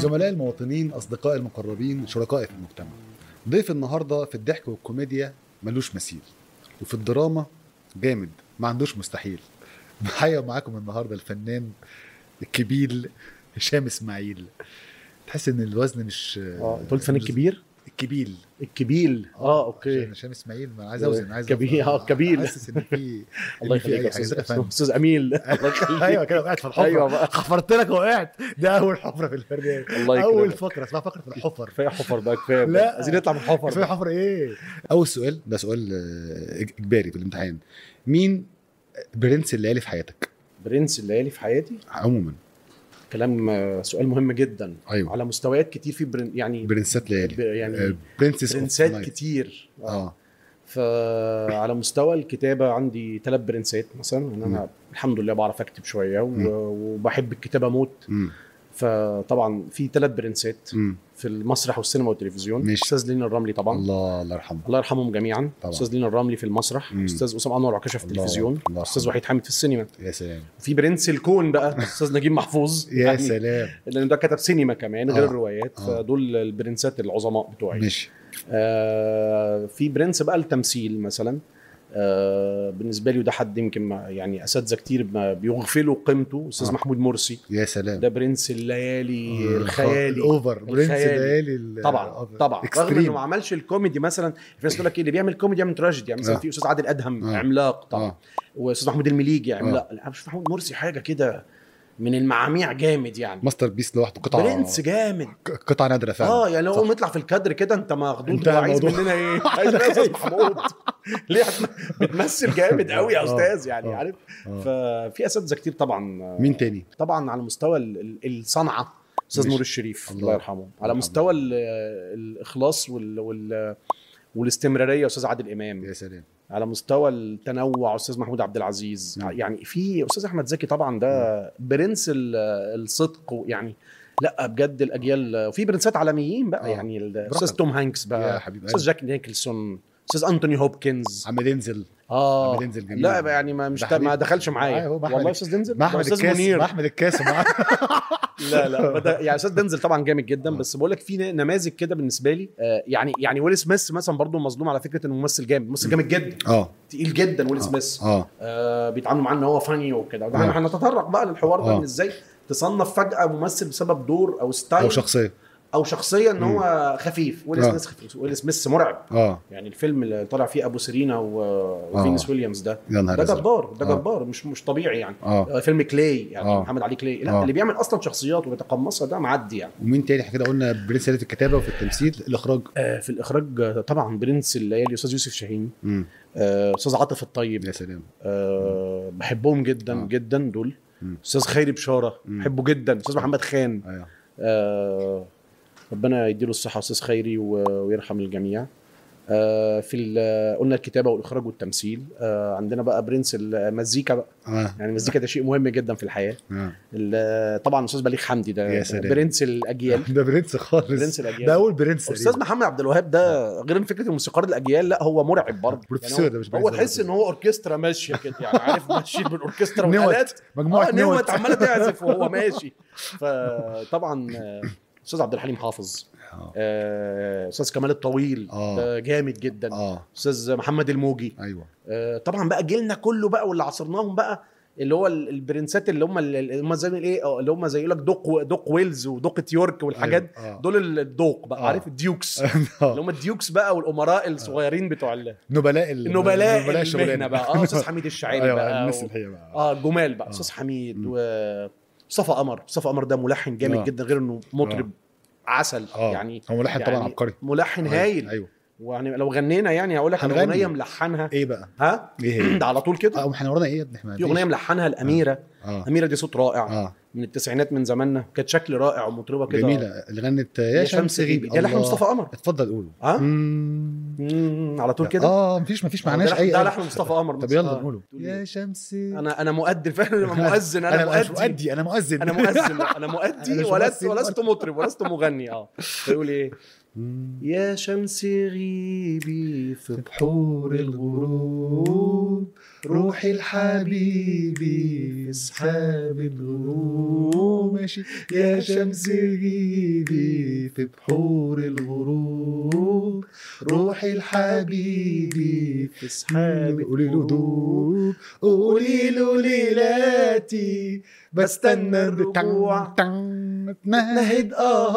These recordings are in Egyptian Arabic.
زملاء المواطنين أصدقاء المقربين شركائي في المجتمع ضيف النهاردة في الضحك والكوميديا ملوش مثيل وفي الدراما جامد ما عندوش مستحيل معايا معاكم النهاردة الفنان الكبير هشام اسماعيل تحس ان الوزن مش اه انت قلت فنان كبير الكبيل الكبيل اه اوكي عشان هشام اسماعيل ما انا عايز اوزن عايز كبير، أوزن. اه، كبيل. حاسس ان في الله إن في يخليك أي يا حاجة. استاذ أفهم. استاذ اميل الله يخليك ايوه كده وقعت في الحفره ايوه بقى حفرت لك وقعت ده اول حفره في البرنامج الله اول يكرمك فقره اسمها فقره الحفر كفايه حفر بقى كفايه لا. بقى. عايزين نطلع من الحفر في بقى. حفر ايه اول سؤال ده سؤال آه، اجباري في الامتحان مين برنس الليالي في حياتك برنس الليالي في حياتي عموما كلام آه، سؤال مهم جدا ايوه على مستويات كتير في برن يعني برنسات ب- ليالي يعني برنسس برنسات كتير اه فعلى مستوى الكتابه عندي ثلاث برنسات مثلا ان انا مم. الحمد لله بعرف اكتب شويه مم. و- وبحب الكتابه موت مم. فطبعا في ثلاث برنسات مم. في المسرح والسينما والتلفزيون ماشي. استاذ لين الرملي طبعا الله الله يرحمه الله يرحمهم جميعا طبعا. استاذ لين الرملي في المسرح مم. استاذ اسامه انور عكاشه في الله- التلفزيون الله استاذ يرحمه. وحيد حامد في السينما يا سلام في برنس الكون بقى استاذ نجيب محفوظ يا يعني سلام لان ده كتب سينما كمان غير آه. الروايات آه. فدول البرنسات العظماء بتوعي ماشي آه في برنس بقى التمثيل مثلا آه بالنسبه لي وده حد يمكن ما- يعني اساتذه كتير ما بيغفلوا قيمته استاذ آه. محمود مرسي يا سلام ده برنس الليالي آه، الخيالي الاوفر برنس الخيالي. ليالي ال- طبعا الأوفر. طبعا رغم اكستريم انه ما عملش الكوميدي مثلا في ناس تقول لك إيه اللي بيعمل كوميدي يعمل تراجيدي يعني مثلا آه. في استاذ عادل ادهم آه. عملاق طبعا اه واستاذ محمود المليجي عملاق لا مش محمود مرسي حاجه كده من المعاميع جامد يعني ماستر بيس لوحده قطعه برنس جامد ق- قطعه نادره فعلا اه يعني لو صح. قوم يطلع في الكادر كده انت مخضوض انت هو عايز الموضوع- مننا ايه؟ عايز مننا يا استاذ محمود ليه احنا بتمثل جامد قوي يا آه. استاذ يعني آه. عارف آه. ففي اساتذه كتير طبعا مين تاني؟ طبعا على مستوى ال- ال- الصنعه استاذ ماشي. نور الشريف الله الله يرحمه على يرحمه. مستوى ال- الاخلاص وال, وال والاستمراريه استاذ عادل امام يا سلام على مستوى التنوع استاذ محمود عبد العزيز مم. يعني في استاذ احمد زكي طبعا ده برنس ال- الصدق يعني لا بجد الاجيال وفي برنسات عالميين بقى آه. يعني الاستاذ براحتك. توم هانكس يا بقى حبيب استاذ قلبي. جاك نيكلسون استاذ انتوني هوبكنز عم دينزل اه عم دينزل جميل لا بقى يعني ما مش ده ما حبيبي. دخلش معايا معايا هو مع والله أحمد- استاذ دنزل مع ده احمد استاذ الكاس منير مع احمد الكاس ومع لا لا بدأ يعني استاذ دنزل طبعا جامد جدا آه. بس بقول لك في نماذج كده بالنسبه لي آه يعني يعني ويل سميث مثلا برضو مظلوم على فكره انه ممثل جامد ممثل جامد جدا اه تقيل جدا ويل سميث اه آه بيتعاملوا معاه ان هو فاني وكده آه. احنا هنتطرق بقى للحوار ده آه. ان ازاي تصنف فجاه ممثل بسبب دور او ستايل او شخصيه او شخصيه ان مم. هو خفيف ويل آه. سميث خفيف ويل سميث مرعب اه يعني الفيلم اللي طالع فيه ابو سيرينا و- وفينيس ويليامز ده يا نهار ده ازرق جبار ده آه. جبار مش مش طبيعي يعني اه آه، فيلم كلاي يعني آه. محمد علي كلاي لا آه. اللي بيعمل اصلا شخصيات وبيتقمصها ده معدي يعني ومين تاني احنا كده قلنا برنس ليالي في الكتابه وفي التمثيل الاخراج آه في الاخراج آه، طبعا برنس الليالي استاذ يوسف شاهين امم آه، استاذ عاطف الطيب يا سلام أه بحبهم جدا آه. أه. جدا دول مم. استاذ خيري بشاره مم. بحبه جدا استاذ محمد خان ايوه أه ربنا يديله الصحه استاذ خيري و- ويرحم الجميع أه في ال- قلنا الكتابه والاخراج والتمثيل أه عندنا بقى برنس المزيكا بقى اه يعني المزيكا ده شيء مهم جدا في الحياه اه ال- طبعا استاذ بليغ حمدي ده يا سلام. برنس الاجيال ده برنس خالص برنس الاجيال ده اول برنس استاذ محمد عبد الوهاب ده غير ان فكره الموسيقار الاجيال لا هو مرعب برضه بروفيسور ده مش هو, هو برنس تحس ده. ان هو اوركسترا ماشيه كده يعني عارف ماشيين بالاوركسترا نوت. والالات مجموعه اه نوت نوت عماله تعزف وهو ماشي فطبعا آه، استاذ عبد الحليم حافظ اه آه، استاذ كمال الطويل آه. ده جامد جدا اه استاذ محمد الموجي ايوه آه، طبعا بقى جيلنا كله بقى واللي عصرناهم بقى اللي هو ال- البرنسات اللي هم اللي هم زي ما ايه آه، اللي هم زي يقول لك دوق دوق ويلز ودوقة يورك والحاجات أيوة. آه. دول الدوق بقى آه. عارف الديوكس اللي آه. هم الديوكس بقى والامراء الصغيرين بتوع ال- نبلاء ال- النبلاء المهنه الشغلانة. بقى اه استاذ حميد الشاعري ايوه بقى الناس و- اللي هي بقى اه جمال بقى آه. استاذ حميد مم. ومصطفى قمر مصطفى قمر ده ملحن جامد آه. جدا غير انه مطرب عسل اه يعني هو ملحن طبعا يعني عبقري ملحن أيوة، هايل ايوه ويعني لو غنينا يعني هقول لك على هنغني. اغنيه ملحنها ايه بقى ها ايه هي ده على طول كده اه احنا ورانا ايه يا ابني احنا في اغنيه ملحنها الاميره اه اميره دي صوت رائع اه من التسعينات من زماننا كانت شكل رائع ومطربه كده جميله اللي غنت يا يا شمس شمس غيبي غيبي ده لحن الله. مصطفى قمر اتفضل قوله ها؟ مم. مم، على طول كده اه مفيش مفيش ده معناش لحن- اي ده قلب. لحن مصطفى قمر طب مثلاً. يلا آه. نقوله تقول يا إيه؟ شمسي انا انا مؤدي فعلا انا مؤذن انا, انا مش مؤدي مؤدي انا مؤذن انا مؤذن انا مؤدي أنا مش ولست ممثل. ولست مطرب ولست مغني اه فيقول ايه يا شمس غيبي في بحور الغروب روحي الحبيبي في سحاب الغروب ماشي يا شمس غيبي في بحور الغروب روحي الحبيبي في سحاب قولي له دوب قولي له ليلاتي بستنى الرجوع تنهد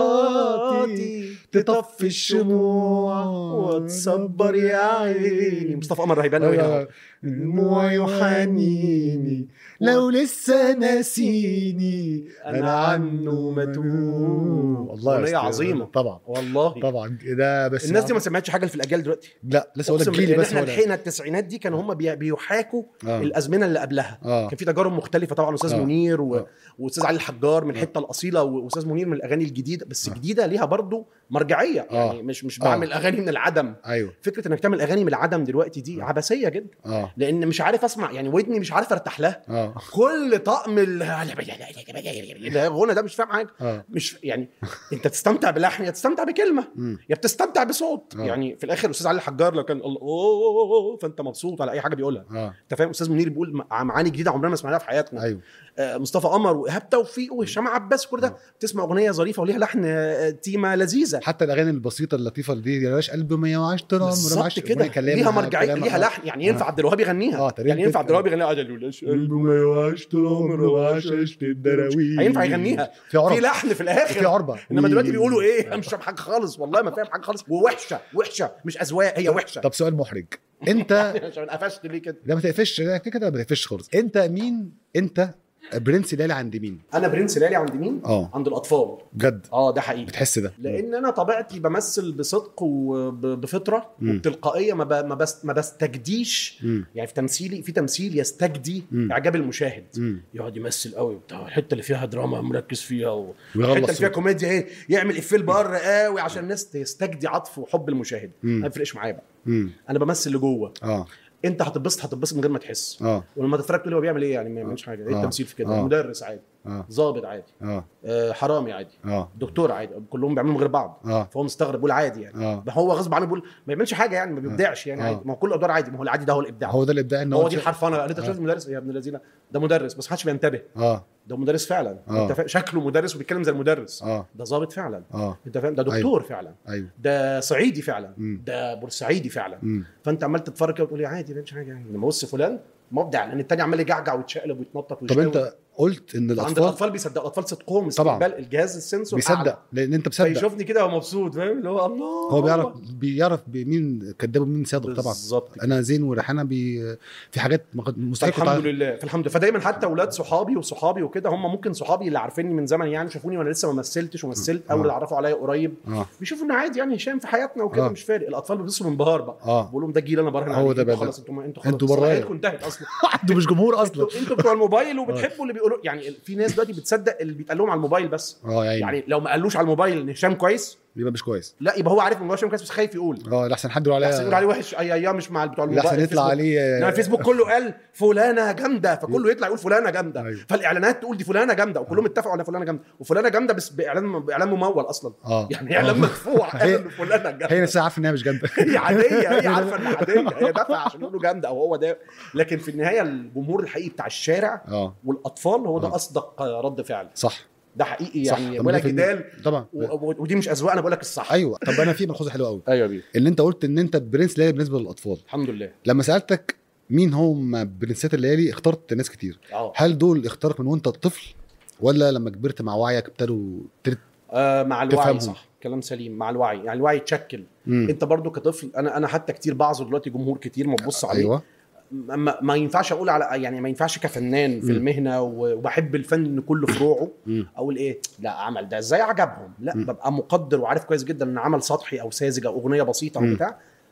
اهاتي تطفي الشموع وتصبر يا عيني مصطفى قمر رهيبان قوي أيوة. دموع يحنيني لو لسه ناسيني أنا عنه متوب. الله أغنية يستر. عظيمة. طبعا والله طبعا ده بس الناس دي ما سمعتش حاجه في الاجيال دلوقتي لا لسه اقول لك أقسم جيلي بالله بس احنا هو ده. لحقنا التسعينات دي كانوا هم بي- بيحاكوا آه. الازمنه اللي قبلها اه كان في تجارب مختلفه طبعا استاذ آه. منير و... آه. واستاذ علي الحجار من آه. الحته الاصيله واستاذ منير من الاغاني الجديده بس آه. الجديده ليها برضو مرجعيه آه. يعني مش مش آه. بعمل اغاني من العدم ايوه فكره انك تعمل اغاني من العدم دلوقتي دي آه. عبثيه جدا اه لان مش عارف اسمع يعني ودني مش عارف ارتاح لها اه كل طقم ال- الغنى ده مش فاهم حاجه اه مش يعني انت تستمتع بلحن يا تستمتع بكلمه مم. يا بتستمتع بصوت آه. يعني في الاخر الاستاذ علي الحجار لو كان الله اوه فانت مبسوط على اي حاجه بيقولها اه انت فاهم استاذ منير بيقول مع- معاني جديده عمرنا ما سمعناها في حياتنا ايوه آه، مصطفى قمر وايهاب توفيق وهشام عباس كل ده آه. تسمع اغنيه ظريفه وليها لحن آه، تيمه لذيذه حتى الاغاني البسيطه اللطيفه دي يا باش قلب ما يعيش طول عمره بالظبط معاش كده كلام ليها مرجعيه ليها لحن يعني ينفع عبد الوهاب يغنيها اه تقريبا يعني ينفع كده. عبد الوهاب يغنيها عجل ولاش قلب ما يعيش طول عمره معاش عيشة الدراويش هينفع يغنيها في في عرب لحن في في الاخر عربه انما دلوقتي بيقولوا ايه انا مش فاهم حاجه خالص والله ما فاهم حاجه خالص ووحشه وحشه مش اذواق هي وحشه طب سؤال محرج انت عشان قفشت ليه كده لا ما تقفش لا كده كده ما تقفش خالص انت مين انت برنس لالي عند مين انا برنس لالي عند مين اه عند الاطفال بجد اه ده حقيقي بتحس ده لان انا طبيعتي بمثل بصدق وبفطره مم. وبتلقائيه ما ب- ما بس ما بستجديش مم. يعني في تمثيلي في تمثيل يستجدي مم. اعجاب المشاهد مم. يقعد يمثل قوي بتاع الحته اللي فيها دراما مركز فيها و... ويغلط الحته اللي فيها صوته. كوميديا ايه يعمل افيه بره قوي عشان الناس تستجدي عطف وحب المشاهد مم. ما يفرقش معايا بقى مم. انا بمثل لجوه اه انت هتتبسط هتتبسط من غير ما تحس اه ولما تتفرج تقول هو بيعمل ايه يعني ما يعملش حاجه ايه آه. التمثيل في كده آه. مدرس عادي اه ظابط عادي اه آه حرامي عادي اه دكتور عادي كلهم بيعملوا من غير بعض اه فهو مستغرب بيقول عادي يعني اه ما هو غصب عنه بيقول ما يعملش حاجه يعني ما بيبدعش يعني آه. عادي ما هو كل الادوار عادي ما هو العادي ده هو الابداع هو ده الابداع ان هو دي الحرفنه قال انت آه. شايف مدرس يا ابن الذين ده مدرس بس محدش بينتبه اه ده مدرس فعلا آه. انت فاهم شكله مدرس وبيتكلم زي المدرس اه ده ظابط فعلا اه انت فاهم ده دكتور فعلا ايوه ده صعيدي فعلا مم. ده بورسعيدي فعلا مم. فانت عمال تتفرج كده وتقول لي عادي ما فيش حاجه يعني لما بص فلان مبدع لان التاني عمال يجعجع ويتشقلب ويتنطط طب ويشاور. انت قلت ان عند الاطفال الاطفال بيصدقوا الاطفال صدقهم طبعا. استقبال الجهاز السنسور أعلى. بيصدق لان انت مصدق فيشوفني كده هو مبسوط فاهم اللي هو الله هو بيعرف بيعرف مين كذاب ومين صادق طبعا بالظبط انا زين وريحانه بي في حاجات ما كنت- مستحيل كنت الحمد عارف- لله فالحمد لله فدايما حتى اولاد صحابي وصحابي وكده هم ممكن صحابي اللي عارفيني من زمن يعني شافوني وانا لسه ما مثلتش ومثلت او آه. اللي عرفوا عليا قريب اه بيشوفوا ان عادي يعني هشام في حياتنا وكده آه. مش فارق الاطفال بيبصوا بانبهار بقى اه بقول لهم ده الجيل انا براهن هو عليه ده انتوا بقى خلاص انتوا انتوا خلاص انتوا برايا. صلاحيتكم انتهت اصلا انتوا مش جمهور اصلا انتوا انتوا بتوع الموبايل وبتحبوا اللي بيقولوا يعني في ناس دلوقتي بتصدق اللي بيتقال لهم على الموبايل بس اه يا عيني يعني لو ما قالوش على الموبايل ان هشام كويس يبقى مش كويس لا يبقى هو عارف ان هو هشام كويس بس خايف يقول اه لحسن حد يقول احسن يقول عليها عليه وحش اي اي مش مع بتوع الموبايل لحسن يطلع الفيسبوك. عليه انما الفيسبوك كله قال فلانه جامده فكله يطلع يقول فلانه جامده أيوة. فالاعلانات تقول دي فلانه جامده وكلهم اتفقوا على فلانه جامده وفلانه جامده بس باعلان باعلان ممول اصلا اه يعني اعلان مدفوع قال هي- ان فلانه جامده هي نفسها عارفه انها مش جامده هي عاديه هي عارفه ان عاديه هي دافعه عشان يقولوا جامده او هو ده لكن في النهايه الجمهور الحقيقي بتاع الشارع اه والاطفال هو ده آه. اصدق رد فعل صح ده حقيقي صح. يعني طب ولا ده في- جدال طبعا و- و- ودي مش اذواق انا بقول لك الصح ايوه طب انا في ملحوظه حلوه قوي ايوه بيه اللي انت قلت ان انت برنس ليالي بالنسبه للاطفال الحمد لله لما سالتك مين هم برنسات الليالي اخترت ناس كتير اه هل دول اختارك من وانت طفل ولا لما كبرت مع وعيك ابتدوا ترت... آه مع الوعي تفهمهم. صح كلام سليم مع الوعي يعني الوعي يتشكل مم. انت برضو كطفل انا انا حتى كتير بعذر دلوقتي جمهور كتير ما تبص عليه ايوه ما, ما ينفعش اقول على يعني ما ينفعش كفنان في مم. المهنه و- وبحب الفن كل فروعه مم. اقول ايه لا عمل ده ازاي عجبهم لا مم. ببقى مقدر وعارف كويس جدا ان عمل سطحي او ساذج او اغنيه بسيطه او مم. بتاع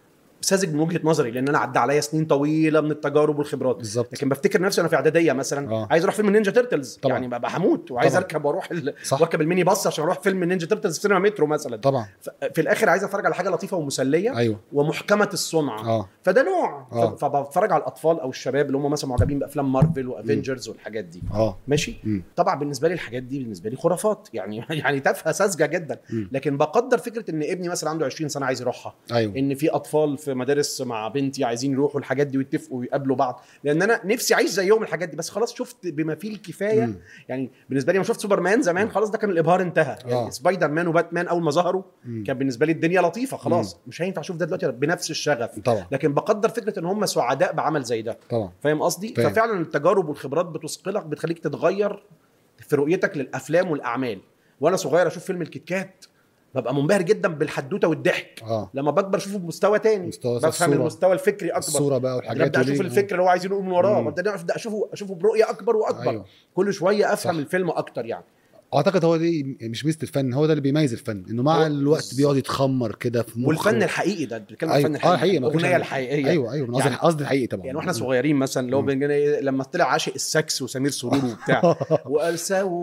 ساذج من وجهه نظري لان انا عدى عليا سنين طويله من التجارب والخبرات بالظبط لكن بفتكر نفسي انا في اعداديه مثلا آه. عايز اروح فيلم النينجا تيرتلز طبعا. يعني ببقى هموت وعايز طبعا. اركب واروح ال... صح واركب الميني باص عشان اروح فيلم النينجا تيرتلز في سينما مترو مثلا طبعا ف- في الاخر عايز اتفرج على حاجه لطيفه ومسليه ايوه ومحكمه الصنع اه فده نوع ف- آه. فبتفرج على الاطفال او الشباب اللي هم مثلا معجبين بافلام مارفل وافنجرز والحاجات دي اه ماشي مم. طبعا بالنسبه لي الحاجات دي بالنسبه لي خرافات يعني يعني تافهه ساذجه جدا مم. لكن بقدر فكره ان ابني مثلا عنده 20 سنه عايز يروحها ايوه ان في اطفال في مدارس مع بنتي عايزين يروحوا الحاجات دي ويتفقوا ويقابلوا بعض لان انا نفسي اعيش زيهم الحاجات دي بس خلاص شفت بما فيه الكفايه مم. يعني بالنسبه لي لما شفت سوبرمان زمان خلاص ده كان الابهار انتهى يعني آه. سبايدر مان وباتمان اول ما ظهروا مم. كان بالنسبه لي الدنيا لطيفه خلاص مش هينفع اشوف ده دلوقتي بنفس الشغف طبعا لكن بقدر فكره ان هم سعداء بعمل زي ده طبعا فاهم قصدي فاهم. ففعلا التجارب والخبرات بتثقلك بتخليك تتغير في رؤيتك للافلام والاعمال وانا صغير اشوف فيلم الكيت كات ببقى منبهر جدا بالحدوته والضحك اه لما بكبر اشوفه بمستوى تاني مستوى بفهم الصورة. المستوى الفكري اكبر الصوره بقى والحاجات ابدا اشوف وليه- الفكره اللي هو عايز يقول من وراه مم. وابدا ابدا اشوفه اشوفه برؤيه اكبر واكبر ايوه كل شويه افهم صح. الفيلم اكتر يعني اعتقد هو دي مش ميزه الفن هو ده اللي بيميز الفن انه مع هو الوقت بالظبط. بيقعد يتخمر كده في مخه والفن الحقيقي ده بتتكلم عن أيوة. الفن اه الحقيقي الحقيقي ما بتكلمش الاغنيه عن- الحقيقيه ايوه ايوه أنا قصدي يعني- قصدي الحقيقي طبعا يعني واحنا صغيرين مثلا اللي هو مم. بنجي- لما طلع عاشق السكس وسمير سرور وبتاع وقال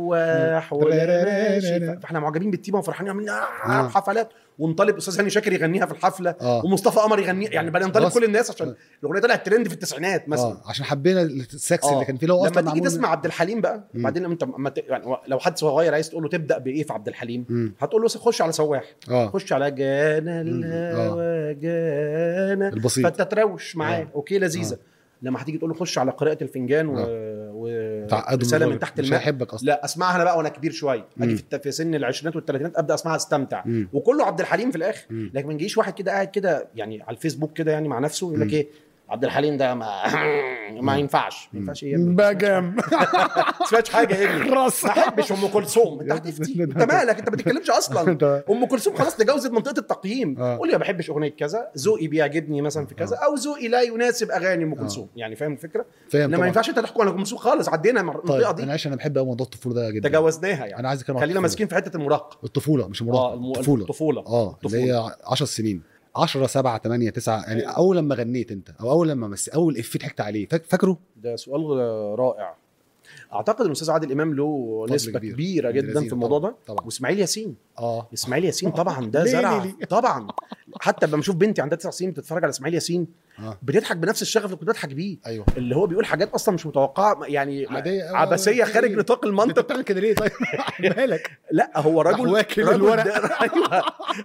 سواح ولا ماشي فاحنا معجبين بالتيمه وفرحانين عاملين آه حفلات ونطالب استاذ هاني شاكر يغنيها في الحفله اه ومصطفى قمر يغنيها يعني بقى نطالب خلاص. كل الناس عشان آه. الاغنيه طلعت ترند في التسعينات مثلا اه عشان حبينا السكس آه. اللي كان فيه اللي هو اصلا لما تيجي معمول تسمع عبد الحليم بقى مم. بعدين انت اما ت... يعني لو حد صغير عايز تقول له تبدا بايه في عبد الحليم مم. هتقول له خش على سواح اه خش على جانا مم. الهوى جانا البسيط فانت تروش معاه آه. اوكي لذيذه لما هتيجي تقول له خش على قراءه الفنجان و... آه. و... تعقده رساله من الراجل. تحت مش الماء هيحبك اصلا لا اسمعها انا بقى وانا كبير شويه اجي مم. في, الت- في سن العشرينات والثلاثينات ابدا اسمعها استمتع مم. وكله عبد الحليم في الاخر مم. لكن ما يجيش واحد كده قاعد كده يعني على الفيسبوك كده يعني مع نفسه يقول لك مم. ايه عبد الحليم ده ما ما ينفعش ما ينفعش ايه يا ابني؟ بجم ما سمعتش حاجه يا ابني راس ما احبش ام كلثوم انت هتفتي انت مالك انت ما بتتكلمش اصلا ام كلثوم خلاص تجاوزت منطقه التقييم آه. قول لي ما بحبش اغنيه كذا ذوقي بيعجبني مثلا في كذا او ذوقي لا يناسب اغاني ام كلثوم يعني فاهم الفكره فاهم انما ما طبعا ينفعش انت تحكم على ام كلثوم خالص عدينا من المنطقه طيب دي انا عشان انا بحب قوي موضوع الطفوله ده جدا تجاوزناها يعني انا عايز اتكلم عن خلينا الطفولة. ماسكين في حته المراهقه الطفوله مش اه المراهقه الم- الطفوله الطفوله اه اللي هي 10 سنين 10 7 8 9 يعني أيوة. اول لما غنيت انت او اول لما مس... اول افيه ضحكت عليه فاك- فاكره؟ ده سؤال رائع اعتقد ان الاستاذ عادل امام له فضل نسبه كبير. كبيره ابن جدا لذينة في الموضوع طبعاً. ده طبعا واسماعيل ياسين اه اسماعيل ياسين طبعا ده ليه- زرع ليه- ليه؟ طبعا حتى لما بشوف بنتي عندها تسع سنين بتتفرج على اسماعيل ياسين اه بتضحك بنفس الشغف اللي كنت بضحك بيه ايوه اللي هو بيقول حاجات اصلا مش متوقعه يعني عادية أوي. عبثيه في خارج إيه؟ نطاق انت المنطق بتعمل كده ليه طيب؟ مالك؟ لا هو راح رجل واكل رجل الورق. ده- ايوه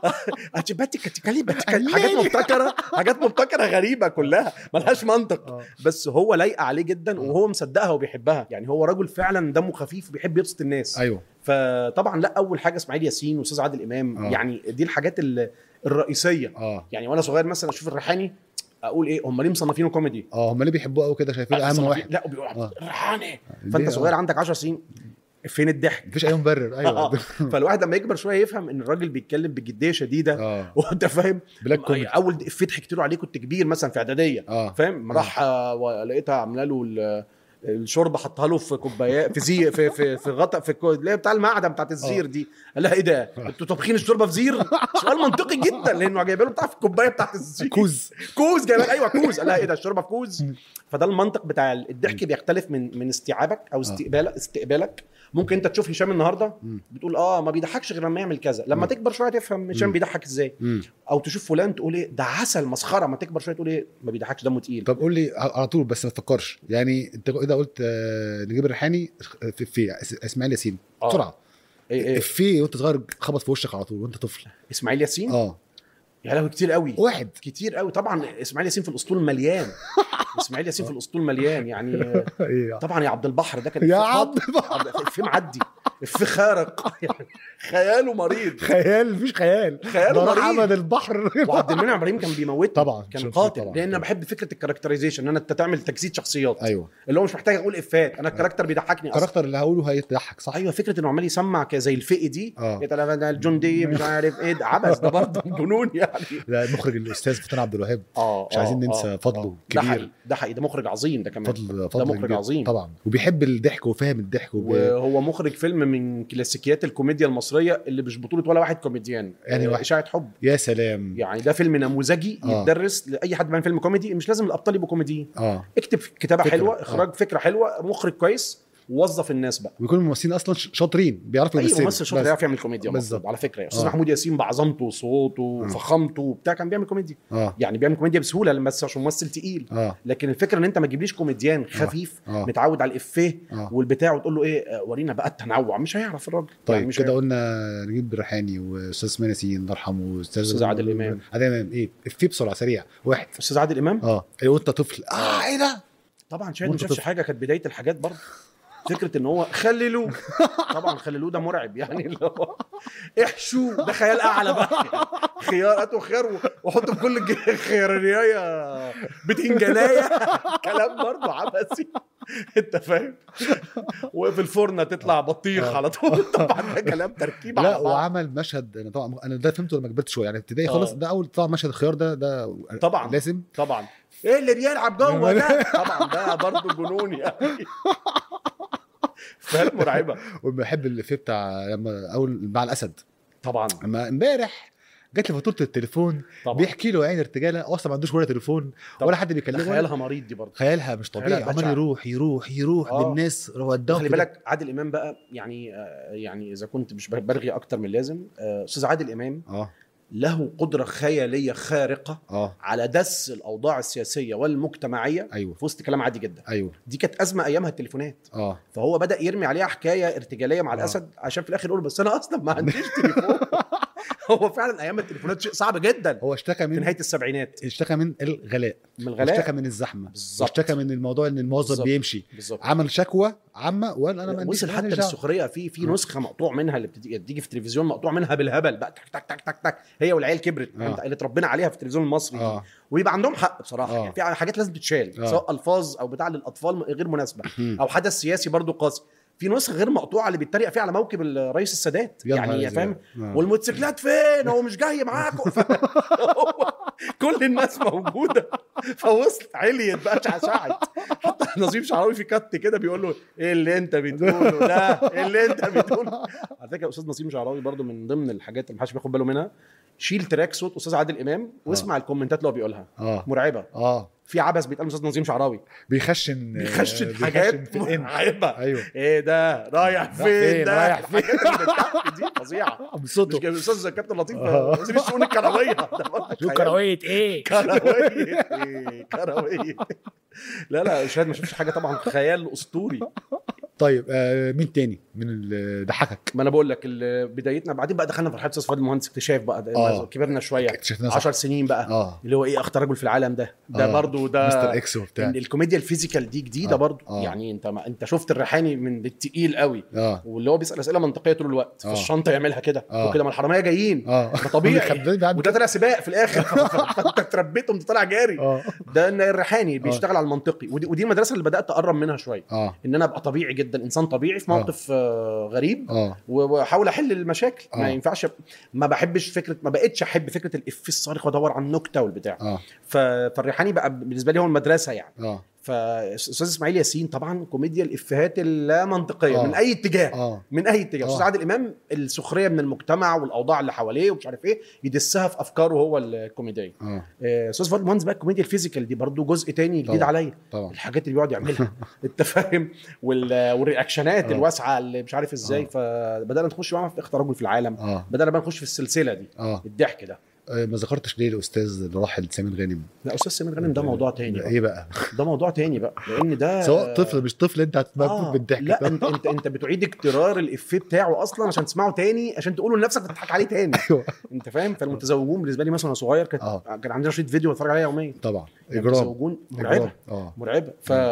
أجيباتي كتكالي بتكالي- حاجات مبتكره حاجات مبتكره غريبه كلها ملهاش منطق اه بس هو لايقه عليه جدا وهو مصدقها وبيحبها يعني هو رجل فعلا دمه خفيف وبيحب يبسط الناس ايوه فطبعا لا اول حاجه اسماعيل ياسين واستاذ عادل امام آه. يعني دي الحاجات ال- الرئيسيه اه يعني وانا صغير مثلا اشوف الريحاني اقول ايه هم ليه مصنفينه كوميدي اه هم ليه بيحبوه قوي كده شايفين اهم مصنفين- واحد لا وبيقول آه. الريحاني ليه؟ فانت صغير آه. عندك 10 سنين فين الضحك مفيش اي مبرر ايوه فالواحد لما يكبر شويه يفهم ان الراجل بيتكلم بجديه شديده اه وانت فاهم بلاك كوميدي اول افيه ضحكت له عليه كنت كبير مثلا في اعداديه اه فاهم راح آه، ولقيتها عامله له ال- الشوربه حطها له في كوبايات في زي في في في غطا في الكو- اللي هي بتاع المعدن بتاعت الزير دي قال لها ايه ده انتوا طابخين الشوربه في زير سؤال منطقي جدا لانه جايبه له بتاع في الكوبايه بتاعت الزير كوز كوز جايبه ايوه كوز قال لها ايه ده الشوربه في كوز فده المنطق بتاع الضحك بيختلف من من استيعابك او استقبالك استقبالك ممكن انت تشوف هشام النهارده مم. بتقول اه ما بيضحكش غير لما يعمل كذا لما مم. تكبر شويه تفهم هشام مم. بيضحك ازاي مم. او تشوف فلان تقول ايه ده عسل مسخره ما تكبر شويه تقول ايه ما بيضحكش دمه تقيل طب قول لي على طول بس ما تفكرش يعني انت كده قلت آه، نجيب الريحاني في في اسماعيل ياسين آه. بسرعه إيه إيه في وانت صغير خبط في وشك على طول وانت طفل اسماعيل ياسين اه يا لهوي كتير قوي واحد كتير قوي طبعا اسماعيل ياسين في الاسطول مليان اسماعيل ياسين في الاسطول مليان يعني ايه طبعا يا عبد البحر ده كان يا إفيه عبد خاطئ. إفيه معدي إفيه خارق يعني خياله مريض خيال مفيش خيال خياله ده راح مريض. عمل البحر وعبد المنعم ابراهيم كان بيموت طبعا كان شوف- قاتل طبعاً. لان انا بحب فكره الكاركترايزيشن ان انا انت تعمل تجسيد شخصيات ايوه اللي هو مش محتاج اقول افات انا الكاركتر بيضحكني اصلا الكاركتر اللي هقوله هيضحك صح ايوه فكره انه عمال يسمع ك- زي الفقي دي اه إيه ده ده الجون دي مش عارف ايه ده عبث ده برضه جنون يعني لا المخرج الاستاذ فتان عبد الوهاب اه مش عايزين ننسى فضله ده كبير. حقيقي ده حقيقي ده مخرج عظيم ده كمان فضل فضل مخرج كبير. عظيم. طبعا وبيحب الضحك وفاهم الضحك وب... وهو مخرج فيلم من كلاسيكيات الكوميديا المصريه اللي مش بطوله ولا واحد كوميديان يعني آه، واحد- اشاعه حب يا سلام يعني ده فيلم نموذجي آه. يتدرس لاي حد بيعمل فيلم كوميدي مش لازم الابطال يبقوا كوميديين اه اكتب كتابه فكرة. حلوه آه. اخراج فكره حلوه مخرج كويس ووظف الناس بقى ويكونوا الممثلين اصلا ش- شاطرين بيعرفوا اي يمثلوا ممثل شاطر بس. يعرف يعمل كوميديا بالظبط. بالظبط على فكره استاذ آه. محمود ياسين بعظمته وصوته وفخامته وبتاع كان بيعمل كوميديا اه يعني بيعمل كوميديا بسهوله لما بس عشان ممثل تقيل اه لكن الفكره ان انت ما تجيبليش كوميديان خفيف آه. متعود على الافيه اه والبتاع وتقول له ايه آه، ورينا بقى التنوع مش هيعرف الراجل طيب يعني مش كده هيعرف. قلنا نجيب الريحاني واستاذ اسماعيل ياسين الله يرحمه واستاذ أستاذ عادل إمام. عادل امام ايه في بسرعه سريع واحد استاذ عادل امام اه ايه وانت طفل اه ايه ده طبعا شاهد ما وأنت شافش طفل. حاجه كانت بدايه الحاجات برضه فكره ان هو خللوه طبعا خللوه ده مرعب يعني اللي هو احشوا ده خيال اعلى بقى خيار هاتوا خيار و- وحطوا في كل ج- خيارية بتنجانية كلام برضه عبثي انت فاهم وفي الفرن تطلع بطيخ آه. على طول طبعا ده كلام تركيب لا على بعض وعمل مشهد انا طبعا انا ده فهمته لما كبرت شويه يعني ابتدائي آه. خالص ده اول طبعا مشهد الخيار ده ده طبعا. لازم طبعا ايه اللي بيلعب جوه ده طبعا ده برضه جنون يعني فاهم مرعبه وبحب الافيه بتاع لما اول مع الاسد طبعا اما امبارح جات لي فاتوره التليفون طبعا بيحكي له عين ارتجاله اصلا ما عندوش ولا تليفون طبعا. ولا حد ده بيكلمه خيالها مريض دي برضه خيالها مش طبيعي خيالها عمال بشع. يروح يروح يروح آه. بالناس وداهم خلي كده. بالك عادل امام بقى يعني آه، يعني اذا كنت مش برغي اكتر من اللازم آه، استاذ عادل امام اه له قدره خياليه خارقه اه على دس الاوضاع السياسيه والمجتمعيه ايوه في وسط كلام عادي جدا ايوه دي كانت ازمه ايامها التليفونات اه فهو بدا يرمي عليها حكايه ارتجاليه مع آه. الاسد عشان في الاخر يقول بس انا اصلا ما عنديش تليفون هو فعلا ايام التليفونات شيء صعب جدا هو اشتكى في من نهايه السبعينات اشتكى من الغلاء من اشتكى الغلاء من الزحمه بالظبط. اشتكى من الموضوع ان الموظف بالظبط. بيمشي بالظط عمل شكوى عامه وقال انا ما عنديش وصل حتى ماليش دعوة. للسخريه في في آه. نسخه مقطوع منها اللي بتيجي بتيجي في التلفزيون مقطوع منها بالهبل بقى تك تك تك تك تك هي والعيال كبرت آه. انت اللي اتربينا عليها في التلفزيون المصري دي اه ويبقى عندهم حق بصراحه آه. يعني في حاجات لازم تتشال آه. سواء الفاظ او بتاع للاطفال غير مناسبه مم. او حدث سياسي برضو قاسي في نسخه غير مقطوعه اللي بيتريق فيها على موكب الرئيس السادات يا نهار يعني أزرق. فاهم آه. والموتوسيكلات فين هو مش جاي معاكم ف- هو كل الناس موجوده فوصلت عليت بقى شعشعت حتى نظيف شعراوي في كت كده بيقول له ايه اللي انت بتقوله ده ايه اللي انت بتقوله على فكره استاذ نظيم شعراوي برضو من ضمن الحاجات اللي محدش بياخد باله منها شيل تراك صوت استاذ عادل امام واسمع الكومنتات اللي هو بيقولها اه مرعبه اه في عبث بيتقال من استاذ نظيم شعراوي بيخشن بيخشن آه، حاجات في الإن. مرعبه ايوه ايه ده رايح فين فين؟ ده رايح فين؟ الحاجات اللي بتتحكي دي فظيعه مش بصوته جايب الاستاذ كابتن لطيف آه. وزير الشؤون الكرويه ده برضه شو خيال. كرويه ايه كرويه إيه؟ كرويه لا لا شاهد ما شفتش حاجه طبعا خيال اسطوري طيب آه مين تاني من اللي ضحكك ما انا بقول لك ال- بدايتنا بعدين بقى دخلنا في مرحله استاذ فؤاد المهندس اكتشاف بقى ده آه. كبرنا شويه اكتشفنا صح 10 سنين بقى اه اللي هو ايه اخطر رجل في العالم ده ده آه. برضو ده مستر اكس وبتاع إن الكوميديا الفيزيكال دي جديده آه. برضو آه. يعني انت ما انت شفت الريحاني من التقيل قوي اه واللي هو بيسال اسئله منطقيه طول الوقت في آه. الشنطه يعملها كده آه. وكده ما الحراميه جايين اه ده طبيعي خدني بعد وده طلع سباق في الاخر فانت اتربيت وانت طالع جاري اه ده ان الريحاني بيشتغل على المنطقي ودي, ودي المدرسه اللي بدات اقرب منها شويه اه ان انا ابقى طبيعي جدا انسان طبيعي في آه. موقف آه، غريب اه و- واحاول احل المشاكل آه. ما ينفعش ما بحبش فكره ما بقتش احب فكره الافيه الصارخ وادور على النكته والبتاع اه ف- فالريحاني بقى بالنسبه لي هو المدرسه يعني اه فاستاذ اسماعيل ياسين طبعا كوميديا الافيهات اللا منطقيه آه. من اي اتجاه اه من اي اتجاه آه. استاذ عادل امام السخريه من المجتمع والاوضاع اللي حواليه ومش عارف ايه يدسها في افكاره هو الكوميديه اه آه، استاذ فؤاد المهندس بقى الكوميديا الفيزيكال دي برضو جزء تاني جديد طبعا. عليا طبعا الحاجات اللي بيقعد يعملها انت فاهم وال- والرياكشنات آه. الواسعه اللي مش عارف ازاي آه. فبدانا نخش معاها في اخطر رجل في العالم اه بدانا بقى نخش في السلسله دي اه الضحك ده آه، ما ذكرتش ليه الاستاذ الراحل سامي غانم لا استاذ سمير غانم ده موضوع تاني بقى. ايه بقى ده موضوع تاني بقى لان ده سواء طفل مش طفل انت هتموت آه بالضحك لا انت انت انت بتعيد اكترار الافيه بتاعه اصلا عشان تسمعه تاني عشان تقوله لنفسك وتضحك عليه تاني ايوه انت فاهم فالمتزوجون بالنسبه لي مثلا وانا صغير كانت آه. كان عندنا شريط فيديو بتفرج عليه يوميا طبعا اجرام المتزوجون مرعبه إجرام. اه مرعبه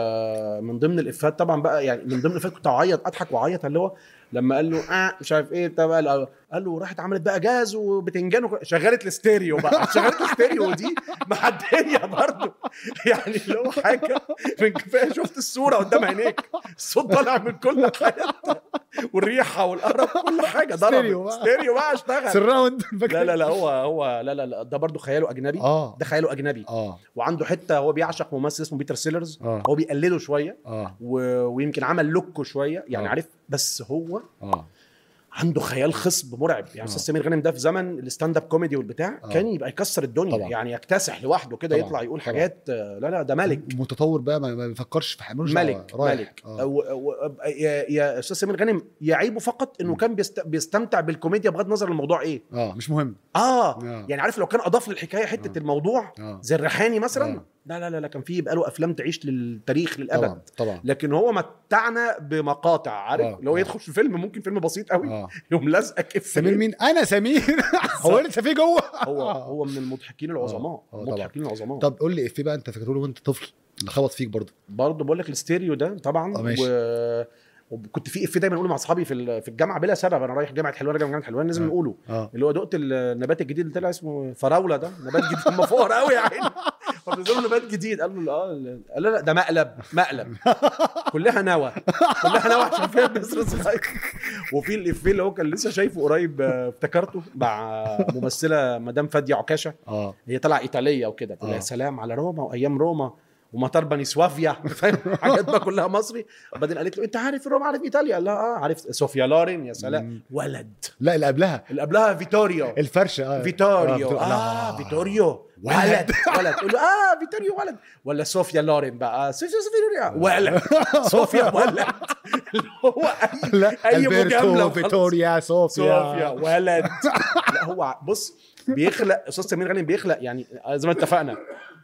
فمن ضمن الافيهات طبعا بقى يعني من ضمن الافيهات كنت اعيط اضحك واعيط اللي هو لما قال له اه مش عارف ايه بتاع بقى قال- قال له راحت عملت بقى جاز وبتنجان وك- شغلت الاستيريو بقى شغلت الاستيريو دي معديه برضه يعني اللي هو حاجه من كفايه شفت الصوره قدام عينيك الصوت طالع من كل حته والريحه والقرف كل حاجه ستيريو ضرب بقى. ستيريو بقى اشتغل سراوند لا لا لا هو هو لا لا لا ده برضه خياله اجنبي اه ده خياله اجنبي اه وعنده حته هو بيعشق ممثل اسمه بيتر سيلرز اه هو بيقلده شويه اه و... ويمكن عمل لوكه شويه يعني آه. عارف بس هو اه عنده خيال خصب مرعب يعني آه. استاذ سمير غانم ده في زمن الستاند اب كوميدي والبتاع آه. كان يبقى يكسر الدنيا طبعا. يعني يكتسح لوحده كده طبعا. يطلع يقول طبعا. حاجات آه، لا لا ده ملك متطور بقى ما ما بيفكرش في حاجه ملوش ملك دعوة، رايح. ملك آه. و... و... يا... يا استاذ سمير غانم يعيبه فقط انه مم. كان بيست... بيستمتع بالكوميديا بغض النظر الموضوع ايه اه مش مهم اه آه. يعني عارف لو كان اضاف للحكايه حته آه. الموضوع اه زي الريحاني مثلا آه. لا لا لا لا كان في يبقى له افلام تعيش للتاريخ للابد طبعا طبعا لكن هو متعنا بمقاطع عارف آه. لو آه. يدخل في فيلم ممكن فيلم بسيط قوي اه يقوم لازقك في سمير مين انا سمير هو لسه في جوه هو هو من المضحكين العظماء آه، طبعا. المضحكين العظماء طب قول لي افيه بقى انت فاكره له وانت طفل اللي خبط فيك برضه برضه بقول لك الاستيريو ده طبعا آه، ماشي. و... وكنت في افيه دايما اقوله مع اصحابي في ال- في الجامعه بلا سبب انا رايح جامعه حلوان راجع من جامعه حلوان لازم آه. نقوله اه اللي هو دقت النبات الجديد اللي طلع اسمه فراوله ده نبات جديد هم فقر قوي يا عيني فبنزل له نبات جديد قال له اه قال له لا ده مقلب مقلب كلها نوى كلها نوى عشان فيها بذر صغير وفي الافيه اللي هو كان لسه شايفه قريب آه، افتكرته مع ممثله مدام فاديه عكاشه اه هي طالعه ايطاليه وكده تقول آه. يا سلام على روما وايام روما ومطار بني سوافيا فاهم حاجات بقى كلها مصري وبعدين قالت له انت عارف روما عارف ايطاليا قال لها اه عارف صوفيا لارين يا سلام مم. ولد لا اللي قبلها اللي قبلها فيتوريو الفرشه اه فيتوريو فيتوريو. اه لا. فيتوريو ولد. ولد ولد تقول له اه فيتوريو ولد ولا صوفيا لورين بقى آه، صوفيا صوفيا ولد صوفيا ولد اللي هو اي لا اي مجامله البرتو وخلاص. فيتوريا صوفيا صوفيا ولد لا هو بص بيخلق استاذ سمير غانم بيخلق يعني زي ما اتفقنا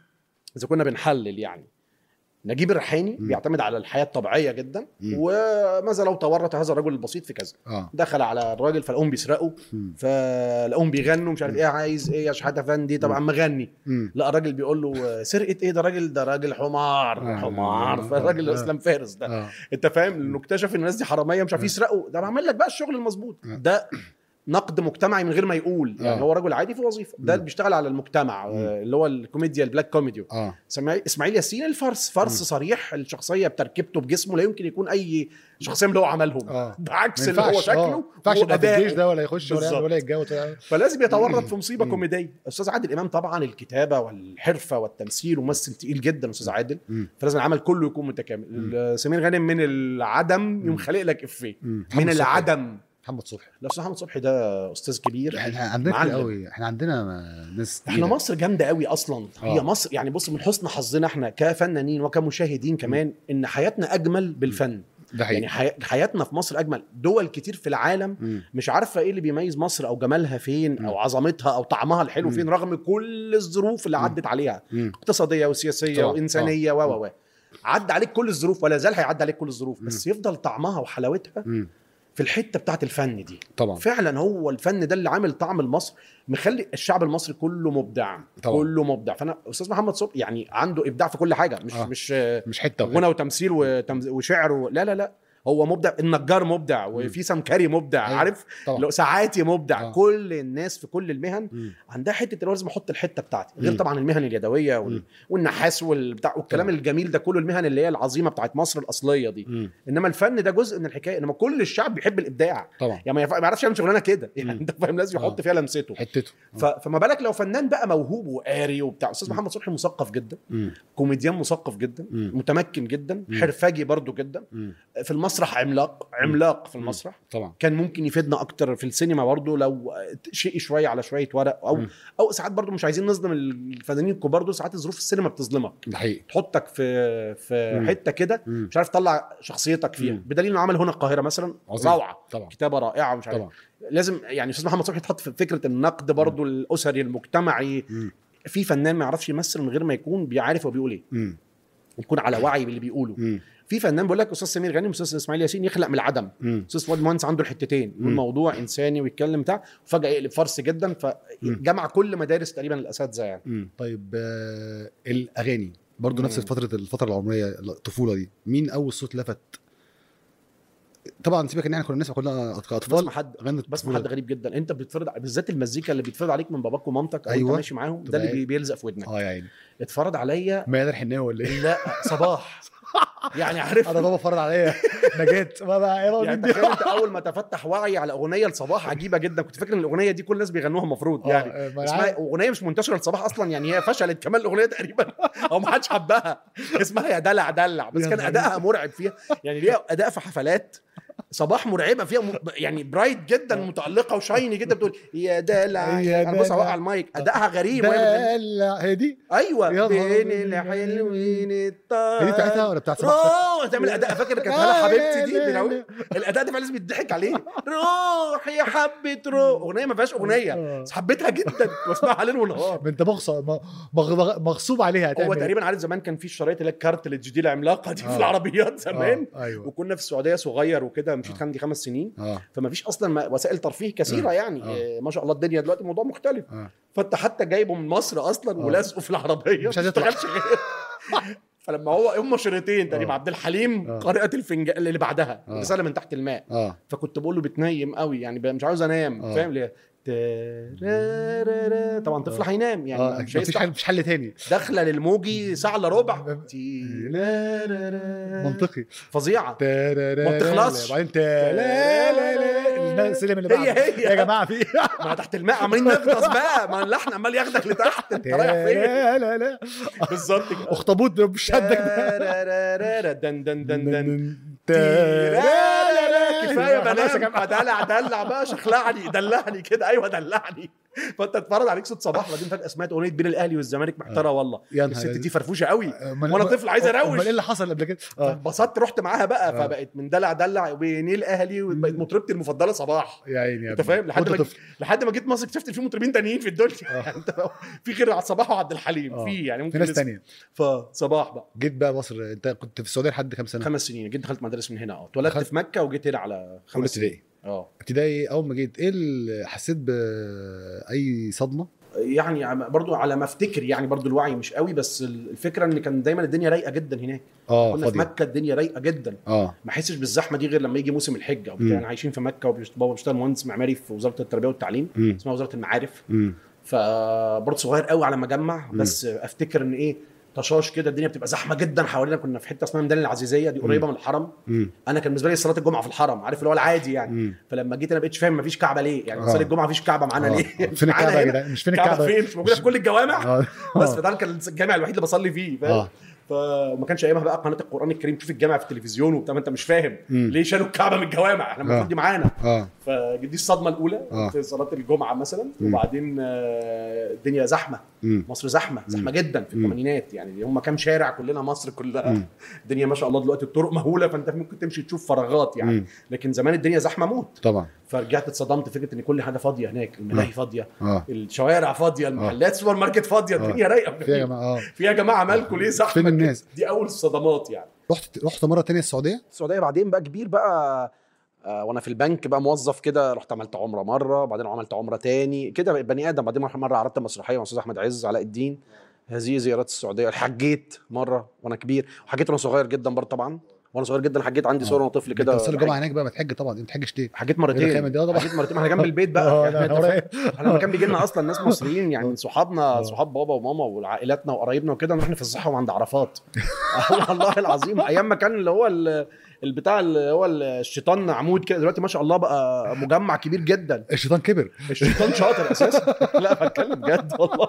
اذا كنا بنحلل يعني نجيب الريحاني مم. بيعتمد على الحياه الطبيعيه جدا مم. وماذا لو تورط هذا الرجل البسيط في كذا اه دخل على الراجل فلقوهم بيسرقوا مم. فلقوهم بيغنوا مش عارف ايه عايز ايه يا شحاته فندي طبعا مغني مم. لا الراجل بيقول له سرقه ايه ده راجل ده راجل حمار آه. حمار آه. فالراجل آه. اسلام فارس ده اه انت فاهم انه اكتشف ان الناس دي حراميه مش عارف آه. يسرقوا ده بعمل لك بقى الشغل المظبوط آه. ده نقد مجتمعي من غير ما يقول يعني آه. هو رجل عادي في وظيفه ده مم. اللي بيشتغل على المجتمع مم. آه، اللي هو الكوميديا البلاك كوميدي اه اسماعيل اسماعيل ياسين الفرس فرس مم. صريح الشخصيه بتركيبته بجسمه لا يمكن يكون اي شخصيه من اللي هو عملهم اه بعكس ما اللي هو ينفعش، آه. شكله ما ينفعش يبقى في الجيش وأدائه. ده ولا يخش ولا يعمل بالظبط. ولا يتجوز ولا فلازم يتورط في مصيبه مم. كوميديه استاذ عادل امام طبعا الكتابه والحرفه والتمثيل وممثل تقيل جدا استاذ عادل مم. فلازم العمل كله يكون متكامل سمير غانم من العدم يوم خالق لك افيه مم. محمد من صبحي. العدم محمد صبحي لا استاذ محمد صبحي ده استاذ كبير احنا عندنا كتير معلم. قوي احنا عندنا ناس احنا تقيلة. مصر جامده قوي اصلا هي آه. مصر يعني بص من حسن حظنا احنا كفنانين وكمشاهدين كمان ان حياتنا اجمل بالفن ده حقيقي يعني حي... حياتنا في مصر اجمل دول كتير في العالم مم. مش عارفه ايه اللي بيميز مصر او جمالها فين مم. او عظمتها او طعمها الحلو مم. فين رغم كل الظروف اللي مم. عدت عليها مم. اقتصاديه وسياسيه طبعاً. وانسانيه و و و عدى عليك كل الظروف ولا زال هيعدي عليك كل الظروف بس يفضل طعمها وحلاوتها مم. في الحته بتاعت الفن دي طبعا فعلا هو الفن ده اللي عامل طعم لمصر مخلي الشعب المصري كله مبدع طبعا. كله مبدع فانا استاذ محمد صبحي يعني عنده ابداع في كل حاجه مش آه. آه. مش مش حته غنى وتمثيل وتمز... وشعر و... لا لا لا هو مبدع النجار مبدع وفي سمكري مبدع أيوة. عارف طبعا لو ساعاتي مبدع آه. آه. كل الناس في كل المهن مم. عندها حته اللي هو لازم احط الحته بتاعتي غير مم. طبعا المهن اليدويه وال... مم. والنحاس والبتاع والكلام طبعا. الجميل ده كله المهن اللي هي العظيمه بتاعت مصر الاصليه دي مم. انما الفن ده جزء من الحكايه انما كل الشعب بيحب الابداع طبعا يعني ما ينفع- ما يعرفش يعمل شغلانه كده يعني مم. انت فاهم لازم يحط آه. فيها لمسته حتته ف... فما بالك لو فنان بقى موهوب وقاري وبتاع استاذ مم. محمد صبحي مثقف جدا مم. كوميديان مثقف جدا مم. متمكن جدا مم. حرفجي برضو جدا مم. في المسرح عملاق عملاق في مم. المسرح طبعا كان ممكن يفيدنا اكتر في السينما برضو لو شيء شويه على شويه ورق او مم. او ساعات برضو مش عايزين نظلم الفنانين الكبار دول ساعات ظروف السينما بتظلمك ده حقيقي تحطك في في مم. حته كده مم. مش عارف تطلع شخصيتك فيها مم. بدليل انه عمل هنا القاهره مثلا عظيم. روعه طبعا كتابه رائعه ومش عارف طبعا لازم يعني استاذ محمد صبحي يتحط في فكره النقد برضو الاسري المجتمعي مم. في فنان ما يعرفش يمثل من غير ما يكون بيعرف هو بيقول ايه مم. يكون على وعي باللي بيقوله مم. في فنان بيقول لك استاذ سمير غانم استاذ اسماعيل ياسين يخلق من العدم مم. استاذ فؤاد مهندس عنده الحتتين مم. والموضوع انساني ويتكلم بتاع وفجاه يقلب فرس جدا فجمع كل مدارس تقريبا الاساتذه يعني مم. طيب آه الاغاني برضه نفس مم. فتره الفتره العمريه الطفوله دي مين اول صوت لفت طبعا سيبك ان احنا كنا نسمع كلنا اطفال بسمع حد غنت بسمع الطفولة. حد غريب جدا انت بتتفرج بالذات المزيكا اللي بيتفرض عليك من باباك ومامتك او أيوة. انت ماشي معاهم ده تبقى اللي إيه؟ بي- بيلزق في ودنك اه يا عيني اتفرج عليا ماهر حناوي ولا ايه؟ لا صباح يعني عارف انا بابا فرض عليا نجاة ما بقى ايه يعني رأيك تخيل انت اول ما تفتح وعي على اغنيه لصباح عجيبه جدا كنت فاكر ان الاغنيه دي كل الناس بيغنوها المفروض آه، يعني آه، ما أنا اسمها عارف. اغنيه مش منتشره لصباح اصلا يعني هي فشلت كمان الاغنيه تقريبا او ما حدش حبها اسمها يا دلع دلع بس يا كان نهار ادائها مرعب فيها يعني ليها اداء في حفلات صباح مرعبه فيها م... يعني برايت جدا متالقه وشايني جدا بتقول يا دلع يا انا بص دلع. اوقع المايك ادائها غريب وهي بتغني. دلع هي دي ايوه يا نهار بين أبيض. الحلوين هي دي بتاعتها الطاير ولا بتاعت صباح روح تعمل اداء فاكر كانت هلا حبيبتي دي لا، لا، بيراوي الاداء ده فعلا لازم يضحك عليه روح يا حبه روح اغنيه ما فيهاش اغنيه آه. بس حبيتها جدا كنت بسمعها ليل ونهار ما انت مغص- م- مغ- مغصوب عليها هو هتعمل إيه؟ تقريبا عارف زمان كان في الشرايط اللي هي الكارتلج دي العملاقه دي آه. في العربيات زمان آه، ايوه وكنا في السعوديه صغير وكده مشيت آه. كان عندي خمس سنين اه فما فيش اصلا ما- وسائل ترفيه كثيره آه. يعني آه. آه، ما شاء الله الدنيا دلوقتي الموضوع مختلف اه فانت حتى جايبه من مصر اصلا آه. ولازقه في العربيه مش ما عايز يطلع. بيشتغلش غير فلما هو هم شريطين تقريبا آه. عبد الحليم آه. قارئة الفنجان اللي بعدها آه. رساله من تحت الماء اه فكنت بقول له بتنيم قوي يعني مش عاوز انام آه. فاهم ليه تارارارا. طبعا طفل آه. هينام يعني اه مش مفيش هيصحى حل مفيش حل تاني داخله للموجي ساعه الا ربع م- تيرارارا. منطقي فظيعه ما بتخلصش. بعدين تا- لا لا لا السلم اللي هي بعده. هي. يا جماعه في ما تحت الماء عمالين نغطس بقى ما اللحن عمال ياخدك لتحت انت رايح فين لا لا لا بالظبط كده اخطبوط مش شدك ده تارارارا. دن دن دن دن تارارارا. كفايه خلاص يا بنام جماعة. دلع دلع بقى شخلعني دلعني كده ايوه دلعني فانت اتفرج عليك صوت صباح وبعدين فجاه سمعت اغنيه بين الاهلي والزمالك محتاره والله يا نهار الست أبيض. دي فرفوشه قوي أمال- وانا طفل عايز اروش امال ايه اللي حصل قبل كده؟ اه انبسطت رحت معاها بقى آه. فبقت من دلع دلع وبين الاهلي وبقت مطربتي المفضله صباح يا عيني يا انت ابني. فاهم لحد وأنت ما طفل. لحد ما جيت مصر اكتشفت ان في مطربين تانيين في الدنيا يعني انت فاهم؟ في غير عبد صباح وعبد الحليم آه. في يعني ممكن في ناس لسه. تانية فصباح بقى جيت بقى مصر انت كنت في السعوديه لحد كام سنه؟ خمس سنين جيت دخلت مدرسه من هنا اه اتولدت دخلت- في مكه وجيت هنا على اولى خمس سنين ابتدائي اه ابتدائي اول ما جيت ايه اللي حسيت باي صدمه؟ يعني عم- برضو على ما افتكر يعني برضو الوعي مش قوي بس ال- الفكره ان كان دايما الدنيا رايقه جدا هناك اه كنا في فاضيه مكه الدنيا رايقه جدا اه ما احسش بالزحمه دي غير لما يجي موسم الحج او مم. بتاع انا عايشين في مكه وبيشت- بابا بيشتغل مهندس معماري في وزاره التربيه والتعليم امم اسمها وزاره المعارف امم فبرضه صغير قوي على ما اجمع مم. بس افتكر ان ايه طشاش كده الدنيا بتبقى زحمه جدا حوالينا كنا في حته اسمها ميدان العزيزيه دي قريبه من الحرم امم انا كان بالنسبه لي صلاه الجمعه في الحرم عارف اللي هو العادي يعني امم فلما جيت انا بقيتش فاهم مفيش كعبه ليه يعني آه. صلاه الجمعه مفيش كعبه معانا آه. ليه فين معانا الكعبه يا هنا. جدعان؟ مش فين كعبه الكعبه؟ فين مش موجوده في كل الجوامع اه بس فده كان الجامع الوحيد اللي بصلي فيه فاهم اه فما كانش ايامها بقى قناه القران الكريم تشوف الجامع في التلفزيون وبتاع ما انت مش فاهم مم. ليه شالوا الكعبه من الجوامع احنا المفروض آه. دي معانا اه فدي الصدمه الاولى آه. في صلاه الجمعه مثلا مم. وبعدين آه، الدنيا زحمه امم مصر زحمه زحمه جدا في مم. الثمانينات يعني هم كام شارع كلنا مصر كلها مم. الدنيا ما شاء الله دلوقتي الطرق مهوله فانت ممكن تمشي تشوف فراغات يعني مم. لكن زمان الدنيا زحمه موت طبعا فرجعت اتصدمت فكره ان كل حاجه فاضيه هناك الملاهي فاضيه اه الشوارع فاضيه المحلات السوبر ماركت فاضيه آه. الدنيا رايقه في يا جماعه اه في يا جماعه مالكم ليه زحمه فين كده؟ الناس؟ دي اول الصدمات يعني رحت رحت مره تانية السعوديه؟ السعوديه بعدين بقى كبير بقى آه، وانا في البنك بقى موظف كده رحت عملت عمره مره بعدين عملت عمره تاني كده بقيت بني ادم بعدين مره عرضت مسرحيه مع استاذ احمد عز علاء الدين هذه زيارات السعوديه حجيت مره وانا كبير وحجيت وانا صغير جدا برضه طبعا وانا صغير جدا حجيت عندي صور وانا طفل كده كده تصلي الجمعه هناك بقى ما تحج طبعا انت تحجش ليه؟ حجيت إيه الخامة مرتين دي؟ آه طبعا. حجيت مرتين ما انا جنب البيت بقى اه يعني لا، أنت هو فاهم؟ إيه؟ احنا لما كان بيجي لنا اصلا ناس مصريين يعني من صحابنا آه. صحاب بابا وماما وعائلاتنا وقرايبنا وكده نروح نفسحهم عند عرفات والله العظيم ايام ما كان اللي هو ال- البتاع اللي هو الشيطان عمود كده دلوقتي ما شاء الله بقى مجمع كبير جدا الشيطان كبر الشيطان شاطر اساسا لا بتكلم بجد والله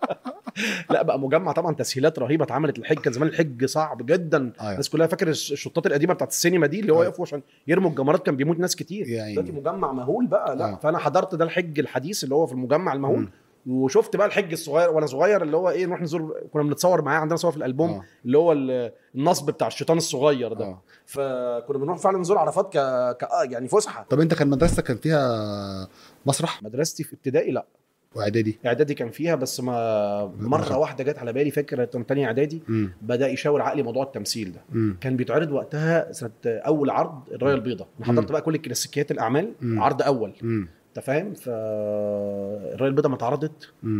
لا بقى مجمع طبعا تسهيلات رهيبه اتعملت الحج كان زمان الحج صعب جدا ايوه الناس كلها فاكر الش- الشطات القديمه بتاعت السينما دي اللي هو أيوة. يقفوا عشان يرموا الجمرات كان بيموت ناس كتير يا عيني. دلوقتي مجمع مهول بقى لا آه. فانا حضرت ده الحج الحديث اللي هو في المجمع المهول مم. وشفت بقى الحج الصغير وانا صغير اللي هو ايه نروح نزور كنا بنتصور معاه عندنا صور في الالبوم آه. اللي هو ال- النصب بتاع الشيطان الصغير ده آه. فكنا بنروح فعلا نزور عرفات ك... ك... آه يعني فسحه طب انت كان مدرستك كان فيها مسرح مدرستي في ابتدائي لا واعدادي اعدادي كان فيها بس ما مره دخل. واحده جت على بالي فكره كنت تانية اعدادي امم بدا يشاور عقلي موضوع التمثيل ده امم كان بيتعرض وقتها سنه اول عرض الرايه البيضاء انا حضرت مم. بقى كل الكلاسيكيات الاعمال مم. عرض اول امم انت فاهم فالرايه البيضاء ما اتعرضت امم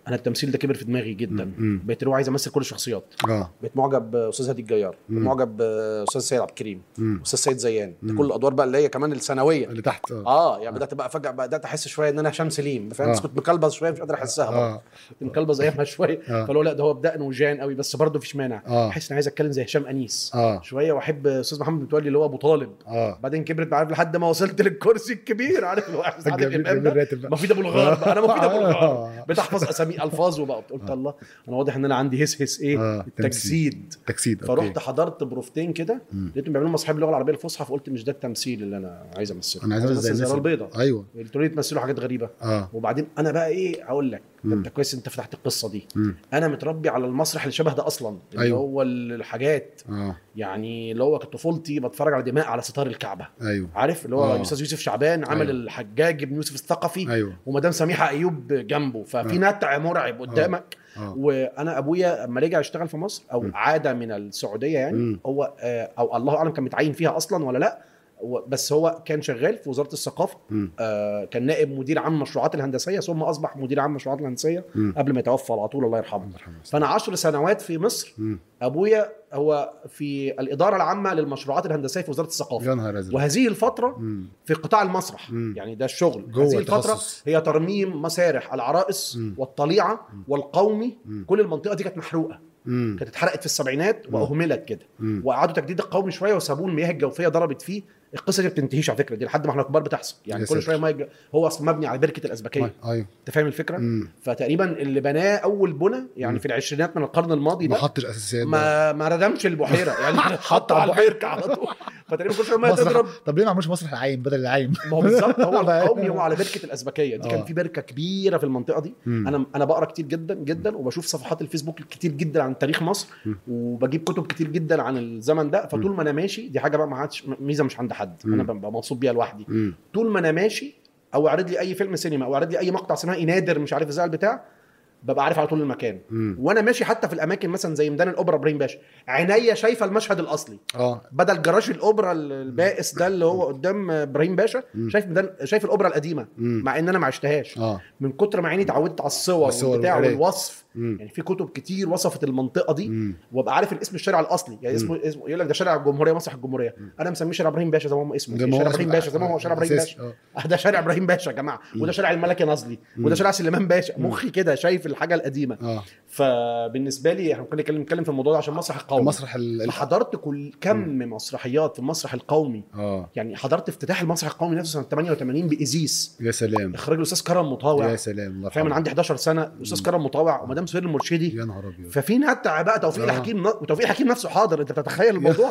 انا التمثيل ده كبر في دماغي جدا مم. بقيت اللي هو عايز امثل كل الشخصيات اه بقيت معجب باستاذ هادي الجيار بقيت مم. معجب باستاذ سيد عبد الكريم مم. استاذ سيد زيان ده مم. كل الادوار بقى اللي هي كمان الثانويه اللي تحت اه اه يعني بدات بقى فجاه بدات احس شويه ان انا هشام سليم فاهم آه. كنت مكلبز شويه مش قادر احسها برضه اه كنت مكلبز ايامها شويه آه. فلو لا ده هو بدقن وجان قوي بس برضه مفيش مانع آه. احس اني عايز اتكلم زي هشام انيس اه شويه واحب استاذ محمد متولي اللي هو ابو طالب اه بعدين كبرت عارف لحد ما وصلت للكرسي الكبير عارف اللي هو احساس عادل جميل امام جميل ده راتب بقى. مفيد ابو الغار بقى انا مفيد ابو الغار آه. بتحفظ اسامي الفاظ وبقى قلت الله انا واضح ان انا عندي هس هس ايه آه، التجسيد تجسيد فرحت اوكي حضرت بروفتين كده مم. لقيتهم بيعملوا مسرحيه باللغه العربيه الفصحى فقلت مش ده التمثيل اللي انا عايز امثله انا عايز أعمل زي امثل الناس زي اللي- البيضه ايوه قلت لي تمثلوا حاجات غريبه اه وبعدين انا بقى ايه هقول لك ده مم. انت كويس انت فتحت القصه دي مم. انا متربي على المسرح اللي شبه ده اصلا اللي أيوه. هو الحاجات اه يعني اللي هو كانت طفولتي بتفرج على دماء على ستار الكعبه ايوه عارف اللي هو آه. الاستاذ يوسف شعبان عمل أيوه. الحجاج بن يوسف الثقفي ايوه ومدام سميحه ايوب جنبه ففي آه. نتع مرعب قدامك اه وانا ابويا اما رجع يشتغل في مصر او م. عاد من السعوديه يعني م. هو آه، او الله اعلم كان متعين فيها اصلا ولا لا هو- بس هو كان شغال في وزاره الثقافه مم. آه، كان نائب مدير عام المشروعات الهندسيه ثم اصبح مدير عام المشروعات الهندسيه مم. قبل ما يتوفى على طول الله يرحمه الله يرحمه. فانا عشر سنوات في مصر مم. ابويا هو في الاداره العامه للمشروعات الهندسيه في وزاره الثقافه يا نهار ازرق وهذه الفتره مم. في قطاع المسرح مم. يعني ده الشغل جوه هذه الفتره التخصص. هي ترميم مسارح العرائس مم. والطليعه مم. والقومي مم. كل المنطقه دي كانت محروقه مم. كانت اتحرقت في السبعينات مم. واهملت كده مم. وقعدوا تجديد القومي شويه وسابوه المياه الجوفيه ضربت فيه القصه دي ما بتنتهيش على فكره دي لحد ما احنا كبار بتحصل يعني يا كل ساتر. شويه ميه الج- هو اصلا مبني على بركه الازبكيه ايوه انت فاهم الفكره مم. فتقريبا اللي بناه اول بنى يعني مم. في العشرينات من القرن الماضي ما ده حطش اساسيات بقى. ما ما ردمش البحيره يعني حط على البركه على طول فتقريبا كل شويه ميه مسرح- تضرب طب ليه ما عملوش مسرح العايم بدل العايم ما هو بالظبط هو بقى- القومي هو على بركه الازبكيه دي كان آه. في بركه كبيره في المنطقه دي مم. انا انا بقرا كتير جدا جدا وبشوف صفحات الفيسبوك كتير جدا عن تاريخ مصر مم. وبجيب كتب كتير جدا عن الزمن ده فطول ما انا ماشي دي حاجه بقى ما عادش ميزه مش عند حد مم. انا ببقى مبسوط بيها لوحدي مم. طول ما انا ماشي او اعرض لي اي فيلم سينما او اعرض لي اي مقطع سينمائي نادر مش عارف ازاي بتاع ببقى عارف على طول المكان مم. وانا ماشي حتى في الاماكن مثلا زي ميدان الاوبرا ابراهيم باشا عينيا شايفه المشهد الاصلي اه بدل جراج الاوبرا البائس ده اللي هو قدام ابراهيم باشا مم. شايف ميدان شايف الاوبرا القديمه مم. مع ان انا ما عشتهاش اه من كتر ما عيني اتعودت على الصور الصور والبتاع والقراية. والوصف مم. يعني في كتب كتير وصفت المنطقه دي مم. وابقى عارف الاسم الشارع الاصلي يعني اسمه اسمه يقول لك ده شارع الجمهوريه مسرح الجمهوريه انا مسميه شارع ابراهيم باشا زي ما هو اسمه زي ما هو شارع ابراهيم باشا زي ما هو شارع ابراهيم أساسي. باشا آه. ده شارع ابراهيم باشا يا جماعه وده شارع الملكي نازلي وده شارع سليمان باشا مخي كده شايف الحاجه القديمه اه فبالنسبه لي احنا ممكن نتكلم نتكلم في الموضوع ده عشان مسرح القومي المسرح ال... ال- فحضرت كل كم مسرحيات في المسرح القومي اه يعني حضرت افتتاح المسرح القومي نفسه سنه 88 بايزيس يا سلام اخراج الاستاذ كرم مطاوع يا سلام الله فاهم انا يرحمه. عندي 11 سنه الاستاذ كرم مطاوع ومدام سهير المرشدي يا نهار ابيض ففي نتع بقى توفيق آه. الحكيم ن- وتوفيق الحكيم نفسه حاضر انت بتتخيل الموضوع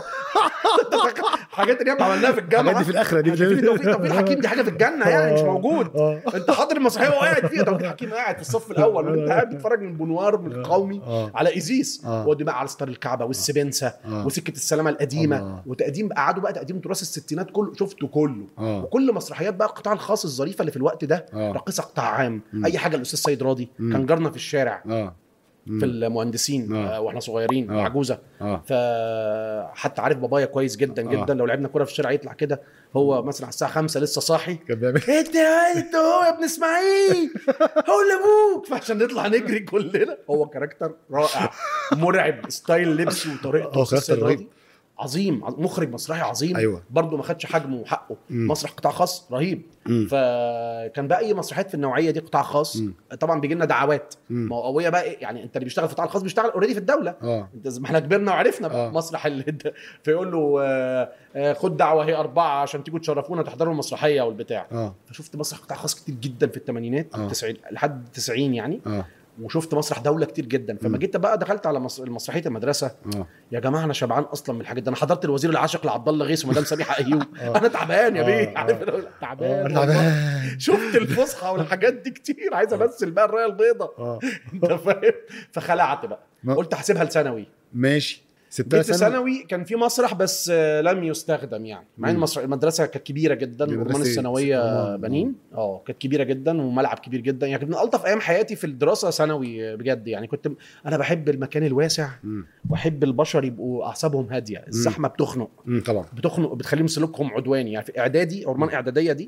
حاجات اللي احنا عملناها في الجامعه الحاجات دي في الاخره دي في توفيق توفيق الحكيم دي حاجه في الجنه يعني مش آه. موجود اه انت حاضر المسرحيه وهو قاعد فيها توفيق الحكيم قاعد في الصف الاول وانت قاعد بتتفرج من بونوار من القومي اه على ايزيس آه. ودي بقى على ستار الكعبه والسبنسه آه. وسكه السلامه القديمه الله. وتقديم قعدوا بقى تقديم تراث الستينات كله شفته كله اه وكل مسرحيات بقى القطاع الخاص الظريفه اللي في الوقت ده آه. راقصه قطاع عام مم. اي حاجه الاستاذ سيد راضي مم. كان جارنا في الشارع اه مم. في المهندسين آه. آه. واحنا صغيرين آه. عجوزه اه فحتى عارف بابايا كويس جدا آه. جدا لو لعبنا كوره في الشارع يطلع كده هو مثلا على الساعه 5 لسه صاحي كان بيعمل انت انت هو يا ابن اسماعيل هو اللي ابوك فعشان نطلع نجري كلنا هو كاركتر رائع مرعب ستايل لبسه وطريقته هو أستاذ كاركتر سيد رهيب. راضي. عظيم عظ- مخرج مسرحي عظيم أيوة. برضه ما خدش حجمه وحقه مم. مسرح قطاع خاص رهيب مم. فكان بقى اي مسرحيات في النوعيه دي قطاع خاص مم. طبعا بيجي لنا دعوات مم. ما هو قويه بقى إيه؟ يعني انت اللي بيشتغل في القطاع الخاص بيشتغل اوريدي في الدوله اه انت زي ما احنا كبرنا وعرفنا بقى آه. مسرح ال... فيقول له آه، آه، خد دعوه هي اربعه عشان تيجوا تشرفونا تحضروا المسرحيه والبتاع اه فشفت مسرح قطاع خاص كتير جدا في الثمانينات آه. التسعين لحد 90 يعني اه وشفت مسرح دوله كتير جدا فما مم. جيت بقى دخلت على مس- مسرحيه المدرسه اه يا جماعه انا شبعان اصلا من الحاجات دي انا حضرت الوزير العاشق لعبد الله غيث ومدام سميحه ايوب آه. انا تعبان يا آه، بيه آه. عارف أنا آه، تعبان والله. تعبان شفت الفسحه والحاجات دي كتير عايز امثل بقى الرايه البيضاء اه انت فاهم فخلعت بقى ما- قلت هسيبها لثانوي ماشي سبتها جيت في سنه ثانوي كان في مسرح بس آه، لم يستخدم يعني مع ان مم. المسرح المدرسه كانت كبيره جدا دي ورمان مدرسة إيه؟ الثانويه آه، بنين اه كانت كبيره جدا وملعب كبير جدا يعني كانت من الطف ايام حياتي في الدراسه ثانوي آه، بجد يعني كنت انا بحب المكان الواسع مم. واحب البشر يبقوا اعصابهم هاديه الزحمه بتخنق مم. طبعا بتخنق بتخليهم سلوكهم عدواني يعني في اعدادي او رمان اعداديه دي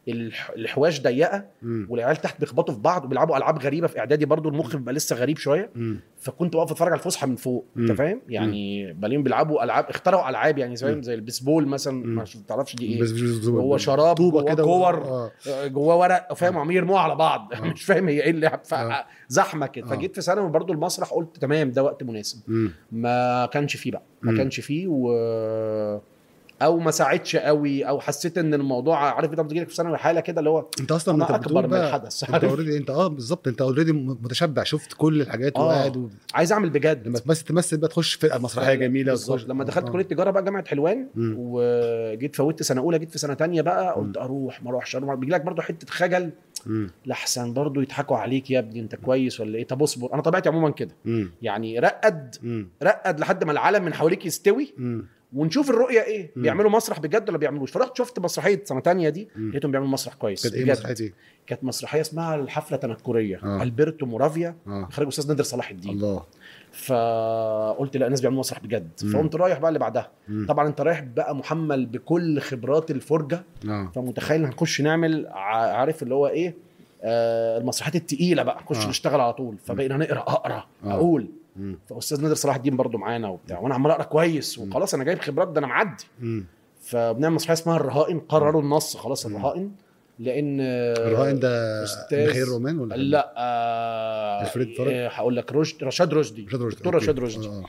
الح- الحواش ضيقه مم. والعيال تحت بيخبطوا في بعض وبيلعبوا العاب غريبه في اعدادي برضو المخ بيبقى لسه غريب شويه مم. فكنت واقف اتفرج على الفسحه من فوق انت مم. فاهم يعني بلاقيهم بيلعبوا العاب اخترعوا العاب يعني مم. زي زي البيسبول مثلا مم. ما تعرفش دي ايه بس- بس- بس- هو شراب طوبه جواه كده و- كور آه. جواه ورق فاهم وعمالين يرموها على بعض آه. مش فاهم هي ايه اللعب آه. زحمه كده آه. فجيت في ثانوي برضو المسرح قلت تمام ده وقت مناسب مم. ما كانش فيه بقى ما مم. كانش فيه و او ما ساعدش قوي او حسيت ان الموضوع عارف انت بتجيلك في ثانوي حاله كده اللي هو انت اصلا انا انت اكبر بتقول من بقى الحدث انت عارف؟ اوريدي انت اه بالظبط انت اوريدي متشبع شفت كل الحاجات آه. وقاعد و... عايز اعمل بجد لما تمثل تمثل بقى تخش فرقه مسرحيه جميله بالظبط وتخش- لما دخلت آه. كليه تجاره بقى جامعه حلوان مم. وجيت فوتت سنه اولى جيت في سنه تانية بقى قلت مم. اروح ما اروحش أروح. بيجي لك برضه حته خجل مم. لحسن برضه يضحكوا عليك يا ابني انت كويس ولا ايه طب اصبر انا طبيعتي عموما كده مم. يعني رقد مم. رقد لحد ما العالم من حواليك يستوي مم. ونشوف الرؤيه ايه مم. بيعملوا مسرح بجد ولا بيعملوش فرحت شفت مسرحيه سنه تانية دي مم. لقيتهم بيعملوا مسرح كويس كانت ايه بجد. مسرحيه ايه؟ كانت مسرحيه اسمها الحفله تنكريه آه. البرتو مورافيا اه اخراج استاذ نادر صلاح الدين الله فقلت لا الناس بيعملوا مسرح بجد مم. فقمت رايح بقى اللي بعدها مم. طبعا انت رايح بقى محمل بكل خبرات الفرجه اه فمتخيل هنخش نعمل ع- عارف اللي هو ايه آه المسرحيات التقيله بقى نخش آه. نشتغل على طول فبقينا نقرا اقرا آه. اقول مم. فاستاذ نادر صلاح الدين برضو معانا وبتاع وانا عمال اقرا كويس مم. وخلاص انا جايب خبرات ده انا معدي مم. فبنعمل مسرحيه اسمها الرهائن قرروا النص خلاص مم. الرهائن لان آه، الرهائن ده أستاذ- ميخائيل رومان ولا لا آه الفريد فرج؟ آه، هقول لك رشد رشاد رشدي رشاد رشدي دكتور أوكي. رشاد رشدي آه.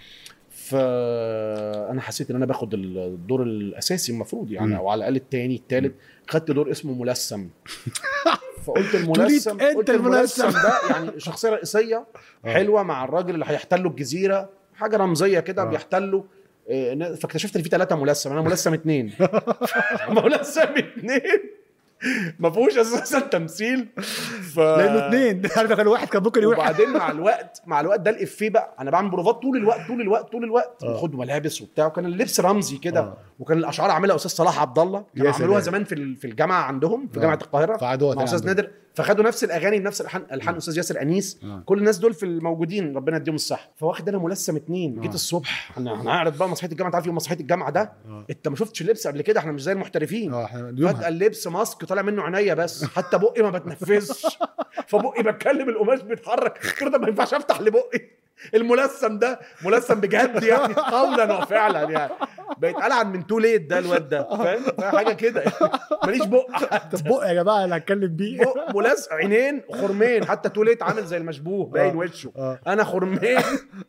فانا حسيت ان انا باخد الدور الاساسي المفروض يعني مم. او على الاقل الثاني الثالث خدت دور اسمه ملثم فقلت الملثم تريد أنت قلت الملثم. الملثم ده يعني شخصيه رئيسيه آه. حلوه مع الراجل اللي هيحتلوا الجزيره حاجه رمزيه كده آه. بيحتلوا إيه، نا- فاكتشفت ان في ثلاثه ملثم انا ملثم اثنين ملثم اثنين ما فيهوش اساسا تمثيل ف... لانه اثنين عارف كان واحد كان ممكن يقول وبعدين مع الوقت مع الوقت ده الافيه بقى انا بعمل بروفات طول الوقت طول الوقت طول الوقت آه. باخد ملابس وبتاع وكان اللبس رمزي كده آه. وكان الاشعار عاملها استاذ صلاح عبد الله يا كانوا عملوها سلام. زمان في ال- في الجامعه عندهم في آه. جامعه القاهره فقعدوا مع استاذ نادر فخدوا نفس الاغاني بنفس الالحان الحان استاذ ياسر انيس آه. كل الناس دول في الموجودين ربنا يديهم الصحه فواخد انا ملثم اتنين جيت آه. الصبح انا هنعرض بقى مسرحيه الجامعه تعرف يوم مسرحيه الجامعه ده آه. انت ما شفتش اللبس قبل كده احنا مش زي المحترفين اه احنا فجاه اليوم اللبس ماسك طالع منه عينيا بس حتى بقي ما بتنفسش فبقي بتكلم القماش بيتحرك قلت له ده ما ينفعش افتح لبقي الملثم ده ملثم بجد يعني قولا وفعلا يعني بقيت قلعن من تو ليت ده الواد ده فاهم حاجه كده ماليش بق حتى طب بق يا جماعه اللي هتكلم بيه بق ملزق عينين خرمين حتى تو ليت عامل زي المشبوه باين آه. وشه اه انا خرمين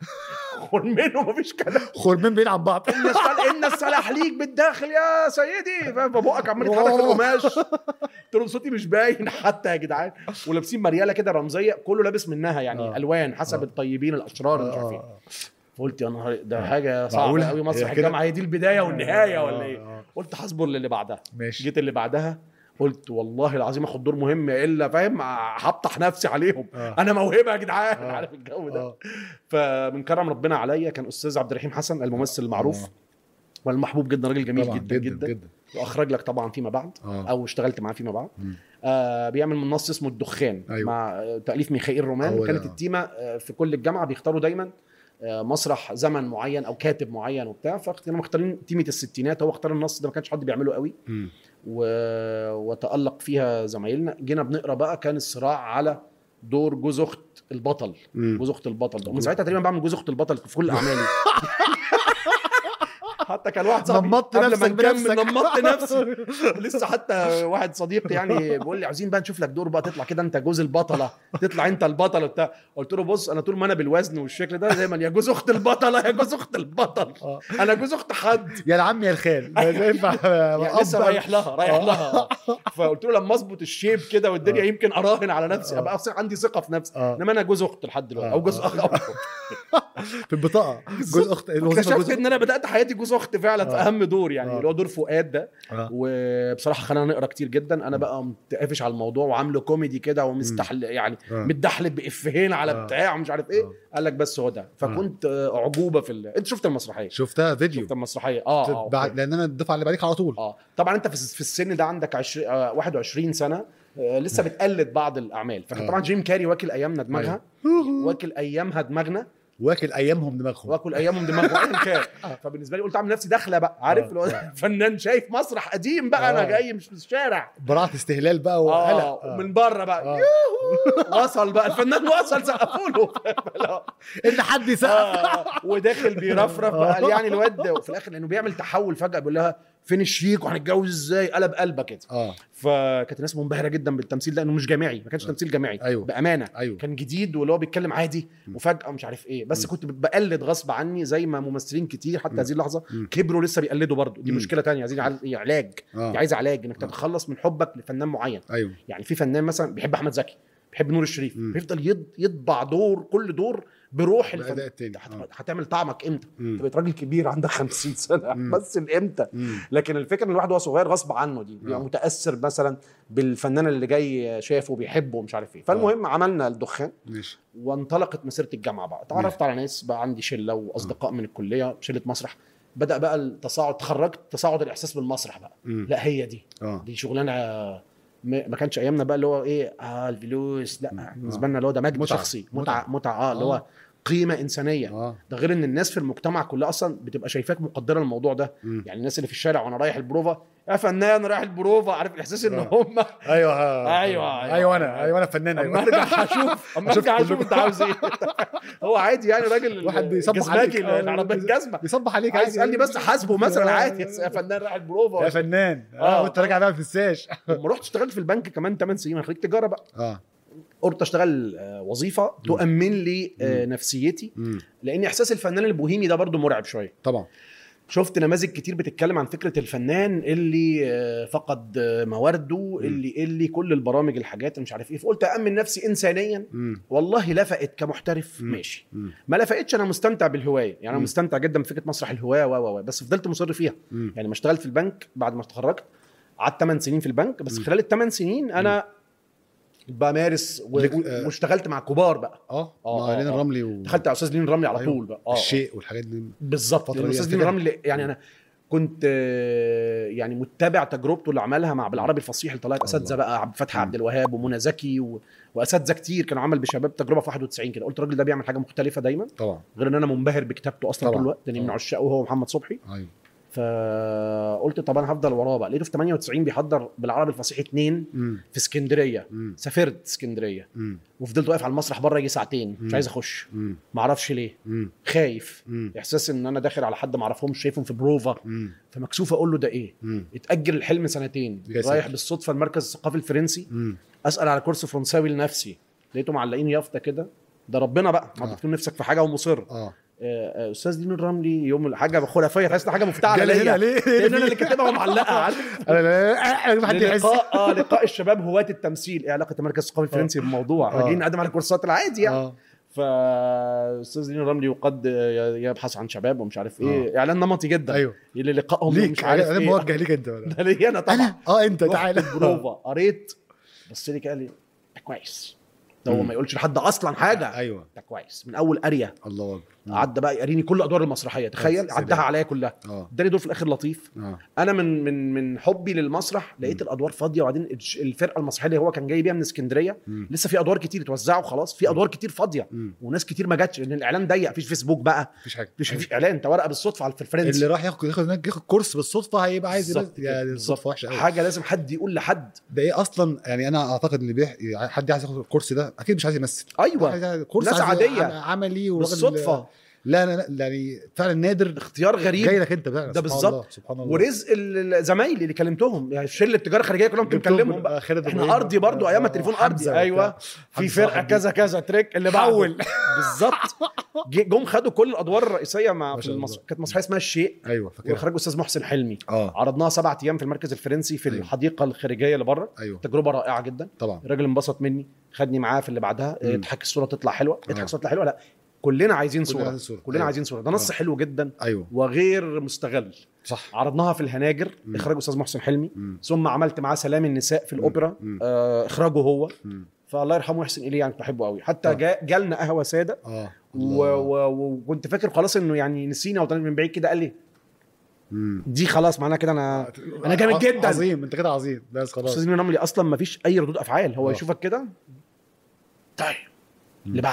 خرمين ومفيش كلام خرمين بعيد عن بعض ان السل... ان السلاحليك بالداخل يا سيدي فاهم فبقك عمال يتحرك في القماش قلت لهم صوتي مش باين حتى يا جدعان ولابسين مرياله كده رمزيه كله لابس منها يعني آه. الوان حسب آه. الطيبين الاشرار مش عارف ايه آه. فقلت يا نهار ده آه. حاجه صعبه معقولة؟ قوي مسرح هي كده؟ الجامعه هي دي البدايه والنهايه ولا آه، ايه آه. قلت هصبر للي بعدها ماشي جيت اللي بعدها قلت والله العظيم اخد دور مهم الا فاهم هبطح نفسي عليهم آه. انا موهبه يا جدعان آه. عارف الجو ده آه. فمن كرم ربنا عليا كان استاذ عبد الرحيم حسن الممثل المعروف آه. والمحبوب جدا راجل جميل طبعا جدا جدا, جدا واخرج لك طبعا فيما بعد اه او اشتغلت معاه فيما بعد مم. آه بيعمل من نص اسمه الدخان أيوة. مع آه، تاليف ميخائيل رومان هو وكانت ده. التيمه آه، في كل الجامعه بيختاروا دايما آه، مسرح زمن معين او كاتب معين وبتاع فكانوا مختارين تيمه الستينات هو اختار النص ده ما كانش حد بيعمله قوي مم. و... وتالق فيها زمايلنا جينا بنقرا بقى كان الصراع على دور جوز اخت البطل مم. جوز اخت البطل ده ومن ساعتها تقريبا بعمل جوز اخت البطل في كل اعمالي حتى كان واحد صاحبي نمطت قبل ما نفسك نكمل بنفسك نمطت نفسي لسه حتى واحد صديقي يعني بيقول لي عاوزين بقى نشوف لك دور بقى تطلع كده انت جوز البطله تطلع انت البطل وبتاع قلت له بص انا طول ما انا بالوزن والشكل ده دايما يا جوز اخت البطله يا جوز اخت البطل آه. انا جوز اخت حد يا العم يا الخال ما ينفع يعني لسه أب- رايح لها رايح آه. لها فقلت له لما اظبط الشيب كده والدنيا آه. يمكن اراهن على نفسي آه. ابقى أصلاً عندي ثقه في نفسي آه. انما انا جوز اخت لحد دلوقتي آه. او جوز اخ أو أخت. في البطاقه جوز اخت الوظيفه اكتشفت جوز ان انا بدات حياتي جوز اخت فعلا في آه. اهم دور يعني آه. اللي هو دور فؤاد ده آه. وبصراحه خلينا نقرا كتير جدا انا بقى متقافش على الموضوع وعامله كوميدي كده ومستحل يعني آه. متدحلب بافيهين على آه. بتاع ومش عارف ايه آه. قال لك بس هو ده فكنت آه، اعجوبه في ال... انت شفت المسرحيه شفتها فيديو شفت المسرحيه اه اه بعد أوكي. لان انا الدفعه اللي بعديك على طول اه طبعا انت في في السن ده عندك 20 آه 21 سنه آه لسه بتقلد بعض الاعمال فكان آه. طبعا جيم كاري واكل ايامنا دماغها واكل ايامها دماغنا واكل ايامهم دماغهم واكل ايامهم دماغه ايا كان فبالنسبه لي قلت اعمل نفسي داخله بقى عارف آه. اللي هو فنان شايف مسرح قديم بقى آه. انا جاي مش في الشارع براعه استهلال بقى وقلق اه آه. ومن بره بقى آه. يوهو وصل بقى الفنان وصل سقفوا له لا. ان حد يسقف آه، وداخل بيرفرف بقى قال يعني الواد وفي الاخر لانه بيعمل تحول فجاه بيقول لها فين الشيك وهنتجوز ازاي قلب قلبه كده اه فكانت الناس منبهره جدا بالتمثيل ده انه مش جامعي ما كانش تمثيل جامعي أيوه. بامانه ايوه كان جديد واللي هو بيتكلم عادي م. وفجاه مش عارف ايه بس م. كنت بقلد غصب عني زي ما ممثلين كتير حتى م. هذه اللحظه م. كبروا لسه بيقلدوا برضه دي م. مشكله تانية عايزين عل- علاج اه دي عايزه علاج انك آه. تتخلص من حبك لفنان معين ايوه يعني في فنان مثلا بيحب احمد زكي بيحب نور الشريف م. بيفضل يض- يطبع دور كل دور بروح الاداء الفنان التاني هت- آه. هتعمل طعمك امتى؟ انت مم. بقيت راجل كبير عندك 50 سنه مم. مثل امتى؟ مم. لكن الفكره ان الواحد وهو صغير غصب عنه دي بيبقى آه. متاثر مثلا بالفنان اللي جاي شافه بيحبه ومش عارف ايه فالمهم عملنا الدخان ماشي وانطلقت مسيره الجامعه بقى اتعرفت على ناس بقى عندي شله واصدقاء من الكليه شله مسرح بدا بقى التصاعد تخرجت تصاعد الاحساس بالمسرح بقى مم. لا هي دي اه دي شغلانه ما ما كانش ايامنا بقى اللي هو ايه اه الفلوس لا بالنسبه لنا اللي هو ده مجد متعة. شخصي متعة. متعه متعه اه اللي هو آه. قيمه انسانيه اه ده غير ان الناس في المجتمع كلها اصلا بتبقى شايفاك مقدره الموضوع ده مم. يعني الناس اللي في الشارع وانا رايح البروفا يا فنان رايح البروفا عارف الاحساس ان آه. هم ايوه آه. أيوة، أيوة. ايوه انا ايوه انا فنان اما ايوه ارجع هشوف اما أشوف ارجع هشوف كلكم. انت عاوز ايه هو عادي يعني راجل واحد بيصبح عليك جزماجي آه، العربيه الجزمه بيصبح عليك عايز عادي. يسالني بس حاسبه مثلا عادي يا فنان رايح البروفا يا فنان اه آه. وانت راجع بقى في الساش لما رحت اشتغلت في البنك كمان 8 سنين انا خريج تجاره بقى اه قلت اشتغل آه، وظيفه تؤمن لي آه، نفسيتي مم. لان احساس الفنان البوهيمي ده برضو مرعب شويه طبعا شفت نماذج كتير بتتكلم عن فكره الفنان اللي آه، فقد آه، موارده اللي اللي كل البرامج الحاجات اللي مش عارف ايه فقلت امن نفسي انسانيا مم. والله لفقت كمحترف مم. ماشي مم. ما لفقتش انا مستمتع بالهوايه يعني انا مم. مستمتع جدا بفكره مسرح الهوايه و و و بس فضلت مصر فيها مم. يعني ما اشتغلت في البنك بعد ما اتخرجت قعدت 8 سنين في البنك بس مم. خلال الثمان سنين انا بمارس و... لك- و- آه. واشتغلت مع كبار بقى اه آه، مع آه، لين آه. الرملي و... دخلت على استاذ لين رملي على أيوة. طول بقى اه الشيء والحاجات دي بالظبط الفترة لأن دي استاذ لين أفتكر. رملي يعني انا كنت آه، يعني متبع تجربته اللي عملها مع بالعربي الفصيح اللي طلعت اساتذه الله. بقى عبد الفتاح مم. عبد الوهاب ومنى زكي و... واساتذه كتير كانوا عمل بشباب تجربه في 91 كده قلت الراجل ده بيعمل حاجه مختلفه دايما طبعا غير ان انا منبهر بكتابته اصلا طبعا. طول الوقت لاني من طبعا. عشاقه هو محمد صبحي ايوه فقلت طب انا هفضل وراه بقى لقيته في 98 بيحضر بالعربي الفصيح اتنين مم. في اسكندريه مم. سافرت اسكندريه مم. وفضلت واقف على المسرح بره يجي ساعتين مش مم. عايز اخش مم. معرفش ليه مم. خايف مم. احساس ان انا داخل على حد ما اعرفهمش شايفهم في بروفا مم. فمكسوف اقول له ده ايه مم. اتاجل الحلم سنتين يا رايح ساتر. بالصدفه المركز الثقافي الفرنسي مم. اسال على كورس فرنساوي لنفسي لقيته معلقين يافطه كده ده ربنا بقى ما آه. بتكون نفسك في حاجه ومصر اه آه، آه، استاذ دين الرملي يوم حاجه خرافيه تحس إن حاجه مفتعله جالي هنا ليا ليه؟ لان انا اللي كاتبها ومعلقها عارف انا لا انا حد يحس لقاء اه لقاء الشباب هواة التمثيل ايه علاقه المركز الثقافي الفرنسي بالموضوع آه. جايين نقدم على كورسات العادي يعني اه فاستاذ دين الرملي يقد يبحث عن شباب ومش عارف ايه اعلان نمطي جدا ايوه اللي لقائهم ليك مش عارف انا ايه موجه ليك انت ولا ده ليا انا طبعا انا اه انت رحت تعالى البروفا قريت بص لي كده قال لي ده كويس ده هو مم. ما يقولش لحد اصلا حاجه ايوه ده كويس من اول قريه الله اكبر مم. عدى بقى يقريني كل ادوار المسرحيه تخيل سلام. عدها عليا كلها اه اداني دور في الاخر لطيف اه انا من من من حبي للمسرح لقيت مم. الادوار فاضيه وبعدين الش- الفرقه المسرحيه اللي هو كان جاي بيها من اسكندريه مم. لسه في ادوار كتير اتوزعوا خلاص في ادوار كتير فاضيه مم. وناس كتير ما جاتش لان الاعلان ضيق مفيش فيسبوك بقى مفيش حاجه مفيش مفيش اعلان انت ورقه بالصدفه على في الفرنسي اللي راح ياخد ياخد هناك ياخد كورس بالصدفه هيبقى عايز بالظبط يبقى- يعني كده، الصدفه وحشه قوي حاجه لازم حد يقول لحد ده ايه اصلا يعني انا اعتقد اللي بيح... حد عايز ياخد الكورس ده اكيد مش عايز يمثل ايوه عايز- كورس ناس عايز عادية. عم- عملي وراجل- بالصدفه لا لا لا يعني فعلا نادر اختيار غريب جاي لك انت فعلا ده سبحان بالظبط. الله، سبحان الله ورزق ال- زمايلي اللي كلمتهم يعني شله التجاره الخارجيه كلهم كنت جبتهم مكلمهم من بقى آخر احنا إبراهيم. ارضي برضو ايام آه، التليفون حمزة ارضي وبتاع. ايوه في حمزة فرقه صاحبي. كذا كذا تريك اللي بعده حول بالظبط جه- جم خدوا كل الادوار الرئيسيه مع ما في شاء المس... الله. كانت مسرحيه اسمها الشيء ايوه فاكر واخراج استاذ محسن حلمي اه عرضناها سبعة ايام في المركز الفرنسي في أيوة. الحديقه الخارجيه اللي بره ايوه تجربه رائعه جدا طبعا الراجل انبسط مني خدني معاه في اللي بعدها مم. اضحك الصوره تطلع حلوه اضحك آه. الصوره تطلع حلوه لا كلنا عايزين كلنا صوره عايزين صورة. كلنا أيوة. عايزين صوره ده نص آه. حلو جدا ايوه وغير مستغل صح عرضناها في الهناجر مم. اخراج استاذ محسن حلمي مم. ثم عملت معاه سلام النساء في مم. الاوبرا مم. آه اخراجه هو مم. فالله يرحمه ويحسن اليه يعني كنت بحبه قوي حتى آه. جا جالنا قهوه ساده اه و- الله. و- وكنت فاكر خلاص انه يعني نسينا وطلعنا من بعيد كده قال لي مم. دي خلاص معناها كده انا أنا جامد ع- جداً. عظيم انت كده عظيم بس خلاص استاذ مين رملي اصلا ما فيش اي ردود افعال هو آه. يشوفك كده طيب مم. اللي بعد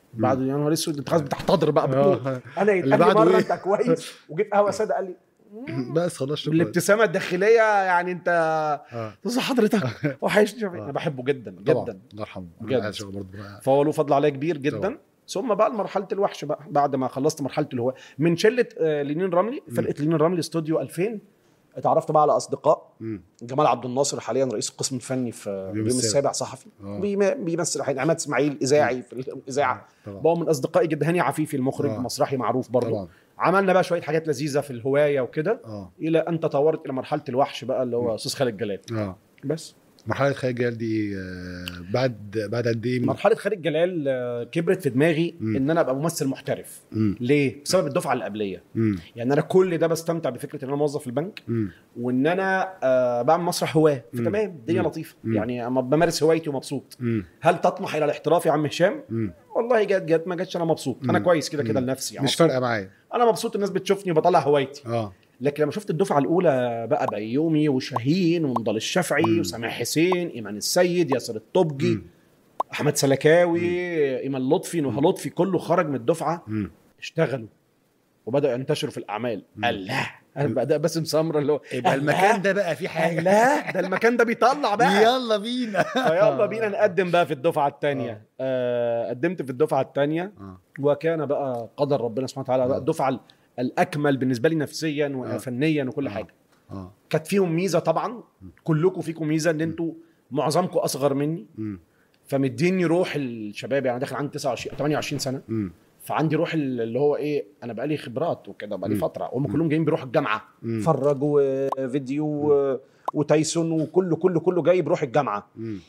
بعد يا نهار اسود انت خلاص بتحتضر بقى بتموت آه. انا اللي يتقال لي بعده مره إيه؟ انت كويس وجيت قهوه ساده قال لي بس خلاص شكرا الابتسامه الداخليه يعني انت اه تصل حضرتك وحشني آه. انا بحبه جدا طبعا جدا الله يرحمه بجد. أنا عايز أشوفه برضه بقى. فهو له فضل عليا كبير جدا طبعا. ثم بقى مرحله الوحش بقى بعد ما خلصت مرحله الهواء من شله آه، لينين رملي فرقه لينين رملي استوديو 2000 اتعرفت بقى على اصدقاء مم. جمال عبد الناصر حاليا رئيس القسم الفني في اليوم السابع. السابع صحفي آه. بيم- بيمثل حين عماد اسماعيل اذاعي في الاذاعه طبعا بقوا من اصدقائي جدا هاني عفيفي المخرج آه. مسرحي معروف برضه طبعا عملنا بقى شويه حاجات لذيذه في الهوايه وكده اه الى ان تطورت الى مرحله الوحش بقى اللي هو استاذ خالد جلال اه بس مرحله خالد جلال دي آه، بعد بعد قد ايه من- مرحله خالد جلال آه، كبرت في دماغي مم. ان انا ابقى ممثل محترف مم. ليه بسبب الدفعه اللي قبليه مم. يعني انا كل ده بستمتع بفكره ان انا موظف في البنك مم. وان انا آه بعمل مسرح هواه مم. فتمام الدنيا مم. لطيفه مم. يعني اما بمارس هوايتي ومبسوط مم. هل تطمح الى الاحتراف يا عم هشام مم. والله جت جت ما جاتش انا مبسوط انا مم. كويس كده كده مم. لنفسي يعني مش مبسوط. فارقه معايا انا مبسوط الناس بتشوفني وبطلع هوايتي اه لكن لما شفت الدفعه الاولى بقى بيومي وشاهين ونضال الشافعي مم. وسامح حسين ايمان السيد ياسر الطبجي مم. احمد سلكاوي ايمان لطفي نهى لطفي كله خرج من الدفعه مم. اشتغلوا وبداوا ينتشروا في الاعمال مم. الله بقى ده باسم سمره اللي هو يبقى الله. المكان ده بقى فيه حاجه لا ده المكان ده بيطلع بقى يلا بينا فيلا بينا نقدم بقى في الدفعه الثانيه آه قدمت في الدفعه الثانيه اه وكان بقى قدر ربنا سبحانه وتعالى بقى آه. الدفعه ال- الاكمل بالنسبه لي نفسيا آه. وفنيا وكل آه. حاجه اه كانت فيهم ميزه طبعا كلكم فيكم ميزه ان انتوا معظمكم اصغر مني مم. فمديني روح الشباب يعني داخل عندي 29 28 سنه مم. فعندي روح ال- اللي هو ايه انا بقالي خبرات وكده بقالي مم. فتره هم كلهم جايين بروح الجامعه مم. فرج وفيديو و- وتايسون وكله كله كله جاي بروح الجامعه مم.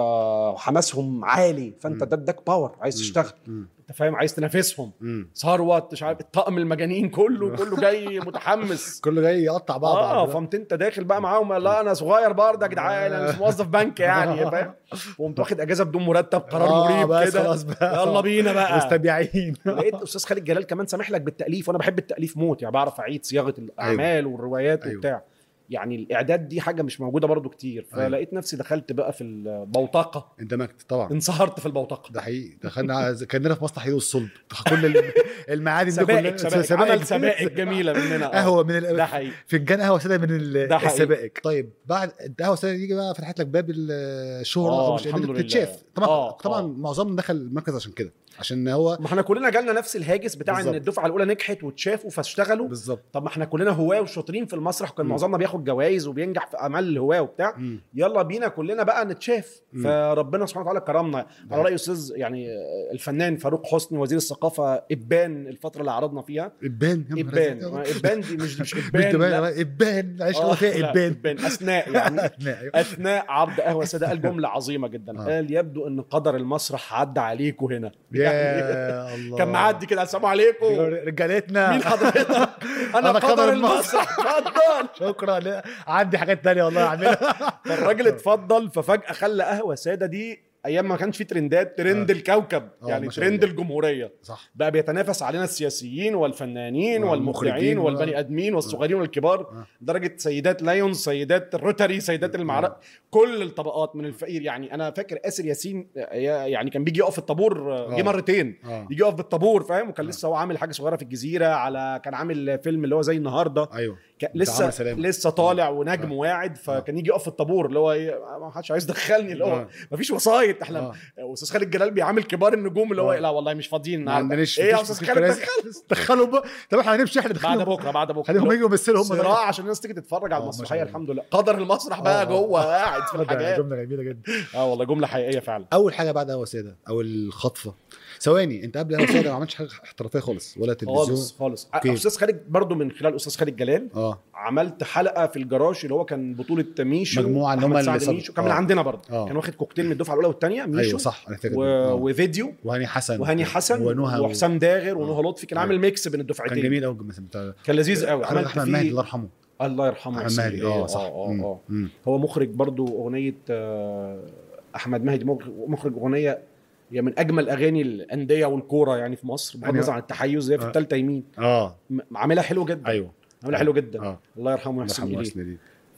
فحماسهم عالي فانت مم. ده اداك باور عايز تشتغل مم. انت فاهم عايز تنافسهم مم. ثروت مش عارف الطقم المجانين كله كله جاي متحمس كله جاي يقطع بعض اه عندنا. فهمت انت داخل بقى معاهم لا انا صغير برضه يا جدعان انا مش موظف بنك يعني فاهم وقمت واخد اجازه بدون مرتب قرار آه، مريب بس كده خلاص بقى يلا بينا بقى مستبيعين لقيت استاذ خالد جلال كمان سامح لك بالتاليف وانا بحب التاليف موت يعني بعرف اعيد صياغه الاعمال والروايات أيوة. وبتاع يعني الاعداد دي حاجه مش موجوده برضو كتير أيوة. فلقيت نفسي دخلت بقى في البوتقه اندمجت طبعا انصهرت في البوتقه ده حقيقي دخلنا كاننا في مسرح يد الصلب كل ال- المعادن دي سبائك كلها سبائك عمل سبائك جميله مننا آه. قهوه من ال... ده حقيقي فنجان قهوه ساده من ال- ده حقيقي. السبائك طيب بعد القهوه الساده دي بقى فتحت لك باب الشهره آه، او مش الحمد إنك لله. تتشاف طبعا آه، طبعا آه. معظمنا دخل المركز عشان كده عشان هو ما احنا كلنا جالنا نفس الهاجس بتاع بالظبط. ان الدفعه الاولى نجحت واتشافوا فاشتغلوا بالظبط طب ما احنا كلنا هواه وشاطرين في المسرح وكان مم. معظمنا بياخد جوائز وبينجح في اعمال الهواه وبتاع مم. يلا بينا كلنا بقى نتشاف مم. فربنا سبحانه وتعالى كرمنا على راي استاذ يعني الفنان فاروق حسني وزير الثقافه ابان الفتره اللي عرضنا فيها ابان يا نهار ابان أزرق. ما ابان دي مش مش مش ابان تبان لا. ابان عايش آه، فيها لا، ابان ابان اثناء يعني أثناء، أيوة. اثناء عرض قهوه ساده قال جمله عظيمه جدا آه. قال يبدو ان قدر المسرح عدى عليكم هنا يعني يا الله كان معدي كده السلام عليكم رجالتنا مين حضرتك انا أنا قدر قدر المسرح اتفضل شكرا لا، عندي حاجات تانية والله اعملها فالراجل اتفضل ففجاه خلى قهوه ساده دي ايام ما كانش في ترندات ترند آه. الكوكب آه، يعني ما شاء ترند الله. الجمهوريه صح بقى بيتنافس علينا السياسيين والفنانين آه، والمخرجين المخرجين، والبني آه. ادمين والصغيرين والكبار آه. درجه سيدات لايونز سيدات الروتري سيدات المعركه كل الطبقات من الفقير يعني انا فاكر اسر ياسين آه، يعني كان بيجي يقف في الطابور آه، جه آه. مرتين اه يجي يقف بالطابور فاهم وكان آه. لسه هو عامل حاجه صغيره في الجزيره على كان عامل فيلم اللي هو زي النهارده ايوه كان بتاع لسه عمرو سلامة. لسه طالع ونجم آه. واعد فكان يجي يقف في الطابور اللي هو ايه ما حدش عايز يدخلني اللي هو آه. مفيش وسايط احنا آه. استاذ خالد جلال بيعامل كبار النجوم اللي هو آه. إيه، لا والله مش فاضيين ما النهارده عندناش ايه يا مفيش- استاذ مفيش خالد كراسي. دخلوا بقى طب احنا هنمشي احنا بعد دخلهم بكره بعد بكره خليهم يجوا يمثلوا هم صراع عشان الناس تيجي تتفرج على آه، ما المسرحيه شاء الله. الحمد لله قدر المسرح بقى آه. جوه قاعد في ده الحاجات جمله جميله جدا اه والله جمله حقيقيه فعلا اول حاجه بعد قهوه ساده او الخطفه ثواني انت قبل قهوه ساده ما عملتش حاجه احترافيه خالص ولا تلفزيون خالص خالص أوكي. استاذ خالد برضو من خلال استاذ خالد جلال اه عملت حلقه في الجراج اللي هو كان بطوله ميشو مجموعة اللي هم أحمد اللي سعد سبق. ميشو كان من آه. عندنا برضه آه. كان واخد كوكتيل من الدفعه الاولى والثانيه ميشو ايوه صح انا فاكر و... آه. وفيديو وهاني حسن وهاني حسن ونهى وحسام داغر آه. ونهى لطفي كان أيوة. عامل ميكس بين كان الدفعتين جميل قوي مثلا بتاع كان لذيذ قوي احمد عملت احمد مهدي الله فيه يرحمه الله يرحمه احمد ويحسن مهدي إليه. اه صح اه مم. اه مم. هو مخرج برضو اغنيه آه، احمد مهدي مخرج- مخرج اغنيه هي من اجمل اغاني الانديه والكوره يعني في مصر بغض يعني- النظر عن التحيز هي في آه. الثالثه يمين اه م- عاملها حلو جدا ايوه عاملها حلو جدا اه الله يرحمه الله ويحسن يرحمه اليه ويحسن اليه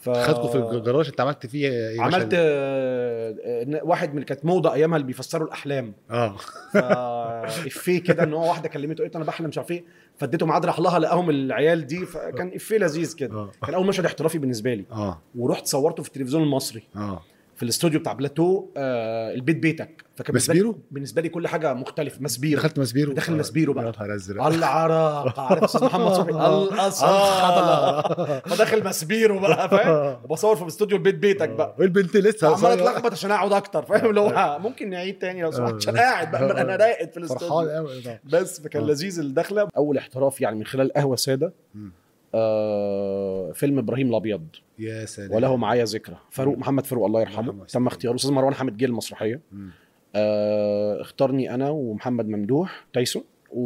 ف... خدته في الجراج انت عملت فيه ايه عملت مشهد؟ آه، آه، واحد من كانت موضه ايامها اللي بيفسروا الاحلام اه فافيه كده ان هو واحده كلمته قالت انا بحلم مش عارف ايه فاديته ميعاد راح لها لقاهم العيال دي فكان افيه لذيذ كده اه كان اول مشهد احترافي بالنسبه لي اه ورحت صورته في التلفزيون المصري اه في الاستوديو بتاع بلاتو آه البيت بيتك فكان بالنسبة لي- مسبيرو؟ بالنسبه لي كل حاجه مختلفه مسبيرو دخلت مسبيرو داخل آه. مسبيرو بقى. يا نهار ازرق العراق عارف استاذ محمد صبحي آه. القصر آه. فداخل مسبيرو بقى فاهم وبصور في استوديو البيت بيتك بقى والبنت لسه عمال صغيرة. اتلخبط عشان اقعد اكتر فاهم اللي هو ممكن نعيد تاني لو سمحت عشان قاعد بقى انا راقد في فرحان الاستوديو قوي ده. بس فكان آه. لذيذ الدخله اول احتراف يعني من خلال قهوه ساده مم. آه فيلم ابراهيم الابيض يا سلام وله معايا ذكرى فاروق محمد فاروق الله يرحمه يرحمه. تم اختياره استاذ مروان حامد جه المسرحيه مم. آه اختارني انا ومحمد ممدوح تايسون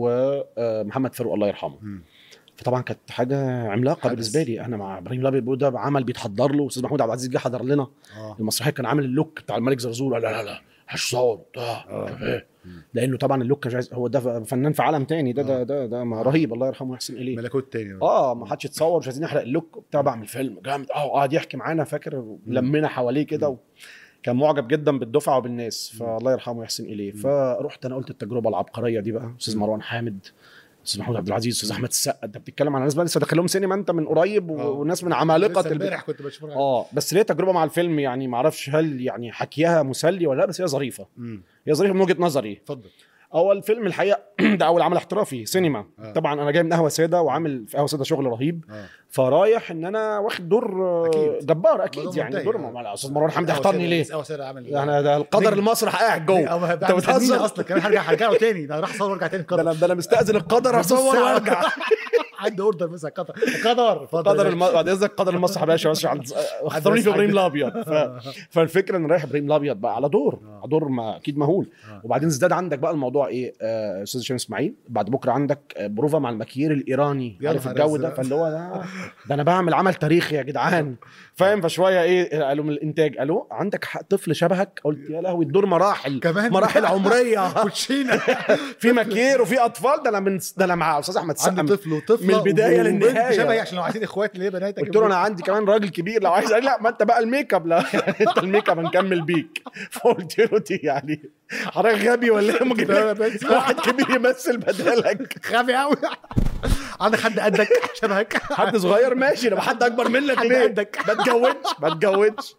ومحمد فاروق الله يرحمه مم. فطبعا كانت حاجه عملاقه حدث. بالنسبه لي انا مع ابراهيم الابيض بيقول ده عمل بيتحضر له استاذ محمود عبد العزيز جه حضر لنا اه المسرحيه كان عامل اللوك بتاع الملك زرزور لا لا لا هشصور بتاع إيه. لانه طبعا اللوك مش عايز هو ده فنان في عالم تاني ده ده ده, ده ما رهيب الله يرحمه ويحسن اليه ملكوت تاني اه ما حدش يتصور مش عايزين نحرق اللوك بتاع بعمل فيلم جامد اه قعد يحكي معانا فاكر لمينا حواليه كده و... كان معجب جدا بالدفعه وبالناس فالله يرحمه ويحسن اليه فرحت انا قلت التجربه العبقريه دي بقى استاذ مروان حامد استاذ محمود عبد العزيز استاذ احمد السقا انت بتتكلم عن ناس بقى لسه داخلهم سينما انت من قريب و... آه. وناس من عمالقه لسه البتاع. امبارح كنت بشوفها اه بس ليه تجربه مع الفيلم يعني ما اعرفش هل يعني حكيها مسلي ولا لا بس هي ظريفه مم. هي ظريفه من وجهه نظري اتفضل هو الفيلم الحقيقه ده اول عمل احترافي سينما آه. طبعا انا جاي من قهوه ساده وعامل في قهوه ساده شغل رهيب اه فرايح ان انا واخد دور آه، أكيد. جبار اكيد بدون يعني منتهي. دور آه. ما استاذ مروان حمدي اختارني ليه اه سير عمل يعني ده القدر نجم. المسرح قاعد جوه انت انت بتهزر اصلا كمان هرجع هرجع له تاني ده راح اصور وارجع تاني ده انا ده انا مستاذن القدر اصور وارجع عندي اوردر بس على قطر قدر اتفضل قدر يا الم... بعد اذنك قدر المسرح يا باشا بس عند- اختاروني في ابراهيم الابيض ف... فالفكره ان رايح ابراهيم الابيض بقى على دور آه. على دور ما اكيد مهول آه. وبعدين ازداد عندك بقى الموضوع ايه آه، استاذ هشام اسماعيل بعد بكره عندك آه، بروفا مع المكيير الايراني يا عارف نهار الجو ده أزرق. فاللي هو ده ده انا بعمل عمل تاريخي يا جدعان فاهم فشويه ايه قالوا من الانتاج قالوا عندك ح- طفل شبهك قلت يا لهوي الدور مراحل كمان مراحل عمريه كوتشينه في مكير وفي اطفال ده انا من ده انا مع استاذ احمد عندي سقا طفل وطفله من البداية وبنت للنهاية. شبهي عشان لو عايزين اخوات اللي هي بناتك قلت له انا عندي كمان راجل كبير لو عايز قال لي لا ما انت بقى الميك اب لا انت الميك اب هنكمل بيك فقلت له دي يعني حضرتك غبي ولا ايه ممكن لا، بس. واحد كبير يمثل بدالك غبي قوي عندك حد قدك شبهك حد صغير ماشي لما حد اكبر منك حد ليه قدك. ما تجودش ما تجودش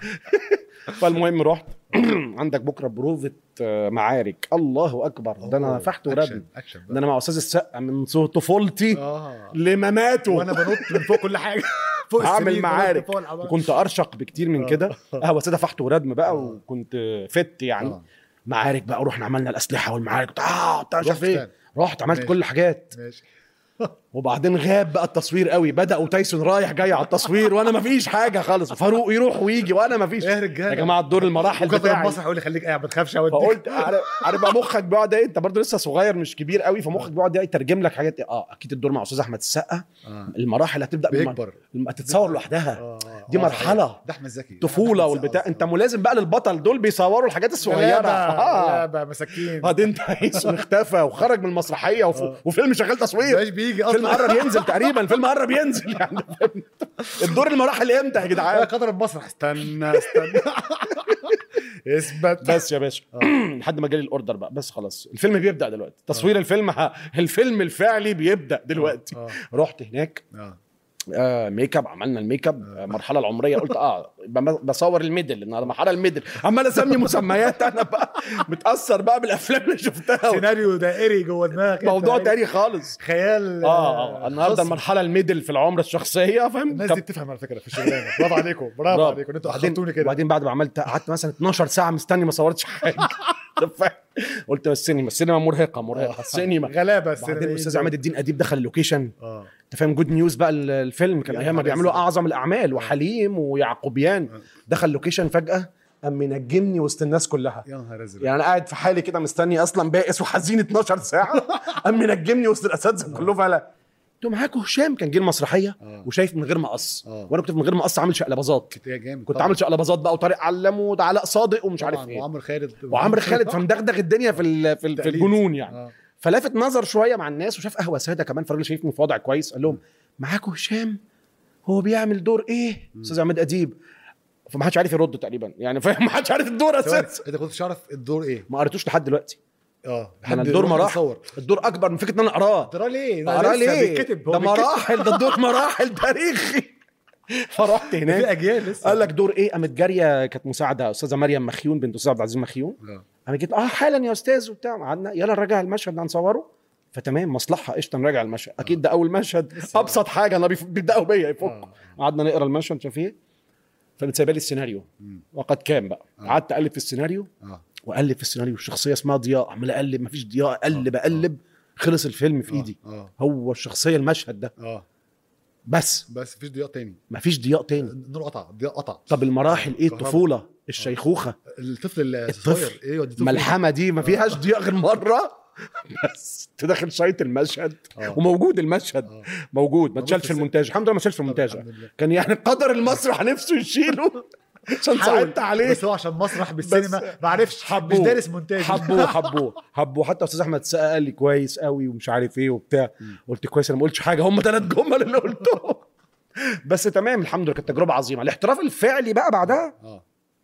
فالمهم رحت عندك بكره بروفة آه، معارك الله اكبر ده انا أوه، فحت أكشن، وردم اكشن ده انا مع استاذ السقا من صوت طفولتي اه لمماته وانا بنط من فوق كل حاجه فوق هعمل السرير، بنط معارك. فوق العمارة. كنت ارشق بكتير من آه. كده قهوه ساده فحت وردم بقى آه. وكنت فت يعني آه. معارك بقى ورحنا عملنا الاسلحه والمعارك اه بتاع مش عارف رحت ايه فين؟ رحت عملت ماشي. كل الحاجات ماشي وبعدين غاب بقى التصوير قوي بداوا تايسون رايح جاي على التصوير وانا ما فيش حاجه خالص فاروق يروح ويجي وانا ما فيش ايه يا رجاله يا جماعه الدور المراحل وكتر بتاعي المسرح يقول لي خليك قاعد ما تخافش اوديك فقلت عارف عارف بقى مخك بيقعد ايه انت برضه لسه صغير مش كبير قوي فمخك بيقعد ايه يترجم لك حاجات اه اكيد الدور مع استاذ احمد السقا آه. المراحل هتبدا بالم- بيكبر الم- هتتصور لوحدها آه، آه، دي آه، مرحلة. صحيح. ده احمد زكي طفوله أحمد والبتاع زكي. انت ملازم بقى للبطل دول بيصوروا الحاجات الصغيره غلابة، اه غلابة، مساكين بعدين تايسون اختفى وخرج من المسرحيه وف... آه. وفيلم شغال تصوير مش بيجي الفيلم اصلا قرب ينزل تقريبا الفيلم قرب ينزل يعني فاهم؟ الدور المراحل امتى يا آه، جدعان قدر المسرح استنى استنى اثبت بس يا باشا لحد ما جالي الاوردر بقى بس خلاص الفيلم بيبدا دلوقتي تصوير الفيلم ه... الفيلم الفعلي بيبدا دلوقتي آه، رحت هناك آه. آه ميك اب عملنا الميك اب آه المرحله العمريه قلت اه بم- بصور الميدل النهارده المرحله الميدل عمال اسمي مسميات انا بقى متاثر بقى بالافلام اللي شفتها سيناريو دائري جوه دماغك موضوع أنت. تاني خالص خيال اه اه النهارده خصم. المرحله الميدل في العمر الشخصيه فاهم الناس كب- دي بتفهم على فكره في الشغلانه برافو عليكم برافو برافو. عليكم انتوا وبعدين اخرتوني كده وبعدين بعد ما عملت قعدت مثلا 12 ساعه مستني ما صورتش حاجه طب فاهم؟ قلت بس السينما السينما مرهقه مرهقه السينما غلابه بعدين السينما الاستاذ عماد الدين اديب دخل اللوكيشن اه انت فاهم جود نيوز بقى ال- الفيلم كان يا ايام ما نهار بيعملوا أزرق. اعظم الاعمال وحليم ويعقوبيان آه. دخل لوكيشن فجاه قام منجمني وسط الناس كلها يا نهار ازرق يعني انا قاعد في حالي كده مستني اصلا بائس وحزين 12 ساعه قام منجمني وسط الاساتذه كلهم فعلا انتوا معاكم هشام كان جه المسرحيه آه. وشايف من غير مقص آه. وانا كنت من غير مقص عامل شقلباظات كنت يا جامد كنت طبعاً. عامل شقلباظات بقى وطارق علم وعلاء صادق ومش عارف طبعاً، ايه وعمرو خالد وعمرو خالد فمدغدغ الدنيا في ال- في, ال- في تقليد. الجنون يعني آه. فلافت نظر شويه مع الناس وشاف قهوه ساده كمان فالراجل شايفني في وضع كويس قال لهم معاكم هشام هو بيعمل دور ايه استاذ عماد اديب فما حدش عارف يرد تقريبا يعني فاهم ما حدش عارف الدور ثواني، اساسا انت كنتش عارف الدور ايه ما قريتوش لحد دلوقتي اه انا الدور الواحد مراحل. يصور. الدور اكبر من فكره ان انا اقراه ترى ليه ده اقراه لسه ليه بيتكتب هو ده بيتكتب. مراحل ده الدور مراحل تاريخي فرحت في هناك اجيال لسه قال لك دور ايه قامت جاريه كانت مساعده استاذه مريم مخيون بنت استاذ عبد العزيز مخيون آه. قامت جيت اه حالا يا استاذ وبتاع قعدنا يلا نراجع المشهد ده هنصوره فتمام مصلحه قشطه نراجع المشهد اكيد ده اول مشهد لسه. ابسط حاجه انا بيف- بيبداوا بيا يفكوا آه. قعدنا نقرا المشهد مش عارف ايه فقامت سايبه لي السيناريو مم. وقد كان بقى آه. قعدت اقلب في السيناريو اه واقلب في السيناريو الشخصيه اسمها ضياء عمال اقلب مفيش ضياء اقلب آه. اقلب خلص الفيلم في ايدي اه هو الشخصيه المشهد ده اه بس بس مفيش ضياء تاني مفيش ضياء تاني النور قطع ضياء قطع طب المراحل ايه كهرباء. الطفوله الشيخوخه الطفل الصغير ايه ودي طفل الملحمه دي ما فيهاش ضياء غير مره بس تدخل شايط المشهد آه. وموجود المشهد آه. موجود ما موجود اتشالش في في الس- المونتاج الحمد لله ما اتشالش في طب المونتاج الحمد لله. كان يعني قدر المسرح نفسه يشيله عشان حاول. ساعدت عليه بس هو عشان مسرح بالسينما ما عرفش حبوه. مش دارس مونتاج حبوه حبوه حبوه حتى استاذ احمد السقا قال لي كويس قوي ومش عارف ايه وبتاع مم. قلت كويس انا ما قلتش حاجه هم ثلاث جمل اللي قلتهم بس تمام الحمد لله كانت تجربه عظيمه الاحتراف الفعلي بقى بعدها اه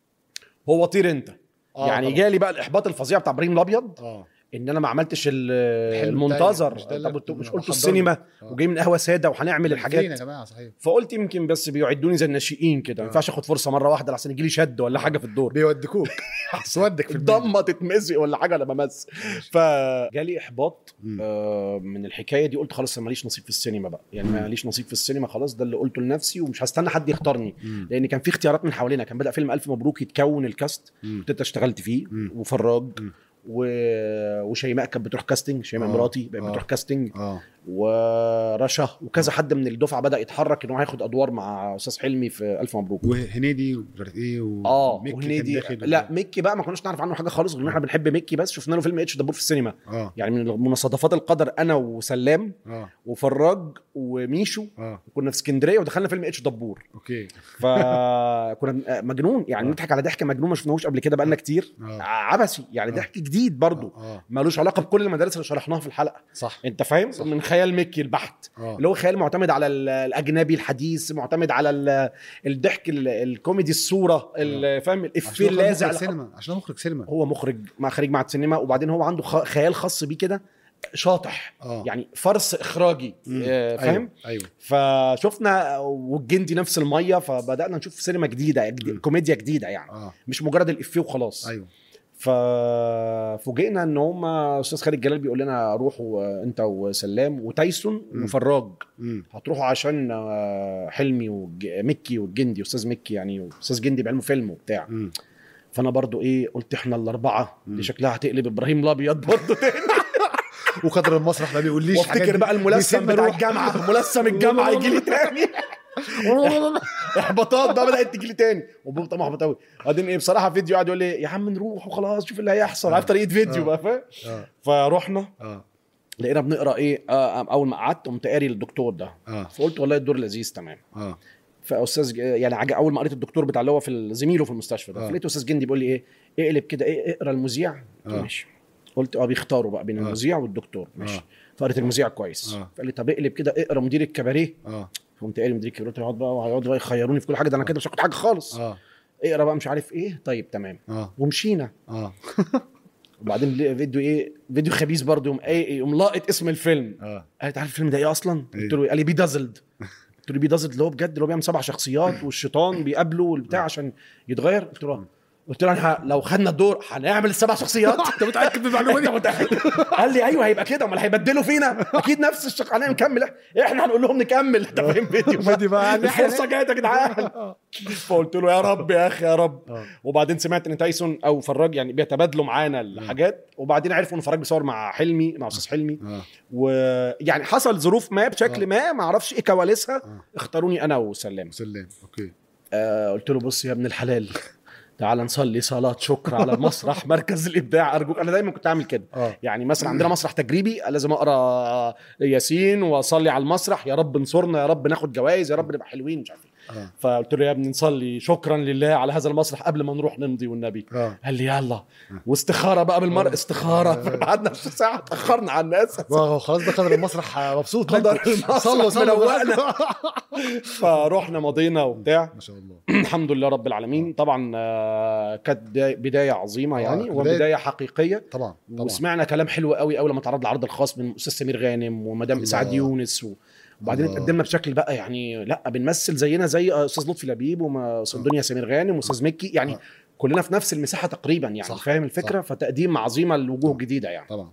هو طير انت آه يعني طبعاً. جالي بقى الاحباط الفظيع بتاع ابراهيم الابيض اه ان انا ما عملتش ال- الحلم المنتظر بتاعي، مش ده اللي طب انتوا مش كنا قلتوا محضرين. السينما آه. وجاي من قهوه ساده وهنعمل فين يا الحاجات جماعه صحيح فقلت يمكن بس بيعدوني زي الناشئين كده ما آه. ينفعش اخد فرصه مره واحده لحسن يجي لي شد ولا حاجه في الدور بيودكوك سودك في الدم ضمه تتمزق ولا حاجه لما بمس فجالي احباط مم. آه، من الحكايه دي قلت خلاص أنا ماليش نصيب في السينما بقى يعني مم. ماليش نصيب في السينما خلاص ده اللي قلته لنفسي ومش هستنى حد يختارني مم. لان كان في اختيارات من حوالينا كان بدا فيلم الف مبروك يتكون الكاست مم. كنت انت اشتغلت فيه مم. وفراج مم. و... وشيماء كانت بتروح كاستنج شيماء آه. مراتي بقت آه. بتروح كاستنج اه ورشا وكذا حد من الدفعه بدا يتحرك ان هو هياخد ادوار مع استاذ حلمي في الف مبروك وهنيدي ومش عارف ايه و... اه ميكي كان وهنيدي داخل لا ميكي بقى ما كناش نعرف عنه حاجه خالص غير ان احنا بنحب ميكي بس شفنا له فيلم اتش دبور في السينما اه يعني من مصادفات القدر انا وسلام اه وفراج وميشو اه كنا في اسكندريه ودخلنا فيلم اتش دبور اوكي فكنا مجنون يعني آه. نضحك على ضحك مجنون ما شفناهوش قبل كده بقالنا كتير اه عبثي يعني آه. ضحك جديد برضه اه ملوش علاقه بكل المدارس اللي شرحناها في الحلقه صح انت فاهم صح. من خيال ميكي البحت اه اللي هو خيال معتمد على ال- الاجنبي الحديث معتمد على ال- الضحك ال- الكوميدي الصوره ال- فاهم الافيه عشان هو كان اللاذع مخرج اللي سينما عشان هو مخرج سينما هو مخرج مع خريج معهد سينما وبعدين هو عنده خ- خيال خاص بيه كده شاطح اه يعني فرس اخراجي مم. آه، فاهم ايوه فشفنا والجندي نفس الميه فبدانا نشوف سينما جديده جديد مم. كوميديا جديده يعني اه مش مجرد الافيه وخلاص ايوه ففوجئنا ان هم استاذ خالد جلال بيقول لنا روحوا انت وسلام وتايسون مم. وفراج امم هتروحوا عشان آه، حلمي ومكي والجندي استاذ مكي يعني استاذ جندي بعلمه فيلم وبتاع امم فانا برضو ايه قلت احنا الاربعه مم. دي شكلها هتقلب ابراهيم الابيض برضو تاني وقدر المسرح ما بيقوليش حاجات وافتكر دي. بقى الملثم بيسيبنا بتاع نروح. الجامعه ملثم الجامعه يجي لي تاني احباطات بقى بدات تجي لي تاني وبقى طبعا محبط قوي بعدين ايه بصراحه فيديو قاعد يقول لي يا عم نروح وخلاص شوف اللي هيحصل عارف طريقه فيديو آه. بقى فاهم اه فرحنا اه لقينا بنقرا ايه آه اول ما قعدت قمت قاري للدكتور ده اه فقلت والله الدور لذيذ تمام اه فاستاذ ج- يعني عج- اول ما قريت الدكتور بتاع اللي هو في زميله في المستشفى ده آه. فلقيت استاذ جندي بيقول لي ايه اقلب كده ايه اقرا المذيع قلت له آه. ماشي قلت اه بيختاروا بقى بين آه. المذيع والدكتور ماشي آه. فقريت المذيع كويس آه. فقال لي طب اقلب كده اقرا مدير الكباريه اه فقمت قايل مدير الكباريه قلت له هيقعد بقى وهيقعدوا بقى يخيروني في كل حاجه ده انا كده مش هاخد حاجه خالص اه اقرا بقى مش عارف ايه طيب تمام اه ومشينا اه وبعدين لقى فيديو ايه فيديو خبيث برضه يقوم ايه يقوم لاقط اسم الفيلم اه قال لي تعرف الفيلم ده ايه اصلا؟ إيه؟ قلت له قال لي بي دازلد قلت له بي دازلد اللي هو بجد اللي هو بيعمل سبع شخصيات والشيطان بيقابله والبتاع عشان يتغير قلت له قلت له انا ه- لو خدنا الدور هنعمل السبع شخصيات انت متاكد من المعلومه دي؟ متاكد قال لي ايوه هيبقى كده امال هيبدلوا فينا اكيد نفس الشخص هنعمل نكمل احنا هنقول لهم نكمل انت فاهم فيديو فيديو بقى الفرصه جايه يا جدعان فقلت له يا رب يا اخي يا رب اه وبعدين سمعت ان تايسون او فراج يعني بيتبادلوا معانا الحاجات وبعدين عرفوا ان فراج بيصور مع حلمي مع استاذ حلمي اه ويعني حصل ظروف ما بشكل آه. ما ما اعرفش ايه كواليسها اه اختاروني انا وسلام سلام اوكي آه قلت له بص يا ابن الحلال تعال نصلي صلاة شكر على مسرح مركز الإبداع أرجوك أنا دايما كنت أعمل كده اه يعني مثلا عندنا مسرح تجريبي لازم أقرأ ياسين وأصلي على المسرح يا رب انصرنا يا رب ناخد جوائز يا رب نبقى حلوين مش عارف إيه اه فقلت له يا ابني نصلي شكرا لله على هذا المسرح قبل ما نروح نمضي والنبي اه قال لي يلا واستخاره بقى بالمره آه. استخاره فقعدنا نص ساعه اتاخرنا على الناس واو، خلاص ده قدر المسرح مبسوط قدر منكم. المسرح صلوا صلوا منوقنا. فروحنا مضينا وبتاع ما شاء الله الحمد لله رب العالمين طبعا آه، كانت بداية- بدايه عظيمه يعني بداية- وبدايه حقيقيه طبعا طبعا وسمعنا كلام حلو قوي قوي لما تعرض العرض الخاص من استاذ سمير غانم ومدام الله. اسعاد يونس و... وبعدين الله. اتقدمنا بشكل بقى يعني لا بنمثل زينا زي استاذ لطفي لبيب واستاذ دنيا سمير غانم واستاذ مكي يعني آه. كلنا في نفس المساحه تقريبا يعني صح، فاهم الفكره فتقديم عظيمه لوجوه جديده يعني طبعا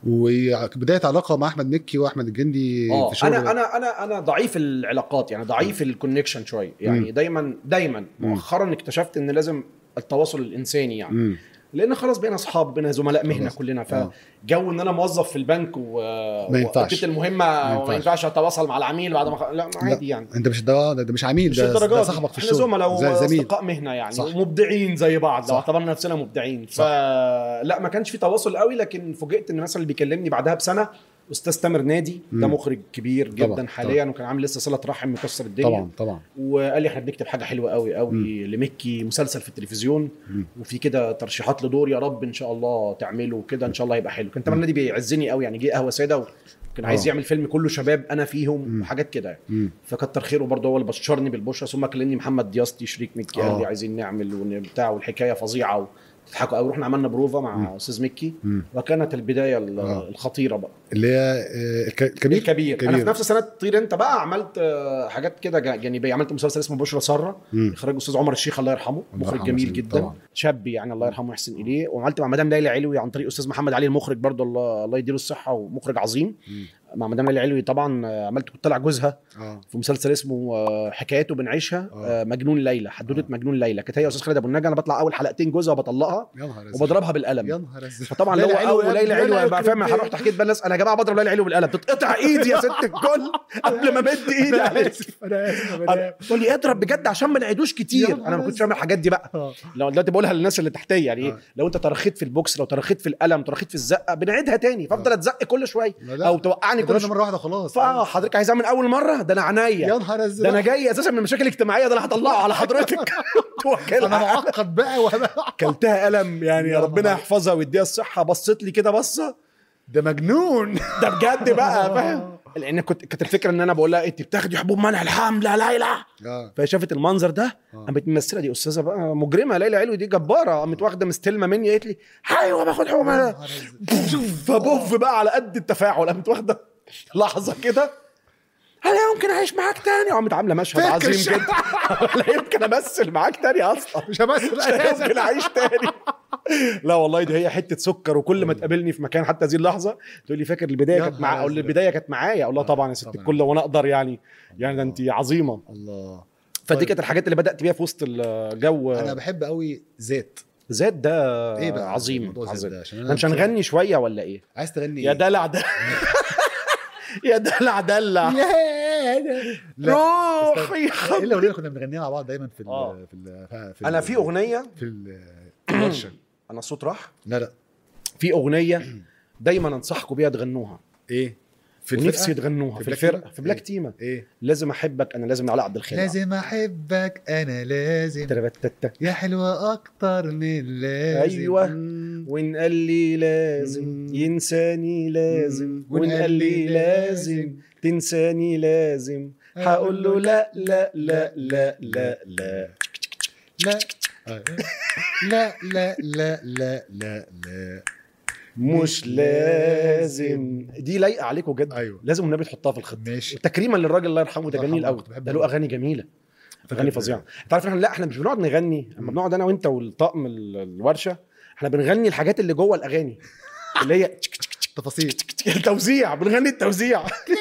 وبدايه علاقه مع احمد مكي واحمد الجندي اه في شغل انا انا انا انا ضعيف العلاقات يعني ضعيف الكونكشن شويه يعني مم. دايما دايما مم. مؤخرا اكتشفت ان لازم التواصل الانساني يعني مم. لان خلاص بقينا اصحاب بقينا زملاء مهنه خلاص. كلنا آه. فجو ان انا موظف في البنك و ما ينفعش. وأديت المهمه ما وما ينفعش. ينفعش اتواصل مع العميل بعد ما خ... لا عادي يعني انت مش ده ده مش عميل مش ده, الدرجات ده دي. صاحبك في احنا الشغل زملاء زي زميل واصدقاء مهنه يعني صح. ومبدعين زي بعض لو صح. اعتبرنا نفسنا مبدعين صح. فلا ما كانش في تواصل قوي لكن فوجئت ان مثلا اللي بيكلمني بعدها بسنه استاذ تامر نادي ده مم. مخرج كبير جدا طبعا، حاليا وكان عامل لسه صله رحم مكسر الدنيا طبعا طبعا وقال لي احنا بنكتب حاجه حلوه قوي قوي لمكي مسلسل في التلفزيون مم. وفي كده ترشيحات لدور يا رب ان شاء الله تعمله كده ان شاء الله يبقى حلو كان تامر نادي بيعزني قوي يعني جه قهوه ساده وكان عايز آه. يعمل فيلم كله شباب انا فيهم مم. وحاجات كده يعني. مم. فكتر خيره برضه هو اللي بشرني بالبشرى ثم كلمني محمد دياستي شريك مكي قال آه. لي عايزين نعمل وبتاع والحكايه فظيعه وتضحكوا قوي رحنا عملنا بروفا مع مم. استاذ مكي مم. وكانت البدايه ال- آه. الخطيره بقى اللي هي آه، الك- الكبير الكبير. كبير. انا في نفس سنه طير انت بقى عملت آه، حاجات كده جا- جانبيه عملت مسلسل اسمه بشرى ساره مم. اخراج استاذ عمر الشيخ الله يرحمه الله مخرج يرحمه جميل سيدي، جدا طبعا. شاب يعني الله يرحمه ويحسن اليه وعملت مع مدام ليلى علوي عن طريق استاذ محمد علي المخرج برضه الله الله يديله الصحه ومخرج عظيم مم. مع مدام ليلى علوي طبعا آه، عملت كنت طالع جوزها اه في مسلسل اسمه آه، حكاياته بنعيشها آه. آه، مجنون ليلى حدوته آه. مجنون ليلى كانت هي استاذ خالد ابو النجا انا بطلع اول حلقتين جوزها وبطلقها يا نهار ازرق وبضربها يا بالقلم نهار ازرق فطبعا لو ليلى علوي اول يا ليلى ابني، علوي بقى فاهم يخرب رحت حكيت بقى الناس انا يا جماعه بضرب ليلى علوي بالقلم تتقطع ايدي يا ست الكل قبل ما امد ايدي انا عليك اسف انا اسف يا مدام. تقول لي اضرب بجد عشان ما نعيدوش كتير يا انا ما نهار كنتش فاهم الحاجات دي بقى آه. لو دلوقتي بقولها للناس اللي تحتيه يعني ايه آه. لو انت ترخيت في البوكس لو ترخيت في القلم ترخيت في الزقه بنعيدها تاني فافضل اتزق كل شويه لا، لا. او توقعني كل ضربنا شويه مره واحده خلاص فحضرتك عايزها من اول مره ده انا يا عينيا نهار ازرق ده انا جاي اساسا من مشاكل اجتماعيه ده انا هطلعه على حضرتك انا توكلها معقد بقى وهبقى كلتها قلم يعني يا ربنا نهار. يحفظها ويديها الصحه بصت لي كده بصه ده مجنون ده بجد بقى فاهم لان كنت كانت الفكره ان انا بقول لها انت بتاخدي حبوب منع الحمل يا ليلى اه فهي شافت المنظر ده آه. قامت ممثله دي استاذه بقى مجرمه ليلى علوي دي جباره قامت واخده مستلمه مني قالت لي ايوه باخد حبوب يا منع نهار أزرق. فبوف بقى على قد التفاعل قامت واخده لحظه كده هل يمكن اعيش معاك تاني وقامت عامله مشهد فاكر عظيم الش- جدا لا يمكن امثل معاك تاني اصلا مش همثل لا يمكن اعيش تاني لا والله دي هي حته سكر وكل ما تقابلني في مكان حتى هذه اللحظه تقول لي فاكر البدايه يا كانت مع نهار او أزرق. البدايه كانت معايا اقول لها آه، طبعا يا ست طبعاً. الكل وانا اقدر يعني يعني ده انت عظيمه الله فدي طيب. كانت الحاجات اللي بدات بيها في وسط الجو انا بحب قوي ذات زاد ده ايه بقى عظيم موضوع ذات عظيم ده عشان احنا مش هنغني شويه ولا ايه عايز تغني يا إيه؟ دلع ده يا دلع دلع يا ده- لا روحي ايه الاغنيه اللي كنا بنغنيها مع بعض دايما في ال آه. في ال في انا ال- في اغنيه في ال- في الورشه انا الصوت راح لا لا في اغنيه دايما انصحكم بيها تغنوها ايه في ونفسي الفرقة؟ تغنوها في في بلاك الفرقه تيما؟ في بلاك إيه؟ تيما ايه لازم احبك انا لازم علاء عبد الخالق لازم احبك انا لازم تربتت. يا حلوة اكتر من لازم أيوة. مم. وان قال لي لازم مم. ينساني لازم مم. وان قال لي لازم تنساني لازم هقول له لا لا لا لا لا لا لا آه. لا لا لا لا لا لا مش لازم دي لايقه عليكم جدا ايوه لازم النبي تحطها في الخطه ماشي تكريما للراجل الله يرحمه ده الله جميل يرحمه، قوي كنت بحبه ده له أوي. اغاني جميله اغاني بحب- فظيعه انت عارف احنا لا احنا مش بنقعد نغني لما بنقعد انا وانت والطقم ال- الورشه احنا بنغني الحاجات اللي جوه الاغاني اللي هي تفاصيل التوزيع بنغني التوزيع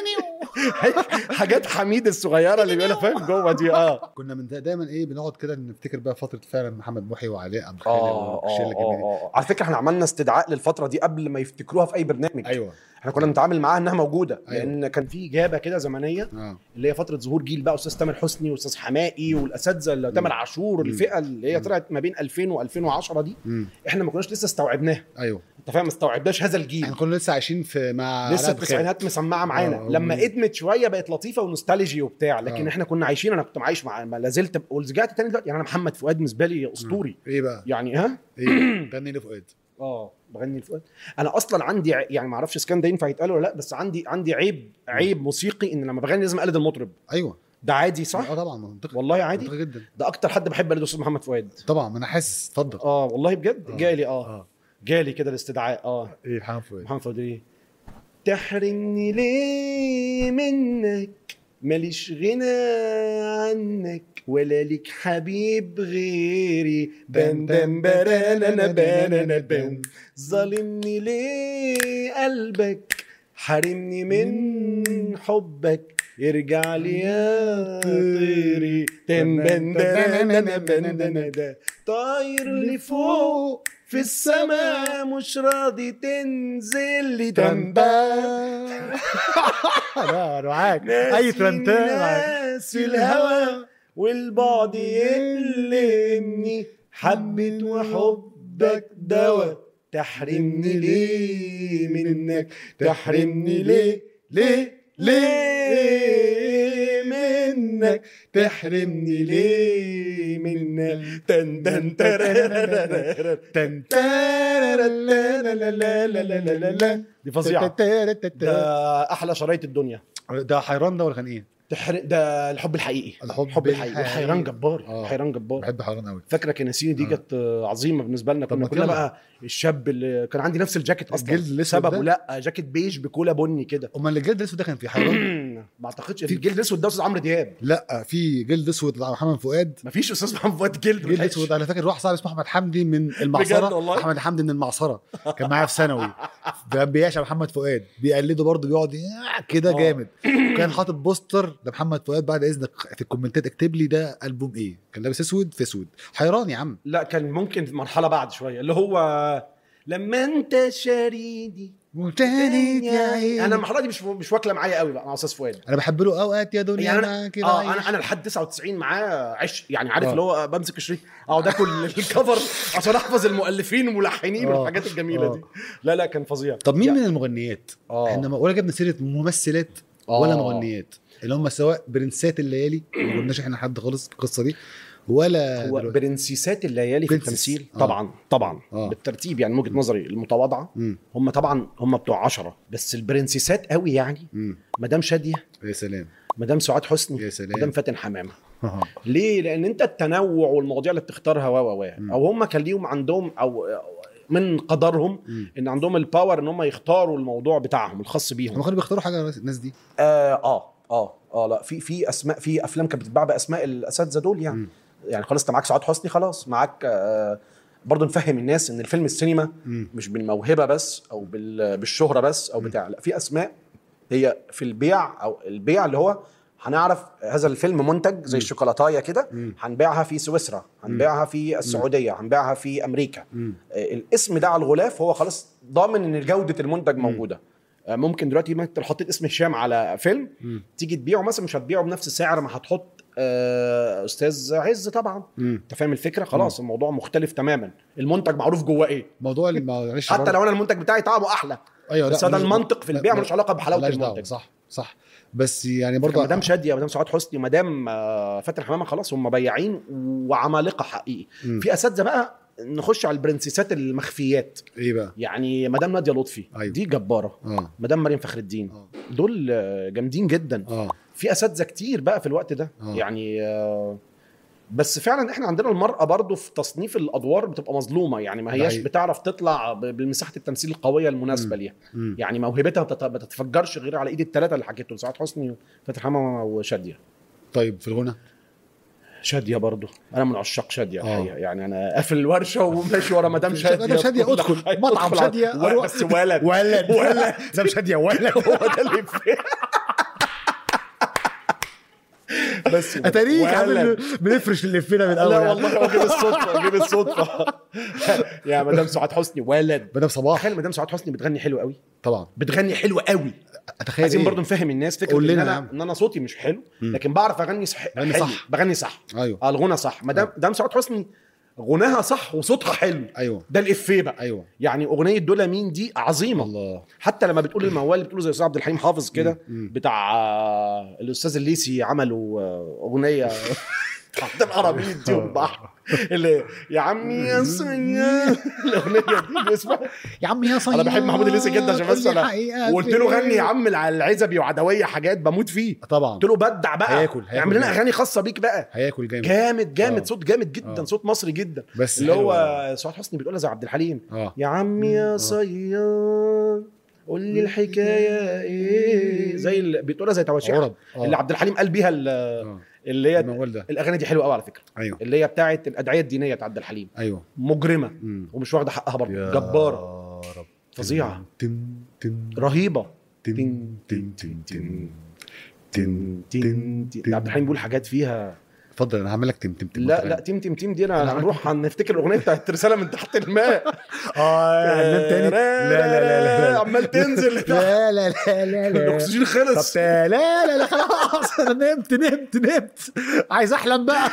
حاجات حميد الصغيره اللي بيقولها فاهم جوه دي اه كنا من دايما ايه بنقعد كده نفتكر بقى فتره فعلا محمد محي وعلاء عبد الخالق اه والشله اه الجميله اه على فكره احنا عملنا استدعاء للفتره دي قبل ما يفتكروها في اي برنامج ايوه احنا كنا بنتعامل معاها انها موجوده أيوة. لان كان في اجابه كده زمنيه اه اللي هي فتره ظهور جيل بقى استاذ تامر حسني واستاذ حمائي والاساتذه اللي تامر عاشور مم. الفئه اللي هي مم. طلعت ما بين 2000 و2010 دي امم احنا ما كناش لسه استوعبناها ايوه انت فاهم ما استوعبناش هذا الجيل احنا كنا لسه عايشين في مع لسه علاء بخير. التسعينات مسمعه معانا آه، لما و- ادمت شويه بقت لطيفه ونوستالجي وبتاع لكن آه. احنا كنا عايشين انا كنت عايش مع ما لازلت ورجعت تاني دلوقتي يعني انا محمد فؤاد بالنسبه لي اسطوري ايه بقى؟ يعني ها ايه؟ غني لي فؤاد اه بغني لفؤاد انا اصلا عندي ع- يعني ما اعرفش اذا كان ده ينفع يتقال ولا لا بس عندي عندي عيب عيب موسيقي ان لما بغني لازم اقلد المطرب ايوه ده عادي صح اه طبعا منطقي والله عادي منطقي جدا ده اكتر حد بحب اقلده استاذ محمد فؤاد طبعا ما انا حاسس اتفضل اه والله بجد آه. جالي اه اه جالي كده الاستدعاء اه ايه محمد فؤاد محمد فؤاد ايه تحرمني ليه منك ماليش غنى عنك ولا ليك حبيب غيري بام بام برانا بانانا بام ظالمني ليه قلبك حارمني من حبك ارجع لي يا طيري تم بن برانا بانانا دا. طاير لفوق في السماء مش راضي تنزل لي تنبا لا انا معاك اي ترنتان معاك ناس الهوى والبعد يألمني حبت وحبك دوا تحرمني ليه منك تحرمني ليه ليه ليه منك تحرمني ليه منك تن تن ترارارارار. تن تارارارارارارارارار. دي فظيعه ده احلى شرايط الدنيا ده حيران ده ولا كان ايه؟ تحر... ده الحب الحقيقي الحب الحب الحقيقي الحقيقي. والحيران جبار آه. حيران جبار بحب حيران قوي فاكره كناسيني دي آه. كانت آه، عظيمه بالنسبه لنا طب كنا ما كلنا يلا. بقى الشاب اللي كان عندي نفس الجاكيت اصلا الجلد الأسود ده؟ سببه لا جاكيت بيج بكولا بني كده امال الجلد الاسود ده كان في حيران ما اعتقدش في الجلد الاسود ده استاذ عمرو دياب لا في جلد اسود بتاع محمد فؤاد ما فيش استاذ محمد فؤاد جلد جلد ملحقش. اسود انا فاكر واحد صاحبي اسمه احمد حمدي من بجد المعصره والله؟ احمد حمدي من المعصره كان معايا في ثانوي كان بيعشق محمد فؤاد بيقلده برضه بيقعد يا- كده آه. جامد كان حاطط بوستر لمحمد فؤاد بعد اذنك في الكومنتات اكتب لي ده البوم ايه كان لابس اسود في اسود حيران يا عم لا كان ممكن في مرحله بعد شويه اللي هو لما انت شريدي وتاني يا عيني انا المرحله دي مش مش واكله معايا قوي بقى مع استاذ فؤاد انا بحب له اوقات يا دنيا يعني انا معاك اه بعيش. انا انا لحد 99 معاه عش يعني عارف آه. اللي هو بمسك الشريط اقعد اكل الكفر عشان احفظ المؤلفين والملحنين آه. والحاجات الجميله آه. دي لا لا كان فظيع طب مين يعني- من المغنيات اه احنا ما- ولا جبنا سيره ممثلات ولا آه. مغنيات اللي هم سواء برنسات الليالي ما قلناش احنا حد خالص في القصه دي ولا هو دلوقتي. برنسيسات الليالي في برنسس. التمثيل آه. طبعا طبعا آه. بالترتيب يعني من وجهه نظري المتواضعه مم. هم طبعا هم بتوع عشرة بس البرنسيسات قوي يعني مم. مدام شاديه يا سلام مدام سعاد حسني يا سلام مدام فاتن حمامه ليه؟ لان انت التنوع والمواضيع اللي بتختارها و و و مم. او هم كان ليهم عندهم او من قدرهم مم. ان عندهم الباور ان هم يختاروا الموضوع بتاعهم الخاص بيهم هم كانوا بيختاروا حاجه الناس دي اه اه اه, آه لا في في اسماء في افلام كانت بتتباع باسماء الاساتذه دول يعني مم. يعني خلاص انت معاك سعاد حسني خلاص معاك آه برضه نفهم الناس ان الفيلم السينما مم. مش بالموهبه بس او بال- بالشهره بس او مم. بتاع لا في اسماء هي في البيع او البيع اللي هو هنعرف هذا الفيلم منتج زي مم. الشوكولاتايه كده مم. هنبيعها في سويسرا هنبيعها في السعوديه هنبيعها في امريكا مم. آه، الاسم ده على الغلاف هو خلاص ضامن ان جوده المنتج مم. موجوده آه، ممكن دلوقتي ما انت لو حطيت اسم هشام على فيلم مم. تيجي تبيعه مثلا مش هتبيعه بنفس سعر ما هتحط آه، استاذ عز طبعا مم. انت فاهم الفكره خلاص الموضوع مختلف تماما المنتج معروف جواه ايه موضوع اللي معلش حتى برضه- لو انا المنتج بتاعي طعمه احلى ايوه بس هذا ملوش- المنطق في لا- البيع لا- ملوش علاقه بحلاوه ملهاش دعوة، المنتج صح صح بس يعني برضه برضه مدام شاديه مدام سعاد حسني مدام آه، فاتن حمامه خلاص هم بياعين وعمالقه حقيقي مم. في اساتذه بقى نخش على البرنسيسات المخفيات ايه بقى يعني مدام ناديه لطفي أيوة. دي جباره اه مدام مريم فخر الدين اه دول آه، جامدين جدا اه في اساتذه كتير بقى في الوقت ده آه. يعني آه، بس فعلا احنا عندنا المرأة برضو في تصنيف الأدوار بتبقى مظلومة يعني ما ده هياش حقيقي. بتعرف تطلع ب- بمساحة التمثيل القوية المناسبة مم. ليها مم. يعني موهبتها ما بتت- ما تتفجرش غير على ايد الثلاثة اللي حكيتهم سعاد حسني وفتحي حمامة وشادية طيب في الغنى شادية برضو أنا من عشاق شادية آه. الحقيقة يعني أنا قافل الورشة وماشي ورا مدام شادية مدام شادية، في كل ادخل. حاجة. مطعم ادخل على- شادية، و- أروح. بس ولد ولد ولد. زي شاديه ولد هو ده اللي فيه بس اتاريك ولد. عامل بنفرش اللي فينا من الاول لا يعني. والله هو جه بالصدفه جه بالصدفه يا مدام سعاد حسني ولد مدام صباح تخيل مدام سعاد حسني بتغني حلو قوي طبعا بتغني حلو قوي اتخيل عايزين إيه؟ برضو نفهم الناس فكره قول ان لنا يا انا عم. ان انا صوتي مش حلو مم. لكن بعرف اغني صح بغني حلو. صح. بغني صح ايوه آه، الغنى صح مدام مدام سعاد حسني غناها صح وصوتها حلو ايوه ده الافيه بقى ايوه يعني اغنيه دول مين دي عظيمه الله حتى لما بتقول الموال بتقوله زي استاذ عبد الحليم حافظ كده مم. مم. بتاع آه، الاستاذ الليسي عملوا آه، اغنيه تحت القراميط دي والبحر اللي يا عمي يا سيا الاغنيه دي اللي اسمها يا عم يا صياد أنا بحب محمود الليثي جدا عشان بس قول لي أنا- حقيقة وقلت له فين؟ غني يا عم على العزبي وعدويه حاجات بموت فيه طبعا قلت له بدع بقى هياكل- هياكل اعمل لنا جامد. اغاني خاصه بيك بقى هياكل جامد جامد جامد آه. صوت جامد جدا آه. صوت مصري جدا بس اللي حلو. هو سعاد حسني بتقولها زي عبد الحليم اه يا عمي يا آه. صياد قول لي الحكايه ايه زي اللي بتقولها زي تواشيح عرب آه. اللي عبد الحليم قال بيها ال- اه اللي هي الموال ده الاغاني دي حلوه قوي على فكره ايوه اللي هي بتاعه الادعيه الدينيه بتاع عبد الحليم ايوه مجرمه مم. ومش واخده حقها برضه يا جباره رب فظيعه تم تم رهيبه تم تن- تم تم تم تن تم تن تن عبد الحليم بيقول حاجات فيها اتفضل انا هعمل لك تم تم تم لا لا تيم تيم تيم دي أنا انا عملت- هنروح هنفتكر الاغنيه بتاعت رساله من تحت الماء اه هننام تاني لا لا لا لا لا عمال تنزل لا لا لا لا لا الاكسجين خلص طب لا لا لا خلاص انا نمت نمت نمت عايز احلم بقى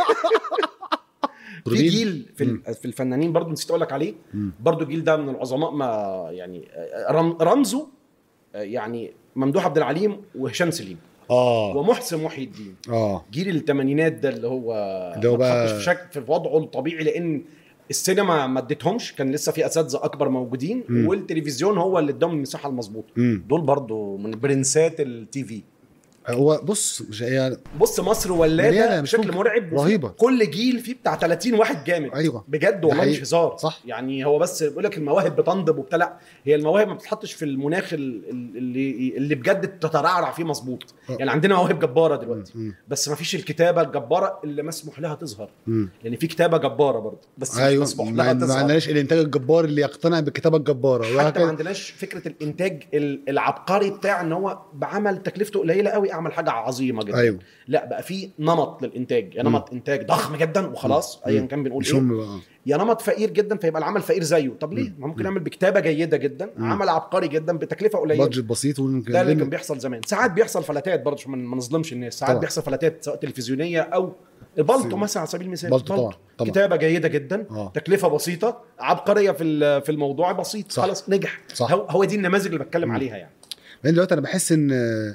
في جيل في مم. ال- في الفنانين برضو نسيت اقول لك عليه مم. برضو الجيل ده من العظماء ما يعني رم- رمزه يعني ممدوح عبد العليم وهشام سليم اه ومحسن محي الدين اه جيل الثمانينات ده اللي هو اللي هو ما بقى- اتحطش في شك في وضعه الطبيعي لان السينما ما اديتهمش كان لسه في اساتذه اكبر موجودين مم. والتلفزيون هو اللي اداهم المساحه المظبوطه امم دول برضو من برنسات التي في هو بص مش هي بص مصر مليانة، ولاده مش بشكل ممكن. مرعب وفي رهيبة. كل جيل فيه بتاع 30 واحد جامد ايوه بجد ده والله مش حقيقي. هزار صح. يعني هو بس بيقول لك المواهب بتنضب وبتاع لا هي المواهب ما بتتحطش في المناخ ال- ال- اللي اللي بجد تترعرع فيه مظبوط آه. يعني عندنا مواهب جباره دلوقتي مم. بس ما فيش الكتابه الجباره اللي مسموح لها تظهر مم. لان في كتابه جباره برضه بس مش ايوه مسموح ما لها ما تظهر عندناش الانتاج الجبار اللي يقتنع بالكتابه الجباره حتى ما وهكذا عندناش فكره الانتاج ال- العبقري بتاع ان هو بعمل تكلفته قليله قوي اعمل حاجه عظيمه جدا ايوه لا بقى في نمط للانتاج يا نمط انتاج ضخم جدا وخلاص مم. ايا كان بنقول مش ايه هم بقى يا نمط فقير جدا فيبقى العمل فقير زيه طب ليه مم. ما ممكن مم. نعمل بكتابه جيده جدا مم. عمل عبقري جدا بتكلفه قليله بادجت بسيط وممكن ده اللي كان بيحصل زمان ساعات بيحصل فلاتات برضه عشان ما نظلمش الناس ساعات طبعا. بيحصل فلاتات سواء تلفزيونيه او البلطو سي- مثلا على سبيل المثال بلطو طبعا طبعا كتابه جيده جدا اه تكلفه بسيطه عبقريه في ال- في الموضوع بسيط صح. خلاص نجح صح. هو, هو دي النماذج اللي بتكلم مم. عليها يعني لان دلوقتي انا بحس ان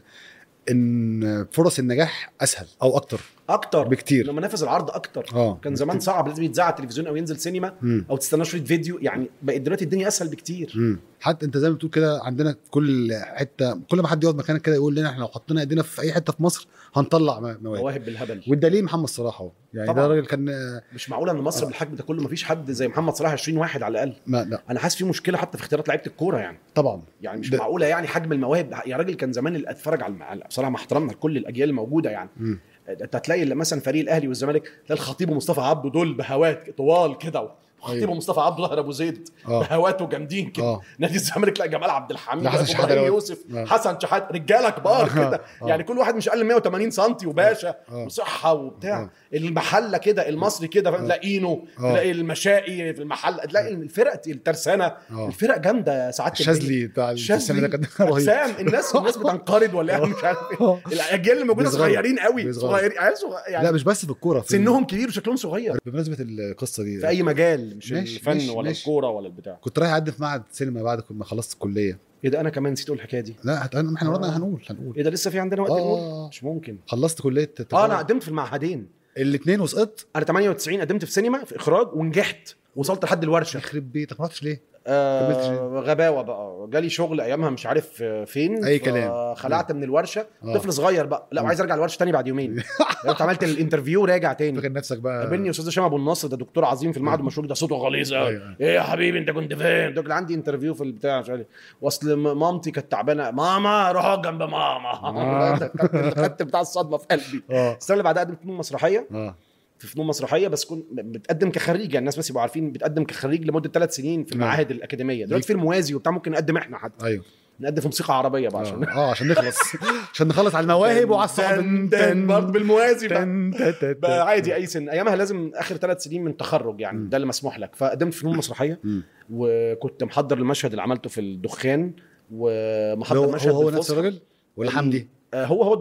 ان فرص النجاح اسهل او اكتر اكتر بكتير. لما نفذ العرض اكتر اه كان زمان صعب لازم يتذاع على التلفزيون او ينزل سينما مم. او تستنى شريط فيديو يعني بقت دلوقتي الدنيا اسهل بكتير مم. حتى انت زي ما بتقول كده عندنا في كل حته كل ما حد يقعد مكانك كده يقول لنا احنا لو حطينا ايدينا في اي حته في مصر هنطلع م- مواهب مواهب بالهبل والدليل محمد صلاح اهو يعني طبعاً. ده راجل كان مش معقوله ان مصر آه. بالحجم ده كله مفيش حد زي محمد صلاح 20 واحد على الاقل ما لا انا حاسس في مشكله حتى في اختيارات لعيبه الكوره يعني طبعا يعني مش ده- معقوله يعني حجم المواهب يا راجل كان زمان اللي اتفرج على على- بصراحه مع احترامنا لكل الاجيال الموجوده يعني مم. انت هتلاقي اللي مثلا فريق الاهلي والزمالك تلاقي الخطيب ومصطفى عبده دول بهوات طوال كده وخطيب أيوة. ومصطفى عبده ظهر ابو زيد اه بهواته جامدين كده اه نادي الزمالك تلاقي جمال عبد الحميد لا، حسن ابراهيم شحاتة دوت. يوسف آه. حسن شحات رجاله كبار كده آه. يعني كل واحد مش اقل من 180 سم وباشا آه. وصحه وبتاع آه. المحله كده المصري كده فاهم آه. تلاقي اينو آه. تلاقي المشائي في المحل تلاقي الفرق الترسانه اه الفرق جامده ساعات الشاذلي بتاع الشاذلي. السنه ده كان رهيب اجسام الناس الناس بتنقرض ولا إيه؟ مش عارف ايه الاجيال اللي موجوده بيصغروا. صغيرين قوي بيصغروا. صغيرين عيال صغ- لا يعني مش بس في الكوره في سنهم كبير وشكلهم صغير بمناسبه القصه دي في اي مجال مش ماشي، الفن ماشي، ولا ماشي. الكوره ولا البتاع كنت رايح اقدم في معهد سينما بعد ما خلصت الكليه ايه ده انا كمان نسيت اقول الحكايه دي لا هت- احنا آه. ورانا هنقول هنقول ايه ده لسه في عندنا وقت آه. نقول مش ممكن خلصت كليه اه انا قدمت في المعهدين الاثنين وسقطت انا 98 قدمت في سينما في اخراج ونجحت وصلت لحد الورشه يخرب بيتك ما رحتش ليه؟ كملتش آه غباوه بقى جالي شغل ايامها مش عارف فين أي كلام. خلعت من الورشه آه. طفل صغير بقى لا مم. وعايز ارجع الورشه تاني بعد يومين رحت عملت الانترفيو راجع تاني فاكر نفسك بقى قابلني استاذ هشام ابو النصر ده دكتور عظيم في المعهد المشهور ده صوته غليظ قوي أيوة. ايه يا حبيبي انت كنت فين؟ قلت له عندي انترفيو في البتاع مش عارف إيه. واصل م- مامتي كانت تعبانه ماما روح اقعد جنب ماما آه. خدت خدت بتاع الصدمه في قلبي اه السنه اللي بعدها قدمت فنون مسرحيه اه في فنون مسرحيه بس كنت بتقدم كخريج يعني الناس بس يبقوا عارفين بتقدم كخريج لمده ثلاث سنين في نعم. المعاهد الاكاديميه دلوقتي في الموازي وبتاع ممكن نقدم احنا حتى ايوه نقدم في موسيقى عربيه بقى عشان اه آه، عشان نخلص عشان نخلص على المواهب وعلى الصعب تن- تن- برضه بالموازي بقى تن- تن- تن- بقى عادي اي سن ايامها لازم اخر ثلاث سنين من تخرج يعني مم. ده اللي مسموح لك فقدمت فنون مسرحيه مم. وكنت محضر المشهد اللي عملته في الدخان هو ومحضر هو, مشهد هو نفس بالفصحى. الراجل ولا ال- حمدي؟ آه، هو هو الدور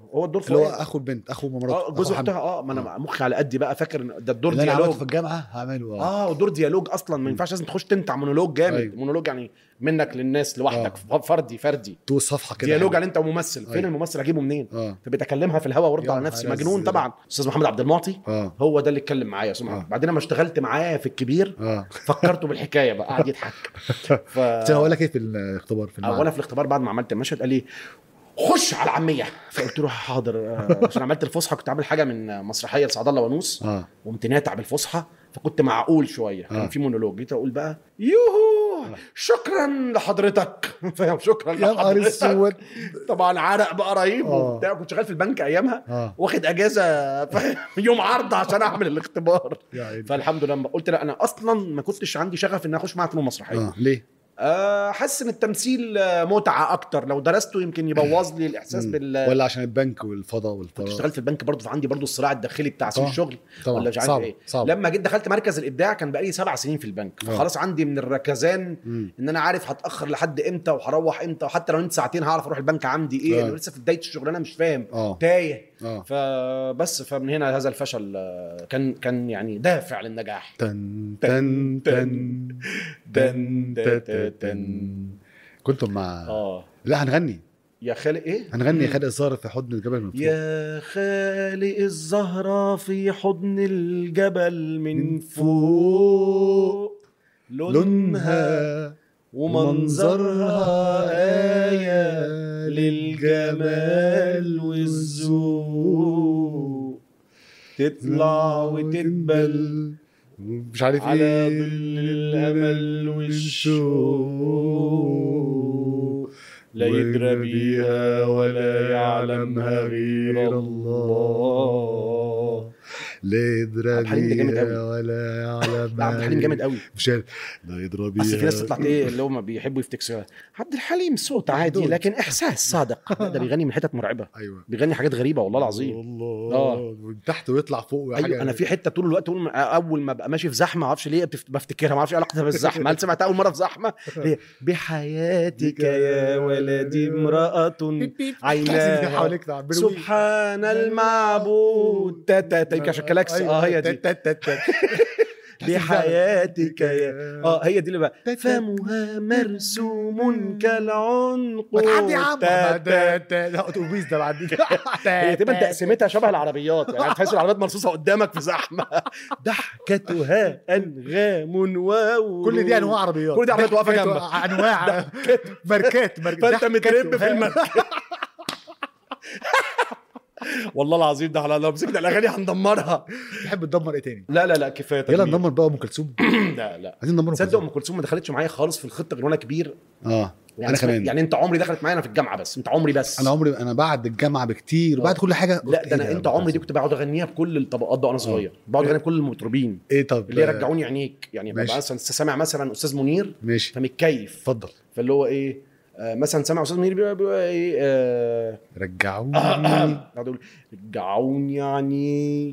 هو الدور اللي هو فؤاد اخو البنت اخو مراته اه جوز أخو حمد. اختها اه ما انا مخي على قدي بقى فاكر ان ده الدور اللي انا عملته في ديالوج الجامعه هعمله اه اه دور ديالوج اصلا ما ينفعش لازم تخش تنتع مونولوج جامد أيوة. مونولوج يعني منك للناس لوحدك فردي فردي تو صفحه كده ديالوج حلو. يعني انت وممثل فين أيوة. الممثل اجيبه منين اه فبقيت اكلمها في الهوا وارد يا على نفسي نهار مجنون أزرق. طبعا استاذ محمد عبد المعطي اه هو ده اللي اتكلم معايا يا أستاذ محمد. آه. بعدين لما اشتغلت معاه في الكبير اه فكرته بالحكايه بقى قعد يضحك ف بس هقول لك ايه في الاختبار في آه، المعهد وانا في الاختبار بعد ما عملت المشهد قال لي خش على العاميه فقلت له حاضر آه، عشان عملت الفصحى كنت عامل حاجه من مسرحيه لسعد الله ونوس اه وقمت ناتع بالفصحى فكنت معقول شويه كان آه. في مونولوج جيت اقول بقى يوهو شكرا لحضرتك فاهم شكرا يا نهار لحضرتك اسود طبعا عرق بقى رهيب آه. وبتاع كنت شغال في البنك ايامها اه واخد اجازه فاهم؟ يوم عرض عشان اعمل الاختبار يا عيني فالحمد لله قلت لا انا اصلا ما كنتش عندي شغف ان اخش معهد فنون مسرحيه اه ليه؟ آه، حاسس ان التمثيل آه، متعه اكتر لو درسته يمكن يبوظ لي الاحساس مم. بال ولا عشان البنك والفضاء كنت والفراغ اشتغلت في البنك برضه فعندي برضه الصراع الداخلي بتاع سوق طبعا. الشغل طبعا ولا مش عارف صعب ايه صعب لما جيت دخلت مركز الابداع كان بقالي سبع سنين في البنك آه. فخلاص عندي من الركزان مم. ان انا عارف هتاخر لحد امتى وهروح امتى وحتى لو انت ساعتين هعرف اروح البنك عندي ايه آه. انا لسه في بدايه الشغلانه مش فاهم اه تايه اه فبس فمن هنا هذا الفشل آه، كان كان يعني دافع للنجاح تن تن تن تن تن تن تن كنتم مع اه لا هنغني يا خالق ايه هنغني خالق الزهر في حضن الجبل من فوق يا خالق الزهرة في حضن الجبل من فوق لونها لونها ومنظرها آية للجمال والذوق تطلع وتدبل مش عارف على ايه ظل الأمل والشوق لا يدرى بيها ولا يعلمها غير الله لا يدرى عبد الحليم ده جامد بيها أوي. ولا يعلم لا، عبد الحليم جامد قوي مش عارف لا يدرى بيها بس في ناس تطلع ايه اللي هم بيحبوا يفتكسوا عبد الحليم صوت عادي محدود. لكن احساس صادق لا، ده بيغني من حتت مرعبه ايوه بيغني حاجات غريبه والله العظيم والله آه. من تحت ويطلع فوق حاجه ايوه انا في حته طول الوقت اول ما اول ما ابقى ماشي في زحمه ما اعرفش ليه بتفت- بفتكرها ما اعرفش ايه علاقتها بالزحمه هل سمعتها اول مره في زحمه هي بحياتك يا ولدي امراه عيناها حواليك تعبروا سبحان المعبود تا تا تا يمكن عشان كلاكس اه هي دي بحياتك يا اه هي دي اللي بقى فمها مرسوم كالعنق ما تعدي يا عم تا- تا- ده اتوبيس ده بعد هي تقريبا تقسيمتها شبه العربيات يعني تحس العربيات مرصوصه قدامك في زحمه ضحكتها انغام واو كل دي انواع عربيات كل دي عربيات واقفة ضحكات جنبك. انواع ماركات ماركات فانت مترب في ضحكات المركب والله العظيم ده لو مسكنا الاغاني هندمرها تحب تدمر ايه تاني لا لا لا كفايه يلا تدمير. ندمر بقى ام كلثوم لا لا عايزين ندمر ام تصدق كلثوم ام كلثوم ما دخلتش معايا خالص في الخطه غير وانا كبير اه يعني انا اسمها- كمان يعني انت عمري دخلت معايا انا في الجامعه بس انت عمري بس انا عمري انا بعد الجامعه بكتير وبعد آه. كل حاجه لا قلت ده انا إيه انت أم عمري دي كلثوم؟ كنت بقعد اغنيها بكل الطبقات بقى وانا صغير بقعد اغنيها بكل المطربين ايه طب اللي يرجعوني عينيك يعني ببقى ماشي. مثلا سامع مثلا استاذ منير ماشي فمتكيف اتفضل فاللي هو ايه آه مثلا سامع استاذ منير بيبقى, بيبقى ايه آه رجعوني قاعد اقول رجعوني عنيك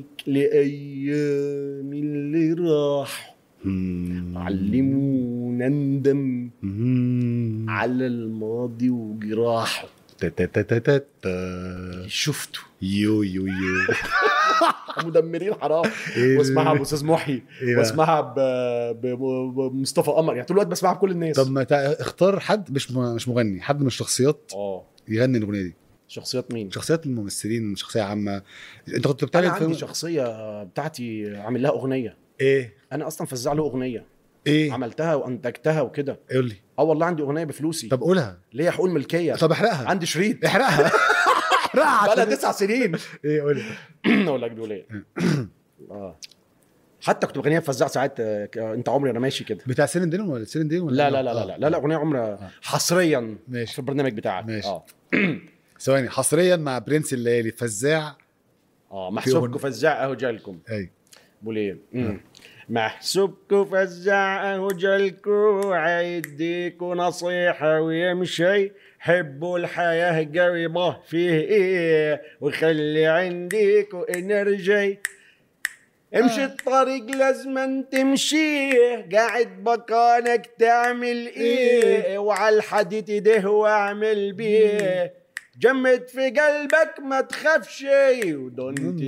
لايام اللي راح مم. علمونا ندم مم. على الماضي وجراحه تا- تا- تا- تا- تا- تا. شفته يو يو يو مدمرين حرام إيه واسمعها ال- باستاذ محي إيه بقى؟ واسمعها ب- ب- بمصطفى قمر يعني طول الوقت بسمعها بكل الناس طب ما تع- اختار حد مش م- مش مغني حد من الشخصيات اه يغني الاغنيه دي شخصيات مين؟ شخصيات الممثلين شخصيه عامه انت كنت انا بتعمل عندي فيلم شخصيه بتاعتي عامل لها اغنيه ايه انا اصلا فزع له اغنيه ايه عملتها وانتجتها وكده قول لي اه والله عندي اغنيه بفلوسي طب قولها ليا حقوق ملكيه طب احرقها عندي شريط احرقها احرقها بقى لها عشان- تسع سنين ايه قول لي اقول لك دول ايه اه حتى كنت بغنيها في فزاع ساعات آه، ك- انت عمري انا ماشي كده بتاع سيرين ديون ولا سيرين ديون ولا لا إيه؟ لا لا لا لا لا, لا اغنيه عمرها حصريا ماشي. في البرنامج بتاعك ماشي. اه ثواني حصريا مع برنس الليالي فزاع اه محسوبكم أغنية. فزاع اهو جالكم اي بقول ايه مم. محسوبكم فزاع اهو جالكم عيديكوا نصيحة ويمشي حبوا الحياة قريبة فيه ايه وخلي عنديكوا انرجي امشي الطريق لازم تمشيه قاعد بكانك تعمل ايه وعلى الحديد ده واعمل بيه جمد في قلبك ما تخافش ودونت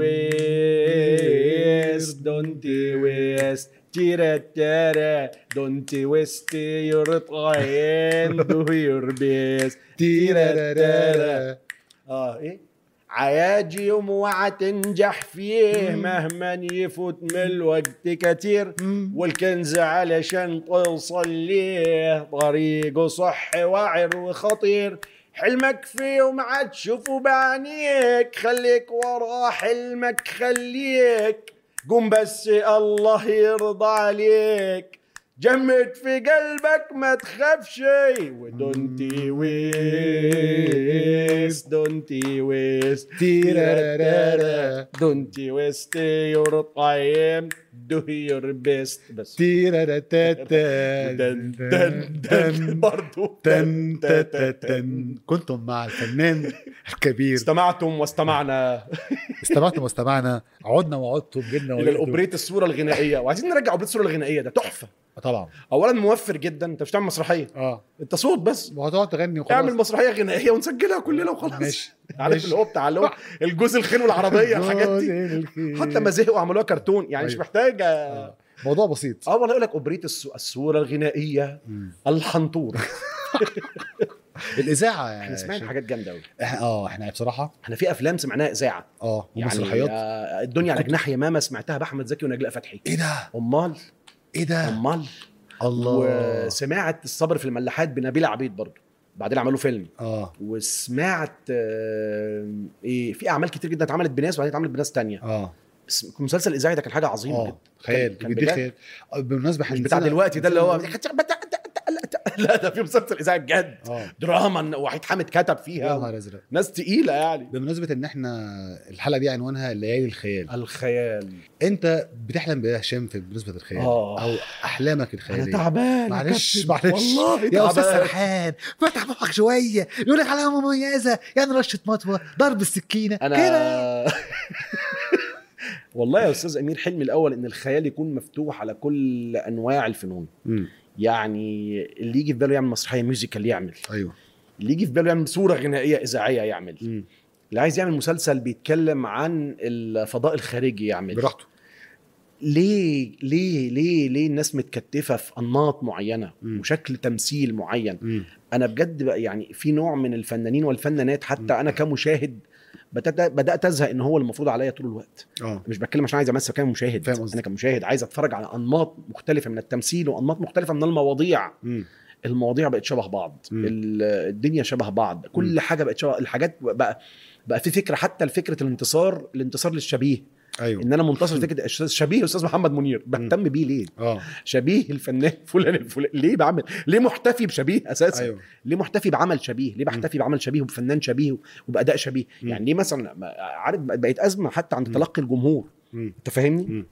ويست دونت ويست تيرا تيرا دونت ويست يور تايم دو يور بيست تيرا تيرا اه ايه عياجي يوم وعى تنجح فيه مهما يفوت من الوقت كتير والكنز علشان توصل ليه طريقه صح وعر وخطير حلمك فيه وما تشوفه بعينيك خليك ورا حلمك خليك قوم بس الله يرضى عليك جمد في قلبك ما تخافش ودونتي ويست دونتي ويست تيرارارا دونتي ويست يور تايم دو يور بيست بس تيراراتاتا دن دن دن برضو تن تن كنتم مع الفنان الكبير استمعتم واستمعنا استمعتم واستمعنا عدنا وعدتم جبنا الى وجدتم. الاوبريت الصوره الغنائيه وعايزين نرجع اوبريت الصوره الغنائيه ده تحفه طبعا اولا موفر جدا انت مش بتعمل مسرحيه اه انت صوت بس وهتقعد تغني وخلاص اعمل مسرحيه غنائيه ونسجلها كلنا وخلاص ماشي عارف ماشي. اللي هو بتاع اللي هو الجوز الخيل والعربيه الحاجات دي دي حتى ما زهقوا عملوها كرتون يعني مش أيوة. محتاج اه آه. موضوع بسيط والله يقول لك اوبريت الس- الصوره الغنائيه مم. الحنطور الاذاعه يا احنا سمعنا شيخ. حاجات جامده قوي إحنا- اه احنا بصراحه احنا في افلام سمعناها اذاعه اه يعني ومسرحيات آه، الدنيا على جناح يمامه سمعتها باحمد زكي ونجلاء فتحي ايه ده امال ايه ده امال الله وسمعت الصبر في الملاحات بنبيله عبيد برضو بعدين عملوا فيلم اه وسمعت آه، ايه في اعمال كتير جدا اتعملت بناس وبعدين اتعملت بناس تانية اه بس مسلسل اذاعي ده كان حاجه عظيمه اه جدا خيال كان بيديك بجد. خيال آه، بالمناسبه مش احنا بتاع نسينا- دلوقتي ده اللي هو نسينا- لا ده في مسلسل اذاعي بجد اه دراما وحيد حامد كتب يا فيها نهار ازرق ناس تقيله يعني بمناسبه ان احنا الحلقه دي عنوانها ليالي الخيال الخيال انت بتحلم بايه يا هشام في بالنسبه للخيال آه. او احلامك انا الخياليه تعبان يا معلش كابتن. معلش والله يا استاذ تعبان سرحان فتح بقك شويه يقول لك علامه مميزه يعني رشه مطوه ضرب السكينه كده انا والله يا استاذ امير حلمي الاول ان الخيال يكون مفتوح على كل انواع الفنون مم. يعني اللي يجي في باله يعمل مسرحيه ميوزيكال يعمل ايوه اللي يجي في باله يعمل صوره غنائيه اذاعيه يعمل مم. اللي عايز يعمل مسلسل بيتكلم عن الفضاء الخارجي يعمل براحته ليه ليه ليه ليه الناس متكتفه في انماط معينه مم. وشكل تمثيل معين مم. انا بجد بقى يعني في نوع من الفنانين والفنانات حتى انا كمشاهد بدات بدات ازهق ان هو المفروض عليا طول الوقت اه مش بتكلم عشان عايز امثل كان مشاهد فاهم قصدك. انا كمشاهد عايز اتفرج على انماط مختلفه من التمثيل وانماط مختلفه من المواضيع مم. المواضيع بقت شبه بعض مم. ال- الدنيا شبه بعض كل مم. حاجه بقت شبه الحاجات بقى بقى في فكره حتى فكره الانتصار الانتصار للشبيه ايوه ان انا منتصر فكره أستاذ- شبيه استاذ محمد منير بهتم بيه ليه اه شبيه الفنان فلان الفلاني ليه بعمل ليه محتفي بشبيه اساسا ايوه ليه محتفي بعمل شبيه ليه بحتفي بعمل شبيه وبفنان شبيه وباداء شبيه مم. يعني ليه مثلا ما- عارف بقت ازمه حتى عند مم. تلقي الجمهور مم. انت فاهمني مم.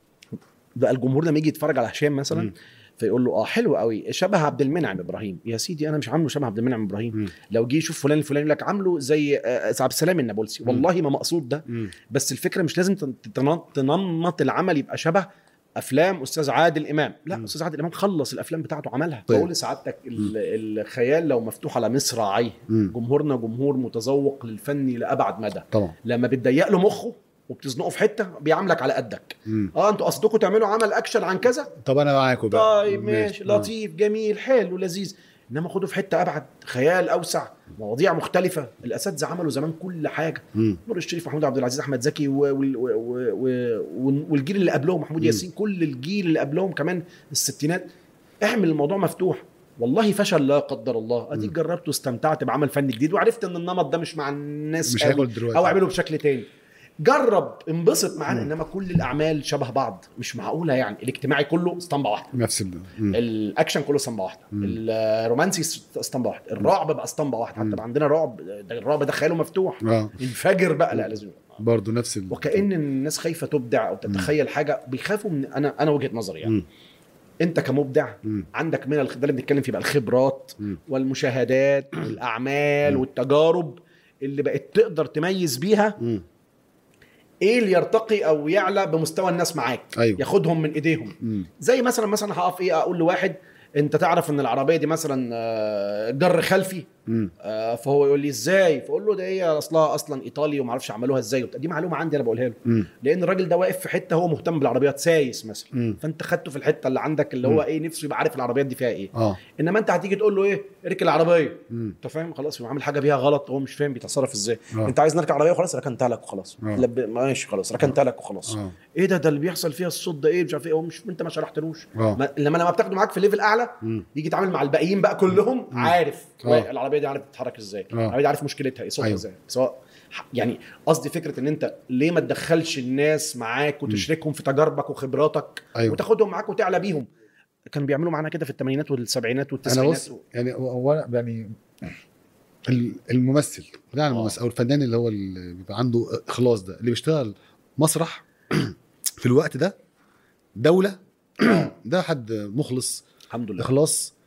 بقى الجمهور لما يجي يتفرج على هشام مثلا مم. فيقول له اه حلو قوي شبه عبد المنعم ابراهيم يا سيدي انا مش عامله شبه عبد المنعم ابراهيم مم. لو جه يشوف فلان الفلاني يقول لك عامله زي آه، عبد السلام النابلسي مم. والله ما مقصود ده مم. بس الفكره مش لازم تن- تن- تنمط العمل يبقى شبه افلام استاذ عادل امام لا مم. استاذ عادل امام خلص الافلام بتاعته عملها طيب. بقول لسعادتك ال- الخيال لو مفتوح على مصراعيه مم. جمهورنا جمهور متذوق للفن لابعد مدى طبعا لما بتضيق له مخه وبتزنقه في حته بيعاملك على قدك مم. اه انتوا قصدكم تعملوا عمل اكشن عن كذا طب انا معاكم بقى طيب ماشي آه. لطيف جميل حلو لذيذ انما خده في حته ابعد خيال اوسع مواضيع مختلفه الاساتذه عملوا زمان كل حاجه مم. نور الشريف محمود عبد العزيز احمد زكي و- وال- و- و- و- والجيل اللي قبلهم محمود مم. ياسين كل الجيل اللي قبلهم كمان الستينات اعمل الموضوع مفتوح والله فشل لا قدر الله اديك مم. جربت واستمتعت بعمل فني جديد وعرفت ان النمط ده مش مع الناس مش قوي. هياكل دلوقتي او اعمله بشكل تاني جرب انبسط معانا مم. انما كل الاعمال شبه بعض مش معقوله يعني الاجتماعي كله اسطمبه واحده نفس ال مم. الاكشن كله اسطمبه واحده مم. الرومانسي اسطمبه واحده الرعب بقى اسطمبه واحده حتى مم. بقى عندنا رعب ده الرعب ده خياله مفتوح اه انفجر بقى لا لازم برضه نفس ال وكأن الناس خايفه تبدع او تتخيل حاجه بيخافوا من انا انا وجهه نظري يعني مم. انت كمبدع مم. عندك من الخ... ده اللي بنتكلم فيه بقى الخبرات مم. والمشاهدات والاعمال مم. والتجارب اللي بقت تقدر تميز بيها مم. ايه اللي يرتقي او يعلى بمستوى الناس معاك ايوه ياخدهم من ايديهم مم. زي مثلا مثلا هقف ايه اقول لواحد انت تعرف ان العربيه دي مثلا آه، جر خلفي مم. آه فهو يقول لي ازاي فاقول له ده هي اصلها اصلا ايطالي وما اعرفش عملوها ازاي وبتاع. دي معلومه عندي انا بقولها له مم. لان الراجل ده واقف في حته هو مهتم بالعربيات سايس مثلا مم. فانت خدته في الحته اللي عندك اللي هو ايه نفسه يبقى عارف العربيات دي فيها ايه اه انما انت هتيجي تقول له ايه اركن العربيه مم. انت فاهم خلاص هو عامل حاجه بيها غلط هو مش فاهم بيتصرف ازاي آه. انت عايز نركب عربيه وخلاص ركنتها لك وخلاص آه. لب... ماشي خلاص ركنتها لك وخلاص اه ايه ده ده اللي بيحصل فيها الصوت ده ايه مش عارف ايه هو مش انت ما شرحتلوش اه ما... لما لما بتاخده معاك في ليفل اعلى مم. يجي يتعامل مع الباقيين بقى كلهم عارف آه. العربيه دي عارف تتحرك ازاي آه. العربيه دي عارف مشكلتها ايه صوتها أيوة. ازاي سواء ح- يعني قصدي فكره ان انت ليه ما تدخلش الناس معاك وتشركهم في تجاربك وخبراتك ايوه وتاخدهم معاك وتعلى بيهم كانوا بيعملوا معانا كده في الثمانينات والسبعينات انا والتسعينات بص يعني هو- هو يعني ال- الممثل يعني آه. الممثل او الفنان اللي هو اللي بيبقى عنده اخلاص ده اللي بيشتغل مسرح في الوقت ده دوله ده حد مخلص الحمد لله اخلاص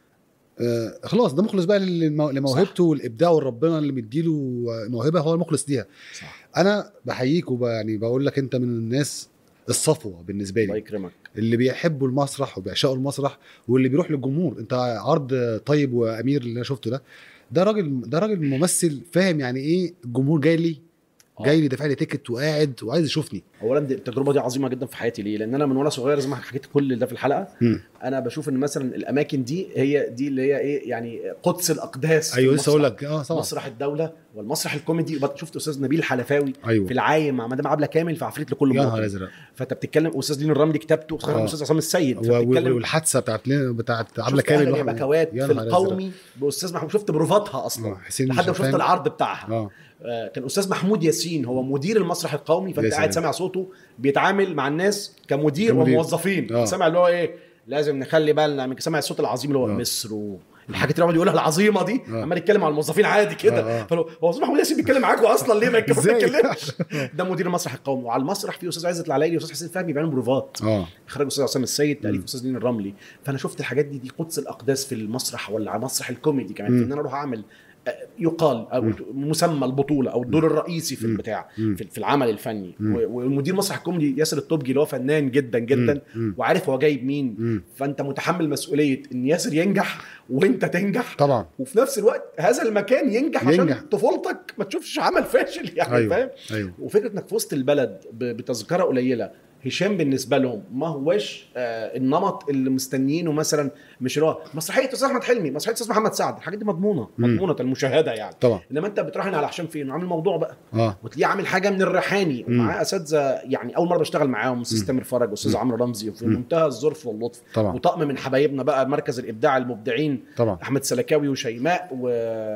آه، اخلاص ده مخلص بقى للمو- لموهبته والابداع والربنا اللي مديله موهبه هو المخلص ليها صح انا بحييك وب يعني بقول لك انت من الناس الصفوه بالنسبه الله لي يكرمك اللي بيحبوا المسرح وبيعشقوا المسرح واللي بيروح للجمهور انت عرض طيب وامير اللي انا شفته ده ده راجل ده راجل ممثل فاهم يعني ايه الجمهور جاي لي آه. جاي لي دافع لي تيكت وقاعد وعايز يشوفني اولا دي التجربه دي عظيمه جدا في حياتي ليه؟ لان انا من وانا صغير زي ما حكيت كل ده في الحلقه مم. انا بشوف ان مثلا الاماكن دي هي دي اللي هي ايه يعني قدس الاقداس في ايوه لسه اقول المسرح. لك اه طبعا مسرح الدوله والمسرح الكوميدي وبعد- شفت استاذ نبيل حلفاوي ايوه في العايم مع مدام عبله كامل في عفريت لكل يا نهار مواطن ازرق فانت بتتكلم استاذ لين الرملي كتابته آه. استاذ استاذ عصام السيد و- و- فبتتكلم والحادثه بتاعت بتاعت عبله شفت اهل كامل البكوات يا في نهار أزرق. القومي باستاذ محمود شفت بروفاتها اصلا آه، حسين لحد ما شفت شفان. العرض بتاعها اه آه، كان استاذ محمود ياسين هو مدير المسرح القومي يا فانت قاعد سلام. سامع صوته بيتعامل مع الناس كمدير كمدير. وموظفين آه. سامع اللي هو ايه لازم نخلي بالنا من سامع الصوت العظيم اللي هو آه. مصر و... الحاجات اللي هو بيقولها العظيمه دي آه. عمال يتكلم على الموظفين عادي كده آه، آه. فلو هو استاذ محمود ياسين بيتكلم معاكوا اصلا ليه ما يتكلم- ما إزاي؟ يتكلمش ده مدير المسرح القومي وعلى المسرح في استاذ عزت العلايلي واستاذ حسين فهمي بيعملوا بروفات اه اخراج استاذ عصام السيد مم. تاليف استاذ دين الرملي فانا شفت الحاجات دي دي قدس الاقداس في المسرح ولا على مسرح الكوميدي كمان مم. في ان انا اروح اعمل آه، يقال او مم. مسمى البطوله او الدور الرئيسي في مم. البتاع مم. في في العمل الفني مم. و- والمدير مسرح الكوميدي ياسر الطبجي اللي هو فنان جدا جدا مم. وعارف هو جايب مين مم. فانت متحمل مسؤوليه ان ياسر ينجح وانت تنجح طبعا وفي نفس الوقت هذا المكان ينجح, ينجح. عشان طفولتك ما تشوفش عمل فاشل يعني أيوة. فاهم ايوه وفكره انك في وسط البلد ب- بتذكره قليله هشام بالنسبه لهم ما هوش آه النمط اللي مستنيينه مثلا مش اللي هو مسرحيه استاذ احمد حلمي مسرحيه استاذ محمد سعد الحاجات دي مضمونه مم. مضمونه المشاهده يعني طبعا انما انت بتراهن على هشام فين وعامل موضوع بقى اه وتلاقيه عامل حاجه من الريحاني مم. ومعاه اساتذه يعني اول مره بشتغل معاهم استاذ مم. تامر فرج واستاذ مم. عمرو رمزي وفي مم. منتهى الظرف واللطف طبعا وطقم من حبايبنا بقى مركز الابداع المبدعين طبعا احمد سلكاوي وشيماء و...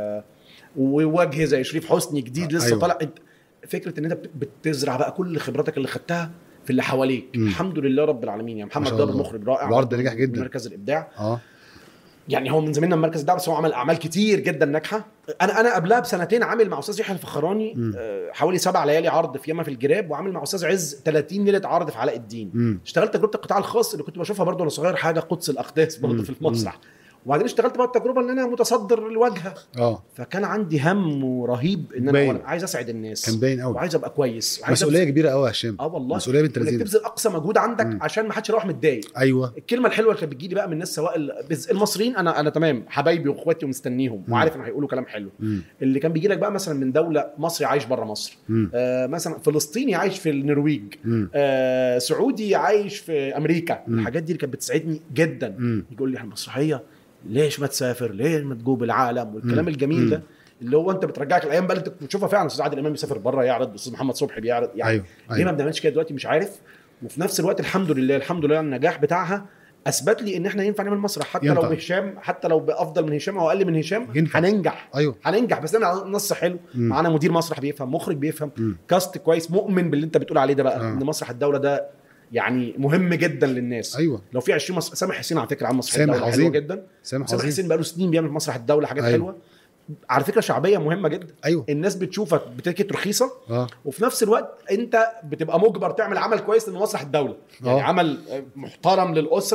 ووجه زي شريف حسني جديد لسه أيوة. طالع انت فكره ان انت بت- بتزرع بقى كل خبراتك اللي خدتها في اللي حواليك مم. الحمد لله رب العالمين يعني محمد ما شاء جابر الله. مخرج رائع العرض نجح جدا. مركز الابداع اه يعني هو من زماننا من مركز الابداع بس هو عمل اعمال كتير جدا ناجحه انا انا قبلها بسنتين عامل مع استاذ يحيى الفخراني مم. آه، حوالي سبع ليالي عرض في ياما في الجراب وعامل مع استاذ عز 30 ليله عرض في علاء الدين امم اشتغلت تجربه القطاع الخاص اللي كنت بشوفها برضه وانا صغير حاجه قدس الاقداس برضه مم. في المسرح وبعدين اشتغلت بقى التجربه ان انا متصدر الواجهه اه فكان عندي هم رهيب ان انا باين. أولاً عايز اسعد الناس كان باين قوي وعايز ابقى كويس وعايز مسؤوليه أبذل- كبيره قوي يا هشام اه والله مسؤوليه بنت وانك لذيذه تبذل اقصى مجهود عندك مم. عشان ما حدش يروح متضايق ايوه الكلمه الحلوه اللي كانت بتجيلي بقى من الناس سواء ال- بز- المصريين انا انا تمام حبايبي واخواتي ومستنيهم مم. وعارف ان هيقولوا كلام حلو امم اللي كان بيجي لك بقى مثلا من دوله مصري عايش بره مصر امم آه مثلا فلسطيني عايش في النرويج امم آه سعودي عايش في امريكا مم. الحاجات دي اللي كانت بتسعدني جدا امم يقول لي المسرحيه ليش ما تسافر ليه ما تجوب العالم والكلام مم. الجميل مم. ده اللي هو انت بترجعك الايام بقى اللي انت بتشوفها فعلا استاذ عادل امام بيسافر بره يعرض استاذ محمد صبحي بيعرض يعني ايوه ليه ما ايوه بنعملش كده دلوقتي مش عارف وفي نفس الوقت الحمد لله الحمد لله على النجاح بتاعها اثبت لي ان احنا ينفع نعمل مسرح حتى ينفع. لو بهشام حتى لو بافضل من هشام او اقل من هشام ينفع. هننجح ايوه هننجح بس نعمل نص حلو مم. معانا مدير مسرح بيفهم مخرج بيفهم مم. كاست كويس مؤمن باللي انت بتقول عليه ده بقى آه. ان مسرح الدوله ده يعني مهم جدا للناس ايوه لو في 20 مصر سامح حسين على فكره عن مسرح سامح الدوله حلوه عظيم. جدا سامح سامح عظيم حسين بقاله سنين بيعمل في مسرح الدوله حاجات أيوة. حلوه على فكره شعبيه مهمه جدا ايوه الناس بتشوفك بتيكت رخيصه اه وفي نفس الوقت انت بتبقى مجبر تعمل عمل كويس لان مسرح الدوله يعني آه. عمل محترم للاسره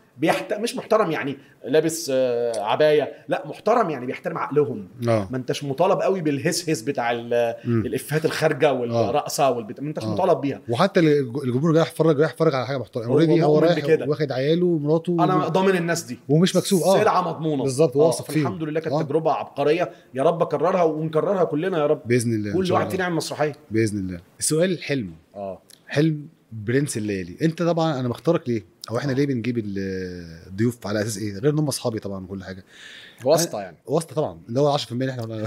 بيحت... مش محترم يعني لابس آه، عبايه لا محترم يعني بيحترم عقلهم اه ما انتش مطالب قوي بالهس هس بتاع ال- مم. الافيهات الخارجه والرقصه والبت... ما انتش آه. مطالب بيها وحتى الج- الجمهور رايح يتفرج رايح يتفرج على حاجه محترمه هو اوريدي هو مؤمن رايح بكده. واخد عياله ومراته انا ضامن الناس دي ومش مكسوف اه سلعه مضمونه بالظبط، آه، واثق فيهم. الحمد لله كانت آه. تجربه عبقريه يا رب اكررها ونكررها كلنا يا رب باذن الله إن كل شاء واحد الله. فينا يعمل مسرحيه باذن الله السؤال الحلم اه حلم برنس الليالي انت طبعا انا مختارك ليه او احنا ليه بنجيب ال- الضيوف على اساس ايه غير ان هم اصحابي طبعا وكل حاجه واسطه يعني واسطه طبعا اللي هو 10% اللي احنا قلنا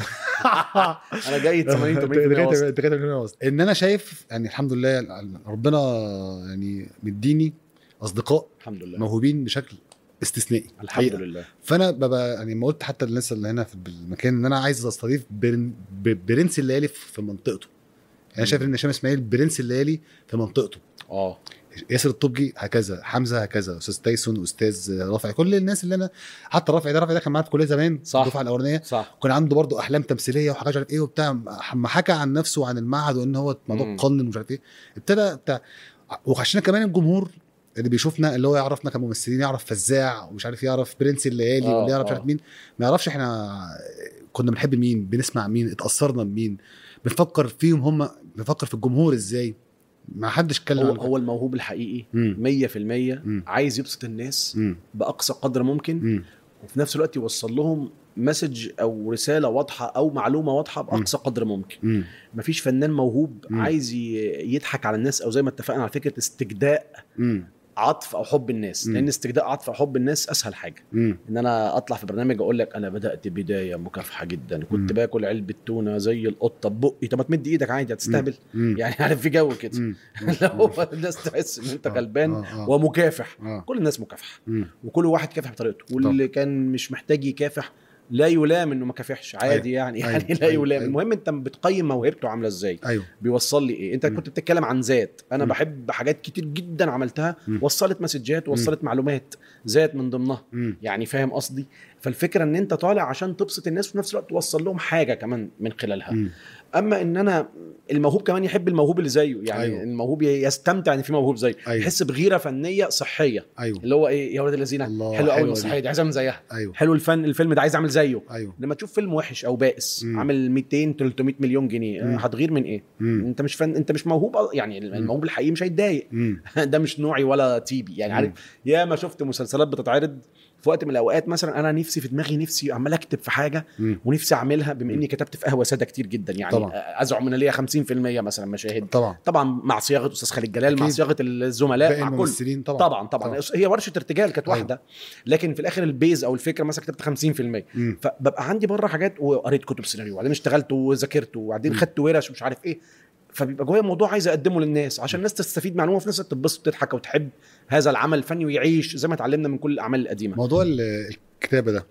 انا جاي 80 انت 80% كده- واسطة. انت كده 80% واسطة. ان انا شايف يعني الحمد لله ربنا يعني مديني اصدقاء الحمد لله موهوبين بشكل استثنائي الحمد حقيقة. لله فانا ببقى يعني ما قلت حتى للناس اللي هنا في المكان ان انا عايز استضيف برن ب- برنس الليالي في منطقته يعني انا شايف ان هشام اسماعيل برنس الليالي في منطقته اه ياسر الطبجي هكذا حمزه هكذا استاذ تايسون استاذ رافعي كل الناس اللي انا حتى رافعي ده رافعي ده كان معايا في الكليه زمان صح. الدفعه الاولانيه صح وكان عنده برضه احلام تمثيليه وحاجات مش عارف ايه وبتاع اما حكى عن نفسه وعن المعهد وان هو موضوع مم. قانون ومش عارف ايه ابتدى بتاع وخشينا كمان الجمهور اللي بيشوفنا اللي هو يعرفنا كممثلين يعرف فزاع ومش عارف يعرف برنس الليالي آه، واللي يعرف مش آه. عارف مين ما يعرفش احنا كنا بنحب مين بنسمع مين اتاثرنا بمين بنفكر فيهم هم بنفكر في الجمهور ازاي ما حدش اتكلم هو عن هو الموهوب الحقيقي مم. 100% مم. عايز يبسط الناس مم. باقصى قدر ممكن مم. وفي نفس الوقت يوصل لهم مسج او رساله واضحه او معلومه واضحه باقصى قدر ممكن مم. مفيش فنان موهوب مم. عايز ي- يضحك على الناس او زي ما اتفقنا على فكره استجداء مم. عطف او حب الناس مم. لان استجداء عطف او حب الناس اسهل حاجه مم. ان انا اطلع في برنامج اقول لك انا بدات بدايه مكافحه جدا كنت مم. باكل علبه تونه زي القطه ببقي طب ما تمد ايدك عادي هتستهبل مم. يعني عارف في جو كده مم. لو الناس تحس ان انت آه، غلبان آه، آه. ومكافح آه. كل الناس مكافحه مم. وكل واحد كافح بطريقته واللي كان مش محتاج يكافح لا يلام انه ما كافحش عادي يعني أيوة، يعني لا أيوة، يلام أيوة. المهم انت بتقيم موهبته عامله ازاي ايوه بيوصل لي ايه انت مم. كنت بتتكلم عن ذات انا مم. بحب حاجات كتير جدا عملتها مم. وصلت مسجات وصلت معلومات ذات من ضمنها مم. يعني فاهم قصدي فالفكره ان انت طالع عشان تبسط الناس وفي نفس الوقت توصل لهم حاجه كمان من خلالها مم. اما ان انا الموهوب كمان يحب الموهوب اللي زيه يعني أيوة. أيوه. الموهوب يستمتع ان في موهوب زيه أيوة. يحس بغيره فنيه صحيه ايوه اللي هو ايه يا ولاد الذين الله، حلو قوي حلوة المسرحيه دي. دي عايز اعمل زيها ايوه حلو الفن الفيلم ده عايز اعمل زيه ايوه لما تشوف فيلم وحش او بائس مم. عامل 200 300 مليون جنيه مم. آه، هتغير من ايه مم. انت مش فن انت مش موهوب أ- يعني الموهوب الحقيقي مش هيتضايق مم. ده مش نوعي ولا تيبي يعني مم. عارف يا ما شفت مسلسلات بتتعرض في وقت من الاوقات مثلا انا نفسي في دماغي نفسي عمال اكتب في حاجه مم. ونفسي اعملها بما اني كتبت في قهوه ساده كتير جدا يعني طبعا. ازعم ان ليا 50% مثلا مشاهد طبعا طبعا مع صياغه استاذ خالد جلال مع أكيد. صياغه الزملاء باقي مع كل الممثلين طبعا طبعا طبعا, طبعا. هي ورشه ارتجال كانت أيوة. واحده لكن في الاخر البيز او الفكره مثلا كتبت 50% مم. فببقى عندي بره حاجات وقريت كتب سيناريو وبعدين اشتغلت وذاكرت وبعدين مم. خدت ورش ومش عارف ايه فبيبقى جوايا موضوع عايز اقدمه للناس عشان الناس تستفيد معلومه وفي نفس الوقت تتبسط وتضحك وتحب هذا العمل الفني ويعيش زي ما اتعلمنا من كل الاعمال القديمه موضوع ال- الكتابه ده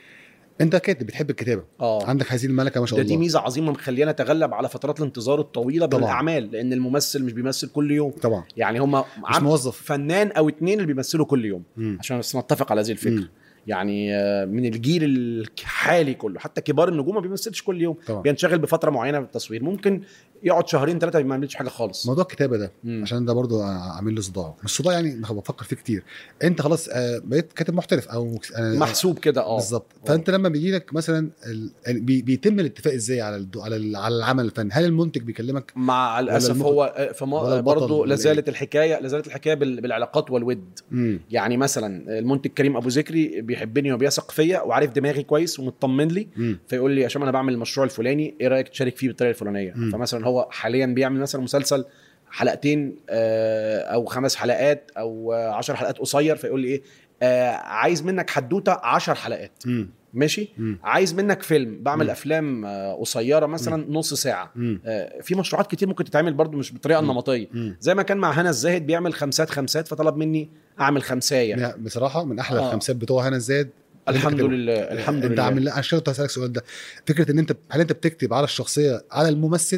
انت كاتب بتحب الكتابه اه عندك هذه الملكه ما شاء ده دي الله ميزه عظيمه مخلينا نتغلب على فترات الانتظار الطويله بين طبعا. الاعمال لان الممثل مش بيمثل كل يوم طبعا يعني هم مش موظف فنان او اتنين اللي بيمثلوا كل يوم مم. عشان بس نتفق على هذه الفكره مم. يعني آه، من الجيل الحالي كله حتى كبار النجوم ما بيمثلش كل يوم طبعا بينشغل بفتره معينه بالتصوير ممكن يقعد شهرين ثلاثه ما يعملش حاجه خالص موضوع الكتابه ده مم. عشان ده برضو عامل له صداع مش صداع يعني بفكر فيه كتير انت خلاص آه، بقيت كاتب محترف او مكس- آه، محسوب كده اه بالظبط آه. فانت لما بيجي لك مثلا ال... يعني بي... بيتم الاتفاق ازاي على الدو... على ال... على العمل الفني هل المنتج بيكلمك مع الاسف المخرج؟ هو آه، فما ولا آه، البطل برضه ولا لازالت الحكايه لازالت الحكايه بال- بالعلاقات والود امم يعني مثلا المنتج كريم ابو ذكري بيحبني وبيثق فيا وعارف دماغي كويس ومطمن لي امم فيقول لي يا شباب انا بعمل المشروع الفلاني ايه رايك تشارك فيه بالطريقه الفلانيه مم. فمثلا هو حاليا بيعمل مثلا مسلسل حلقتين آه، او خمس حلقات او آه، عشر حلقات قصير فيقول لي ايه آه، عايز منك حدوته عشر حلقات امم ماشي امم عايز منك فيلم بعمل مم. افلام آه، قصيره مثلا نص ساعه امم آه، في مشروعات كتير ممكن تتعمل برضو مش بالطريقه مم. النمطيه امم زي ما كان مع هنا الزاهد بيعمل خمسات خمسات فطلب مني اعمل خمسايه لا، بصراحه من احلى آه. الخمسات بتوع هنا الزاد اللي أنت الحمد كاتبهم. لله الحمد انت لله عامل لا عشان كنت هسالك السؤال ده فكره ان انت هل انت بتكتب على الشخصيه على الممثل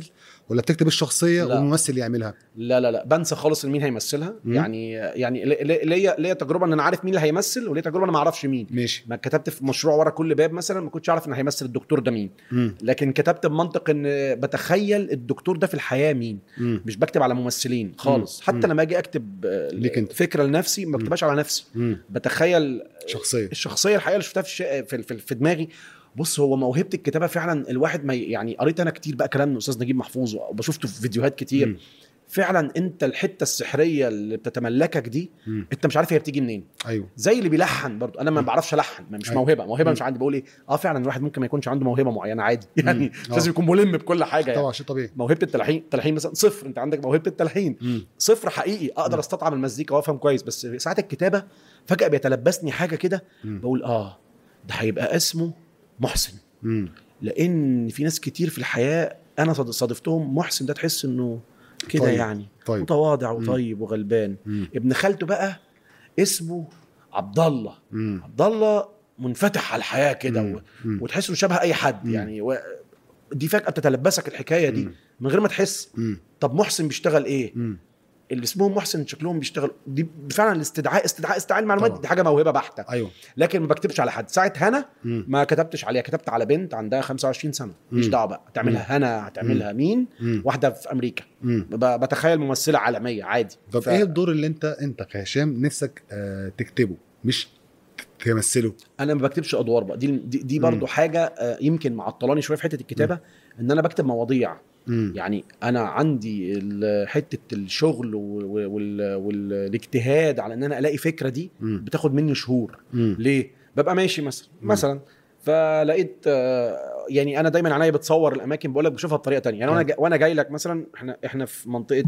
ولا بتكتب الشخصيه لا. والممثل يعملها لا لا لا بنسى خالص مين هيمثلها مم. يعني يعني لي- لي- ليا ليا تجربه ان انا عارف مين اللي هيمثل وليا تجربه انا ما اعرفش مين ماشي ما كتبت في مشروع ورا كل باب مثلا ما كنتش اعرف ان هيمثل الدكتور ده مين مم. لكن كتبت بمنطق ان بتخيل الدكتور ده في الحياه مين مم. مش بكتب على ممثلين خالص مم. حتى لما اجي اكتب آه، ليك أنت. فكره لنفسي ما بكتبهاش على نفسي مم. بتخيل شخصيه الشخصيه الحقيقه اللي شفتها في الش- في, في, في دماغي بص هو موهبه الكتابه فعلا الواحد ما ي- يعني قريت انا كتير بقى كلام من استاذ نجيب محفوظ وبشوفته في فيديوهات كتير مم. فعلا انت الحته السحريه اللي بتتملكك دي مم. انت مش عارف هي بتيجي منين ايوه زي اللي بيلحن برضو انا ما بعرفش الحن ما مش أيوة. موهبه موهبه مم. مش عندي بقول ايه اه فعلا الواحد ممكن ما يكونش عنده موهبه معينه عادي يعني مش آه. لازم يكون ملم بكل حاجه يعني. طبعا شيء طبيعي موهبه التلحين التلحين مثلا صفر انت عندك موهبه التلحين مم. صفر حقيقي اقدر مم. استطعم المزيكا وافهم كويس بس ساعات الكتابه فجاه بيتلبسني حاجه كده مم. بقول اه ده هيبقى اسمه محسن مم. لان في ناس كتير في الحياه انا صاد- صادفتهم محسن ده تحس انه كده طيب. يعني طيب متواضع مم. وطيب وغلبان مم. ابن خالته بقى اسمه عبد الله مم. عبد الله منفتح على الحياه كده مم. و... مم. وتحس انه شبه اي حد مم. يعني و... دي فجاه بتتلبسك الحكايه دي مم. من غير ما تحس مم. طب محسن بيشتغل ايه مم. اللي اسمهم محسن شكلهم بيشتغل دي فعلا الاستدعاء استدعاء استدعاء المعلومات طبعا. دي حاجه موهبه بحته ايوه لكن ما بكتبش على حد ساعه هنا مم. ما كتبتش عليها كتبت على بنت عندها 25 سنه مش مم. دعوه بقى هتعملها هنا هتعملها مين مم. واحده في امريكا مم. ب- بتخيل ممثله عالميه عادي طب ف- ايه الدور اللي انت انت كهشام نفسك آه تكتبه مش تمثله انا ما بكتبش ادوار بقى دي دي, دي برضو مم. حاجه آه، يمكن معطلاني شويه في حته الكتابه ان انا بكتب مواضيع مم. يعني انا عندي ال- حته الشغل وال- وال- والاجتهاد على ان انا الاقي فكره دي مم. بتاخد مني شهور مم. ليه ببقى ماشي مثلا مم. مثلا فلقيت آه، يعني انا دايما عينيا بتصور الاماكن بقول لك بشوفها بطريقه تانية يعني وانا مم. جا- وانا جاي لك مثلا احنا احنا في منطقه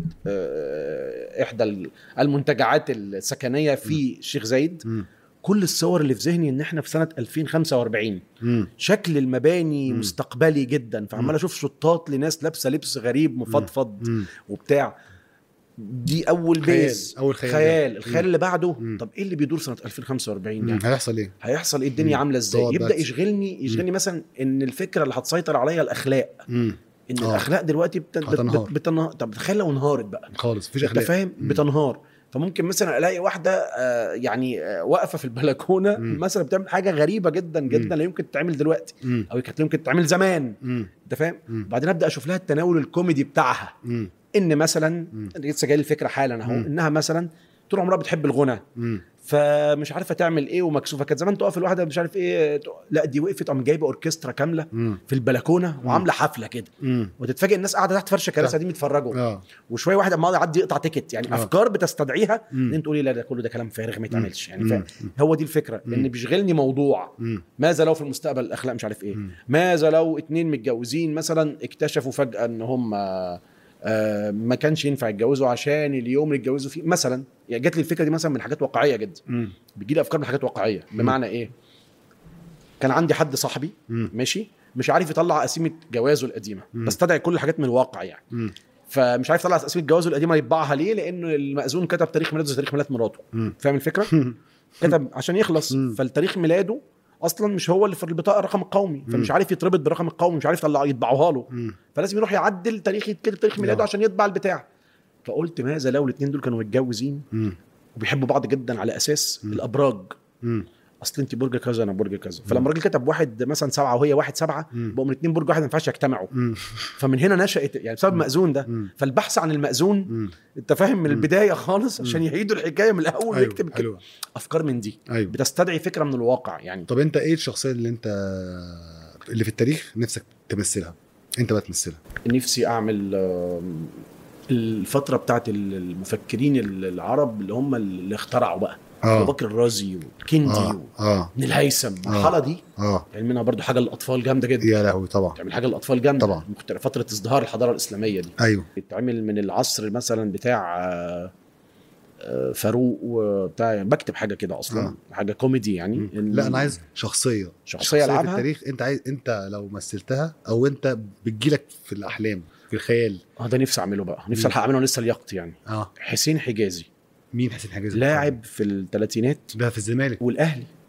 آه، احدى ال- المنتجعات السكنيه في الشيخ زايد مم. كل الصور اللي في ذهني ان احنا في سنه 2045 مم. شكل المباني مم. مستقبلي جدا مم. فعمال اشوف شطات لناس لابسه لبس غريب مفضفض مم. وبتاع دي اول خيال. بيز أول خيال. خيال مم. الخيال اللي بعده مم. طب ايه اللي بيدور سنه 2045 ده مم. هيحصل ايه؟ هيحصل ايه الدنيا مم. عامله ازاي تقعد يبدا بقى- يشغلني يشغلني مثلا ان الفكره اللي هتسيطر عليا الاخلاق مم. ان آه. الاخلاق دلوقتي بت... بت... هتنهار. بت... بتنهار طب تخيل لو انهارت بقى خالص مفيش انت اخلاق فاهم مم. بتنهار فممكن مثلا الاقي واحده آه، يعني آه، واقفه في البلكونه مم. مثلا بتعمل حاجه غريبه جدا جدا لا يمكن تتعمل دلوقتي مم. او كانت يمكن تتعمل زمان مم. انت فاهم مم. بعدين ابدا اشوف لها التناول الكوميدي بتاعها مم. ان مثلا مم. لسه جاي لي الفكره حالا اهو مم. انها مثلا طول عمرها بتحب الغنى مم. فمش عارفه تعمل ايه ومكسوفه كانت زمان تقف الواحده مش عارف ايه تق- لا دي وقفت قام جايبه اوركسترا كامله مم. في البلكونه وعامله حفله كده مم. وتتفاجئ الناس قاعده تحت فرش الكراسي قاعدين بيتفرجوا اه وشويه واحد اما يعدي يقطع تيكت يعني آه. افكار بتستدعيها مم. ان تقولي لا ده كله ده كلام فارغ ما يتعملش يعني مم. ف... هو دي الفكره مم. ان بيشغلني موضوع مم. ماذا لو في المستقبل الاخلاق مش عارف ايه مم. ماذا لو اتنين متجوزين مثلا اكتشفوا فجاه ان هم آه، ما كانش ينفع يتجوزوا عشان اليوم اللي اتجوزوا فيه مثلا يعني جات لي الفكره دي مثلا من حاجات واقعيه جدا مم. بيجي لي افكار من حاجات واقعيه بمعنى ايه كان عندي حد صاحبي مم. ماشي مش عارف يطلع قسيمه جوازه القديمه مم. بستدعي كل الحاجات من الواقع يعني مم. فمش عارف يطلع قسيمه جوازه القديمه يطبعها ليه لان المأذون كتب تاريخ ميلاده زي تاريخ ميلاد مراته مم. فاهم الفكره كتب عشان يخلص مم. فالتاريخ ميلاده اصلا مش هو اللي في البطاقه الرقم القومي فمش عارف يتربط بالرقم القومي مش عارف يطلع يطبعوها له مم. فلازم يروح يعدل تاريخ يتكتب تاريخ ميلاده آه. عشان يطبع البتاع فقلت ماذا لو الاثنين دول كانوا متجوزين مم. وبيحبوا بعض جدا على اساس مم. الابراج مم. اصل انت برج كذا انا برج كذا فلما الراجل كتب واحد مثلا سبعه وهي واحد سبعه مم. بقوا من الاثنين برج واحد ما ينفعش يجتمعوا مم. فمن هنا نشات يعني بسبب المأذون ده مم. فالبحث عن المأذون مم. انت فاهم من مم. البدايه خالص عشان يعيدوا الحكايه من الاول ايوه ويكتب كده حلوه افكار من دي ايوه بتستدعي فكره من الواقع يعني طب انت ايه الشخصيه اللي انت اللي في التاريخ نفسك تمثلها انت بقى تمثلها نفسي اعمل آم، الفتره بتاعت المفكرين العرب اللي هم اللي اخترعوا بقى ابو اه بكر الرازي وكندي اه اه وابن الهيثم المرحله دي اه تعمل منها برضو حاجه للاطفال جامده جدا يا لهوي طبعا تعمل حاجه للاطفال جامده طبعا. مختلف- فتره ازدهار الحضاره الاسلاميه دي ايوه بتتعمل من العصر مثلا بتاع آه، آه، فاروق وبتاع يعني بكتب حاجه كده اصلا آه. حاجه كوميدي يعني مم. إن- لا انا عايز شخصيه شخصيه في العبها التاريخ انت عايز انت لو مثلتها او انت بتجيلك في الاحلام في الخيال اه ده نفسي اعمله بقى نفسي مم. الحق اعمله لسه اليقط يعني اه حسين حجازي مين حسين حجازي لاعب في الثلاثينات ده في الزمالك والاهلي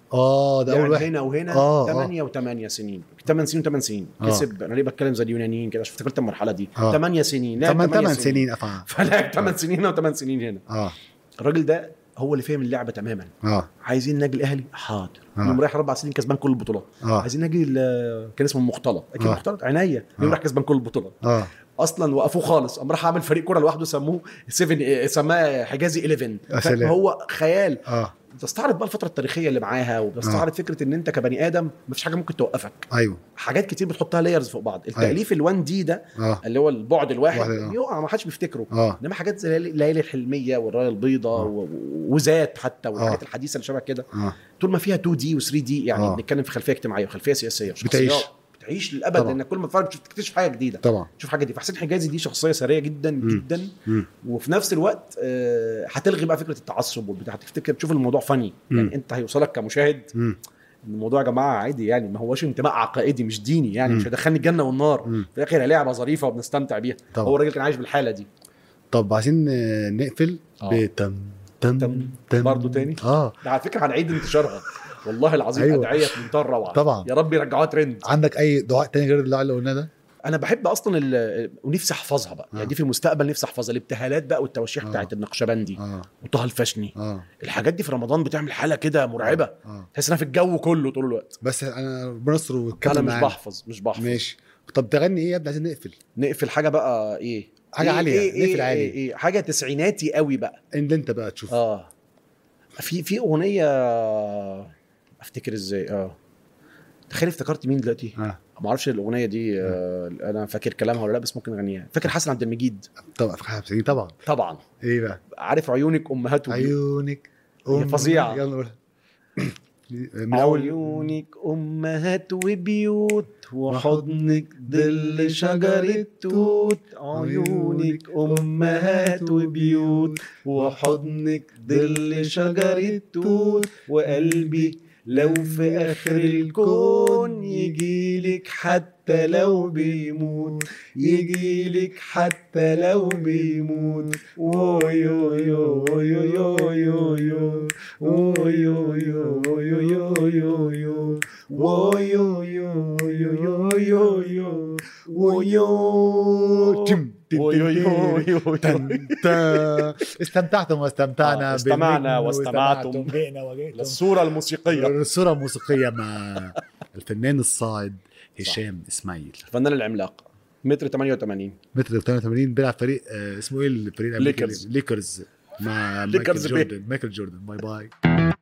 اه ده يعني اول واحد هنا وهنا آه، آه. 8 و8 سنين 8 سنين و8 سنين آه. كسب انا ليه بتكلم زي اليونانيين كده عشان افتكرت المرحله دي آه. 8 سنين لعب 8 8 8 سنين افهم فلعب 8 سنين هنا و8 سنين هنا اه الراجل ده هو اللي فاهم اللعبه تماما اه عايزين نادي الاهلي حاضر آه. يوم رايح اربع سنين كسبان كل البطولات اه عايزين نادي ال- كان اسمه المختلط اكيد آه. المختلط عينيا يوم آه. راح كسبان كل البطولات اه اصلا وقفوه خالص قام راح عامل فريق كوره لوحده سموه 7 سماه حجازي 11 يا سلام. هو خيال اه بتستعرض بقى الفتره التاريخيه اللي معاها وبتستعرض فكره ان انت كبني ادم مفيش حاجه ممكن توقفك ايوه حاجات كتير بتحطها لايرز فوق بعض التاليف ال1 دي ده اه اللي هو البعد الواحد واحد، آه. يقع ما حدش بيفتكره اه انما حاجات زي الليالي الحلميه والرايه البيضاء آه. و- و- وذات حتى والحاجات آه. الحديثه اللي شبه كده اه طول ما فيها 2 دي و3 دي يعني آه. بنتكلم في خلفيه اجتماعيه وخلفيه سياسيه بتعيش. وشخصيات. بتعيش للابد طبعا. لان كل ما تتفرج تكتشف حاجه جديده طبعا تشوف حاجه دي فحسين حجازي دي شخصيه سريه جدا مم. جدا مم. وفي نفس الوقت آه، هتلغي بقى فكره التعصب والبتاع هتفتكر تشوف الموضوع فني مم. يعني انت هيوصلك كمشاهد مم. إن الموضوع يا جماعه عادي يعني ما هوش انتماء عقائدي مش ديني يعني مم. مش هيدخلني الجنه والنار مم. في الاخر هي لعبه ظريفه وبنستمتع بيها طبعا. هو الراجل كان عايش بالحاله دي طب عايزين آه، نقفل آه. بتم تم تم. تم برضه تاني؟ اه ده على فكره هنعيد انتشارها والله العظيم أيوة. ادعيه في منتهى الروعه طبعا. يا رب يرجعوها ترند عندك اي دعاء تاني غير الدعاء اللي قلناه ده؟ انا بحب اصلا ال- ونفسي احفظها بقى يعني آه. دي في المستقبل نفسي احفظها الابتهالات بقى والتواشيح آه. بتاعت النقشبندي اه وطه الفشني اه الحاجات دي في رمضان بتعمل حاله كده مرعبه اه تحس انها في الجو كله طول الوقت بس انا ربنا يستر وتكمل انا مش معانا. بحفظ مش بحفظ ماشي طب تغني ايه يا ابني عايزين نقفل نقفل حاجه بقى ايه حاجة إيه عالية، إيه نقفل إيه عالي. إيه إيه حاجه تسعيناتي قوي بقى اللي انت بقى تشوف اه في في اغنيه افتكر ازاي اه تخيل افتكرت مين دلوقتي اه ما اعرفش الاغنيه دي آه انا فاكر كلامها ولا لا بس ممكن اغنيها فاكر حسن عبد المجيد طبعا في حاجه بتيجي طبعا طبعا ايه بقى عارف عيونك امهات وبيوت. عيونك هي أم- فظيعة. يلا نقولها من اول عيونك امهات وبيوت وحضنك ظل شجرة توت عيونك امهات وبيوت وحضنك ظل شجرة توت وقلبي لو في اخر الكون يجيلك حتى لو بيموت يجيلك حتى لو بيموت ويو يو يو يو يو يو ويو يو يو يو يو يو ويو يو يو يو يو يو ويو تم- تم- ويو يو يو تن- تا. استمتعتم واستمتعنا آه، استمعنا بالنجم واستمعتم. جئنا وجئتم للصورة الموسيقية الصورة الموسيقية مع الفنان الصاعد هشام اسماعيل الفنان العملاق متر 88 متر 88 بيلعب فريق آه، اسمه ايه الفريق الامريكي ليكرز. ليكرز مع ليكرز مايكل بيه. جوردن مايكل جوردن باي باي